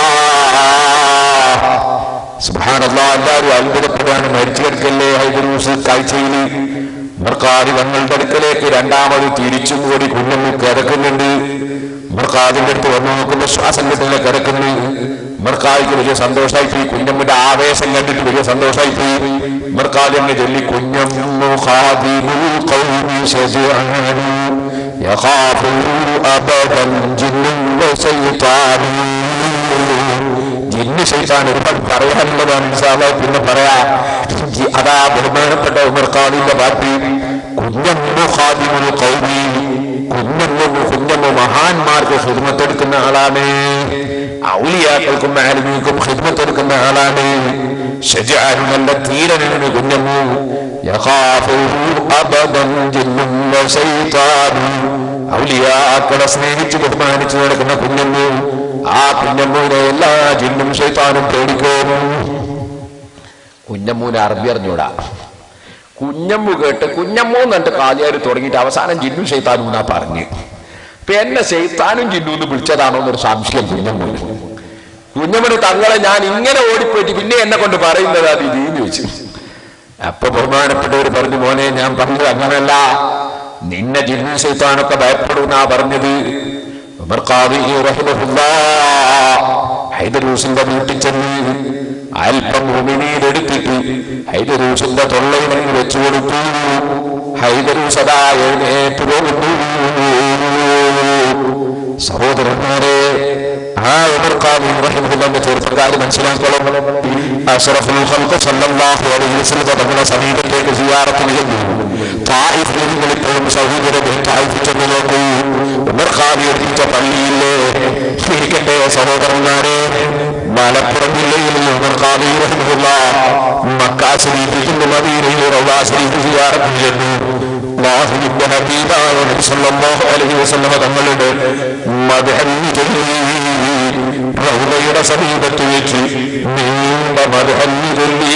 സുബാനല്ല എല്ലാവരും അത്ഭുതപ്പെടുകയാണ് മരിച്ചു കിടക്കല്ലേ ഹൈദർ ഹുസ് കാഴ്ചയിൽ ഉമ്മർക്കാദി തങ്ങളുടെ അടുക്കലേക്ക് രണ്ടാമത് തിരിച്ചും കൂടി കുഞ്ഞമ്മ കിടക്കുന്നുണ്ട് ഉമ്മർക്കാദിന്റെ അടുത്ത് വന്നു നോക്കുമ്പോൾ ശ്വാസം കിട്ടുന്ന കിടക്കുന്നു ഉമ്മർക്കാദിക്ക് വലിയ സന്തോഷമായി പോയി കുഞ്ഞമ്മന്റെ ആവേശം കണ്ടിട്ട് വലിയ സന്തോഷമായി പോയി ഉമ്മർക്കാദി അങ്ങ് ചൊല്ലി കുഞ്ഞമ്മു ഖാദിമുൽ ഖൗമി ശജഅനു യഖാഫു അബദൻ ജിന്നും വശൈത്താനും ജിന്ന് ശൈത്താൻ ഒരുപാട് പറയാനുള്ളതാണ് ഇൻഷാല്ലാ പിന്നെ പറയാ ജി- അതാ ബഹുമാനപ്പെട്ട ഉമർഖാദിന്റെ പാർട്ടി കുഞ്ഞമ്മു ഖാദിമുൽ ഖൗമി കുഞ്ഞമ്മു കുഞ്ഞമ്മു മഹാന്മാർക്ക് ഹിദ്മത്തെടുക്കുന്ന ആളാണ് ഔലിയാക്കൾക്കും ആലിമീക്കും ഹിദ്മത്തെടുക്കുന്ന ആളാണ് ഷജാനു നല്ല ധീരനാണ് കുഞ്ഞമ്മു യഖാഫുഹു അബദൻ ജിന്നും വശൈത്താനും ഔലിയാക്കളെ സ്നേഹിച്ച് ബഹുമാനിച്ച് നടക്കുന്ന കുഞ്ഞമ്മു ആ കുഞ്ഞമ്മൂനെ എല്ലാ ജിന്നും ശൈത്താനും പേടിക്കും കുഞ്ഞമ്മൂനെ അറബി അറിഞ്ഞൂടാ കുഞ്ഞമ്മു കേട്ട് കുഞ്ഞമ്മൂ എന്നിട്ട് കാലിയാർ തുടങ്ങിയിട്ട് അവസാനം ജിന്നും ശൈത്താനും എന്നാ പറഞ്ഞു ഇപ്പൊ എന്നെ ശൈത്താനും ജിന്നു എന്ന് വിളിച്ചതാണോ എന്നൊരു സംശയം കുഞ്ഞമ്മു കുഞ്ഞമ്മന് തങ്ങളെ ഞാൻ ഇങ്ങനെ ഓടിപ്പോയിട്ട് പിന്നെ എന്നെ കൊണ്ട് പറയുന്നത് അത് ഇതെന്ന് ചോദിച്ചു അപ്പൊ ബഹുമാനപ്പെട്ടവർ പറഞ്ഞു മോനെ ഞാൻ പറഞ്ഞത് അങ്ങനല്ല നിന്നെ ജിന്നു ശൈത്താനൊക്കെ ഭയപ്പെടുന്നാ പറഞ്ഞത് ഉമർ ഖാദി റഹിമഹുല്ലാ ഹൈദരൂസിന്റെ വീട്ടിൽ ചെന്ന് അല്പം ഭൂമിനീരെടുത്തിട്ട് ഹൈദരൂസിന്റെ തൊള്ളയിനെ വെച്ചു കൊടുത്തു ഹൈദരൂസ് അതാ എഴുന്നേറ്റ് പോകുന്നു സഹോദരന്മാരെ ആ ഉമർ ഖാദി റഹിമഹുല്ലാന്റെ ചെറുപ്പക്കാർ മനസ്സിലാക്കണം അഷ്റഫുൽ ഖൽഖ് സല്ലല്ലാഹു അലൈഹി വസല്ലം തങ്ങളുടെ സമീപത്തേക്ക് സിയാറത്തിന് ചെന്നു തായിഫിൽ നിങ്ങൾ ഇപ്പോഴും സഹോദരനെ തായിഫ് ചെന്ന് നോക്കൂ ഉമർ ഖാദി എത്തിച്ച പള്ളിയില്ലേ ഇരിക്കട്ടെ സഹോദരന്മാരെ മലപ്പുറം ജില്ലയിൽ ഉമർ ഖാദി റഹിമഹുല്ല മക്കാ ശരീഫിന്റെ മദീനയിൽ റൗദാ ശരീഫ് സിയാറത്തിന് ചെന്നു അല്ലാഹുവിന്റെ ഹബീബായ നബി സല്ലല്ലാഹു അലൈഹി വസല്ലം തങ്ങളുടെ മദ്ഹന്ന് ചൊല്ലി റൗദയുടെ സമീപത്ത് വെച്ച് നീണ്ട മദ്ഹന്ന് ചൊല്ലി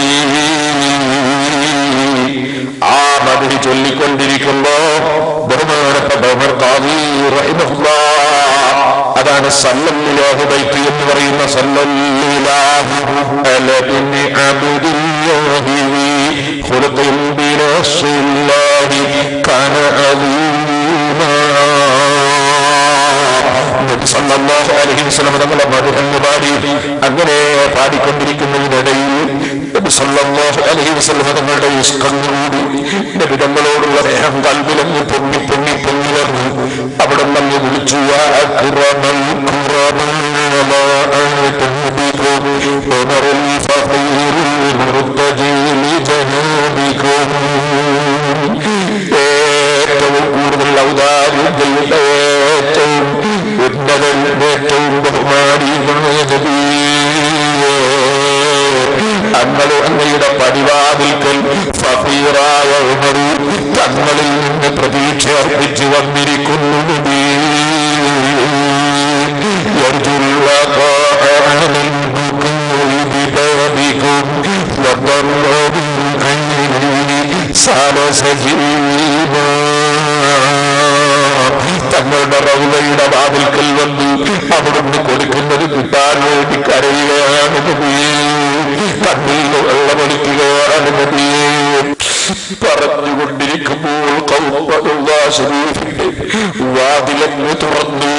ആ മധുരി ചൊല്ലിക്കൊണ്ടിരിക്കുമ്പോ ബഹുമാനപ്പെട്ട ഉമർ ഖാദി റഹിമഹുല്ലാ അതാണ് സല്ലല്ലാഹു ബൈത്തി എന്ന് പറയുന്ന സല്ലല്ലാഹു അലബിനി അബ്ദില്ലാഹി ഖുൽഖിൻ ബിറസൂലില്ലാഹി കാന അലീമാ നബി സല്ലല്ലാഹു അലൈഹി വസല്ലം തങ്ങളെ മധുരന്ന് പാടി അങ്ങനെ പാടിക്കൊണ്ടിരിക്കുന്നതിനിടയിൽ നബി സല്ലല്ലാഹു അലൈഹി വസല്ലം തങ്ങളുടെ ഇഷ്ടം കൂടി നബി തങ്ങളോടുള്ള സ്നേഹം കൽവിലങ്ങ് പൊങ്ങി പൊങ്ങി പൊങ്ങി വന്നു അവിടെ നിന്ന് വിളിച്ചു "യാ അക്രമൽ ഖുറമൽ വലാ അൻതുബികും ഉമറുൽ ഫഖീറുൽ മുർത്തജീൽ ജനൂബികും ഏറ്റവും കൂടുതൽ ഔദാര്യങ്ങളുടെ ഏറ്റവും ഉന്നതൻ ഏറ്റവും ബഹുമാനീയമായ നബിയേ തങ്ങൾ അങ്ങയുടെ പടിവാതിൽക്കൽ ഫീറായ ഉമറു തങ്ങളിൽ നിന്ന് പ്രതീക്ഷ അർപ്പിച്ചു വന്നിരിക്കുന്നു നബി يرجو اللقاء على البكور ببابكم وضر بالعين سال سجيما തങ്ങളുടെ റൗലയുടെ വാതിൽക്കൽ വന്ന് അവിടുന്ന് കൊടുക്കുന്നത് കിട്ടാൻ വേണ്ടി കരയുകയാണ് നബിയേ കണ്ണീര് വെള്ളമൊലിക്കുകയാണ് നബിയേ പറഞ്ഞുകൊണ്ടിരിക്കുമ്പോൾ കൗമതുള്ള ശരീരത്തിന്റെ വാതിലങ്ങ് തുറന്നു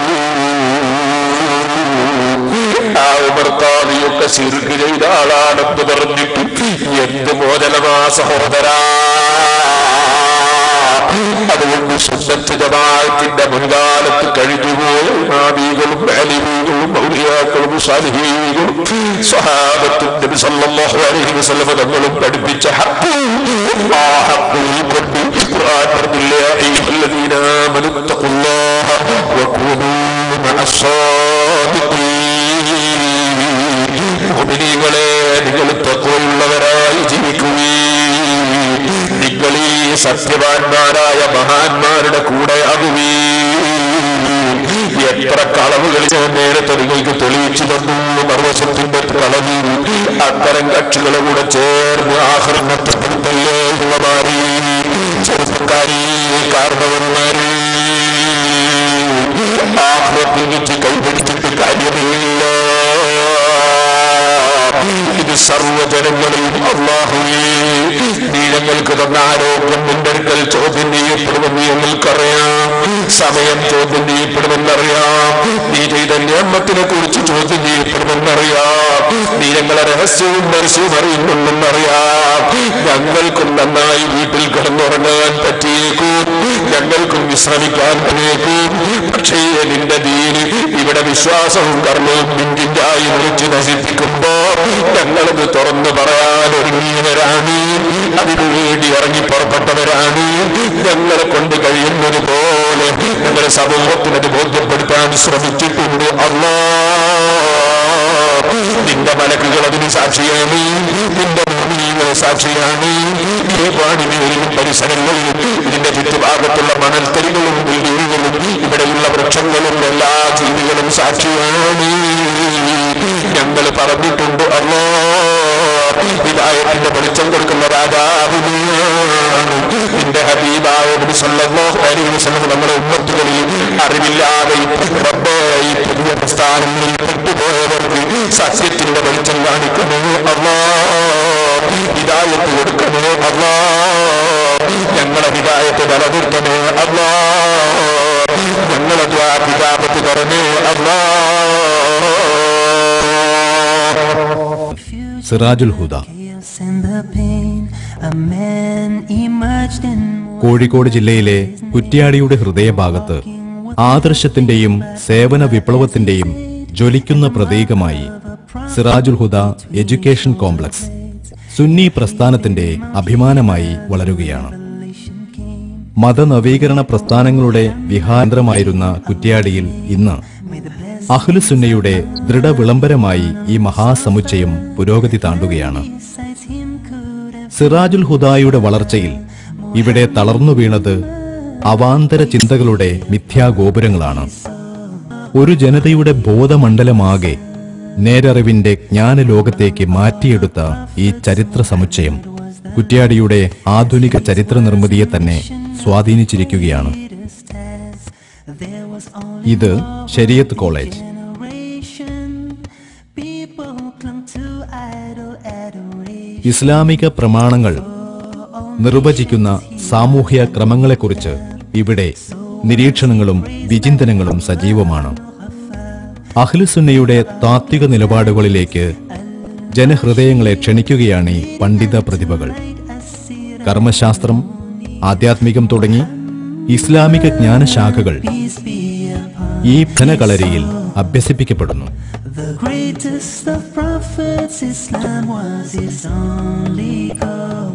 ആ ഉമർത്താദിയൊക്കെ സിറുക്ക് ചെയ്ത ആളാണെന്ന് പറഞ്ഞിട്ട് എന്ത് മോചനമാ സഹോദരാ അതുകൊണ്ട് സുന്നത്ത് ജമാഅത്തിന്റെ മുൻകാലത്ത് കഴിഞ്ഞുപോയ നാബികളും അലിമീകളും മൗലിയാക്കളും സാലിഹീകളും സ്വഹാബത്തും നബി സല്ലല്ലാഹു അലൈഹി വസല്ലം തങ്ങളും പഠിപ്പിച്ച ഹഖ് ആ ഹഖ് ഉൾക്കൊണ്ട് ഖുർആൻ പറഞ്ഞില്ല അയ്യുഹല്ലദീന ആമനു തഖുല്ലാഹ വകൂനൂ മഅസ്സാദിഖീൻ മുഅ്മിനീങ്ങളെ നിങ്ങൾ തഖ്വയുള്ളവരായി ജീവിക്കുകയും നിങ്ങൾ ഈ സത്യവാന്മാരായ മഹാന്മാരുടെ കൂടെ ആകുവീ എത്ര കളവുകൾ നേരത്തെ നിങ്ങൾക്ക് തെളിയിച്ചു തന്നു മറുവശത്തിന്റെ കളവ് അത്തരം കക്ഷികളെ കൂടെ ചേർന്ന് ആഹ്റം നഷ്ടപ്പെടുത്തല്ലേ ഉള്ളമാരി ചെറുപ്പക്കാരി കാരണവന്മാരി ആഹ്റത്തിൽ വെച്ച് കൈപിടിച്ചിട്ട് കാര്യമില്ല ഇത് സർവ്വജനങ്ങളെയും അള്ളാഹുവേ നീ ഞങ്ങൾക്ക് തന്ന ആരോഗ്യം നിന്റെ അടുക്കൽ ചോദ്യം ചെയ്യപ്പെടുമെന്ന് ഞങ്ങൾക്കറിയാം സമയം ചോദ്യം ചെയ്യപ്പെടുമെന്നറിയാം നീ ചെയ്ത നിയമത്തിനെ കുറിച്ച് ചോദ്യം ചെയ്യപ്പെടുമെന്നറിയാം നീ ഞങ്ങളെ രഹസ്യവും പരസ്യവും അറിയുന്നുണ്ടെന്നറിയാം ഞങ്ങൾക്കും നന്നായി വീട്ടിൽ കിടന്നുറങ്ങാൻ പറ്റിയേക്കും ഞങ്ങൾക്കും വിശ്രമിക്കാൻ പറ്റിയേക്കും പക്ഷേ നിന്റെ ദീന് ഇവിടെ വിശ്വാസവും കർമ്മവും മിഞ്ചിഞ്ചായി മുറിച്ച് നശിപ്പിക്കുമ്പോ ഞങ്ങളത് തുറന്നു പറയാൻ ഒരുങ്ങിയവരാണ് അതിനു വേണ്ടി ഇറങ്ങി പുറപ്പെട്ടവരാണ് ഞങ്ങളെ കൊണ്ട് കഴിയുന്നത് പോലെ ഞങ്ങളുടെ സമൂഹത്തിനത് ബോധ്യപ്പെടുത്താൻ ശ്രമിച്ചിട്ടുണ്ട് അള്ളാ നിന്റെ മലക്കുകൾ അതിന് സാക്ഷിയാണ് നിന്റെ ഭൂമിയുടെ സാക്ഷിയാണ് ഈ പാടിമേലും പരിസരങ്ങളിലും ഇതിന്റെ ചുറ്റുഭാഗത്തുള്ള മണൽത്തരികളും ബിൽഡിങ്ങുകളും ഇവിടെയുള്ള വൃക്ഷങ്ങളും എല്ലാ ജീവികളും സാക്ഷിയാണ് ഞങ്ങൾ പറഞ്ഞിട്ടുണ്ട് അല്ലോ ഹിദായത്തിന്റെ വെളിച്ചം കൊടുക്കുന്ന രാജാവിനെയാണ് നിന്റെ ഹബീബായ നബി സല്ലല്ലാഹു അലൈഹി വസല്ലം നമ്മുടെ ഉമ്മത്തുകളിൽ അറിവില്ലാതെ റബ്ബേ ഈ പുതിയ പ്രസ്ഥാനങ്ങളിൽ പെട്ടുപോയവർക്ക് സത്യത്തിന്റെ വെളിച്ചം കാണിക്കണേ അള്ളാ ഹിദായത്ത് കൊടുക്കണേ അള്ളാ ഞങ്ങളെ ഹിദായത്ത് ബലനിർത്തണേ അള്ളാ ഞങ്ങളെ ദ്വാ തരണേ അള്ളാ സിറാജുൽ ഹുദ and the pain. A man emerged in Kozhikode ജില്ലയിലെ കുറ്റ്യാടിയുടെ ഹൃദയഭാഗത്ത് ആദർശത്തിന്റെയും സേവന വിപ്ലവത്തിന്റെയും ജ്വലിക്കുന്ന പ്രതീകമായി സിറാജുൽ ഹുദ എഡ്യൂക്കേഷൻ കോംപ്ലക്സ് സുന്നി പ്രസ്ഥാനത്തിന്റെ അഭിമാനമായി വളരുകയാണ് മതനവീകരണ പ്രസ്ഥാനങ്ങളുടെ വിഹാരമായിരുന്ന കുറ്റ്യാടിയിൽ ഇന്ന് അഹ്ലുസുന്നയുടെ ദൃഢവിളംബരമായി ഈ മഹാസമുച്ചയം പുരോഗതി താണ്ടുകയാണ് സിറാജുൽ ഹുദായുടെ വളർച്ചയിൽ ഇവിടെ തളർന്നു വീണത് അവാന്തര ചിന്തകളുടെ മിഥ്യാഗോപുരങ്ങളാണ് ഒരു ജനതയുടെ ബോധമണ്ഡലമാകെ നേരറിവിന്റെ ജ്ഞാനലോകത്തേക്ക് മാറ്റിയെടുത്ത ഈ ചരിത്ര സമുച്ചയം കുറ്റ്യാടിയുടെ ആധുനിക ചരിത്ര നിർമ്മിതിയെ തന്നെ സ്വാധീനിച്ചിരിക്കുകയാണ് ഇത് ശരിയത്ത് കോളേജ് ഇസ്ലാമിക പ്രമാണങ്ങൾ നിർവചിക്കുന്ന സാമൂഹ്യ ക്രമങ്ങളെക്കുറിച്ച് ഇവിടെ നിരീക്ഷണങ്ങളും വിചിന്തനങ്ങളും സജീവമാണ് അഖിലുസുന്നയുടെ താത്വിക നിലപാടുകളിലേക്ക് ജനഹൃദയങ്ങളെ ക്ഷണിക്കുകയാണ് ഈ പണ്ഡിത പ്രതിഭകൾ കർമ്മശാസ്ത്രം ആധ്യാത്മികം തുടങ്ങി ഇസ്ലാമിക ജ്ഞാനശാഖകൾ ഈ ധനകളരിയിൽ അഭ്യസിപ്പിക്കപ്പെടുന്നു the greatest of prophets. Islam was his only goal.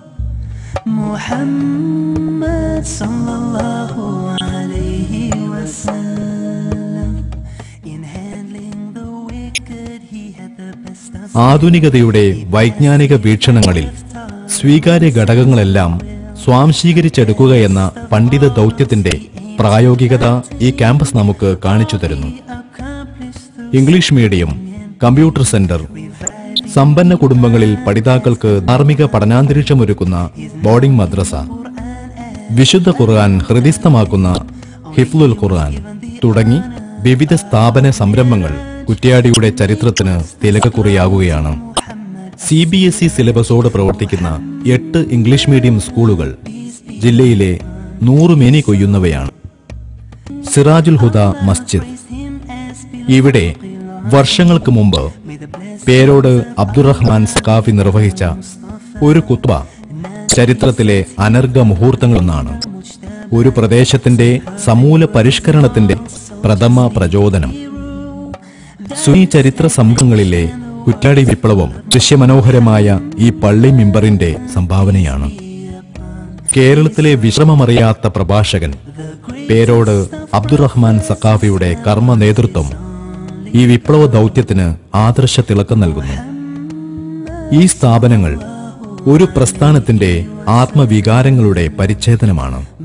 Muhammad sallallahu alayhi wasallam. In handling the wicked, he had the best of ആധുനികതയുടെ വൈജ്ഞാനിക വീക്ഷണങ്ങളിൽ സ്വീകാര്യ ഘടകങ്ങളെല്ലാം സ്വാംശീകരിച്ചെടുക്കുക എന്ന പണ്ഡിത ദൗത്യത്തിന്റെ പ്രായോഗികത ഈ ക്യാമ്പസ് നമുക്ക് കാണിച്ചു തരുന്നു ഇംഗ്ലീഷ് മീഡിയം കമ്പ്യൂട്ടർ സെന്റർ സമ്പന്ന കുടുംബങ്ങളിൽ പഠിതാക്കൾക്ക് ധാർമ്മിക പഠനാന്തരീക്ഷമൊരുക്കുന്ന ബോർഡിംഗ് മദ്രസ വിശുദ്ധ ഖുർആൻ ഹൃദിസ്ഥമാക്കുന്ന ഹിഫ്ലുൽ ഖുർആൻ തുടങ്ങി വിവിധ സ്ഥാപന സംരംഭങ്ങൾ കുറ്റ്യാടിയുടെ ചരിത്രത്തിന് തിലകക്കുറിയാകുകയാണ് സി ബി എസ് ഇ സിലബസോട് പ്രവർത്തിക്കുന്ന എട്ട് ഇംഗ്ലീഷ് മീഡിയം സ്കൂളുകൾ ജില്ലയിലെ നൂറ് മേനി കൊയ്യുന്നവയാണ് സിറാജുൽ ഹുദ മസ്ജിദ് ഇവിടെ വർഷങ്ങൾക്ക് മുമ്പ് പേരോട് അബ്ദുറഹ്മാൻ സഖാഫി നിർവഹിച്ച ഒരു കുത്ബ ചരിത്രത്തിലെ അനർഘ മുഹൂർത്തങ്ങളൊന്നാണ് ഒരു പ്രദേശത്തിന്റെ സമൂല പരിഷ്കരണത്തിന്റെ പ്രഥമ പ്രചോദനം സുനി ചരിത്ര സംഘങ്ങളിലെ കുറ്റാടി വിപ്ലവം ദൃശ്യമനോഹരമായ ഈ പള്ളി മിമ്പറിന്റെ സംഭാവനയാണ് കേരളത്തിലെ വിശ്രമമറിയാത്ത പ്രഭാഷകൻ പേരോട് അബ്ദുറഹ്മാൻ സഖാഫിയുടെ കർമ്മ നേതൃത്വം ഈ വിപ്ലവ ദൗത്യത്തിന് ആദർശ തിളക്കം നൽകുന്നു ഈ സ്ഥാപനങ്ങൾ ഒരു പ്രസ്ഥാനത്തിന്റെ ആത്മവികാരങ്ങളുടെ പരിച്ഛേദനമാണ്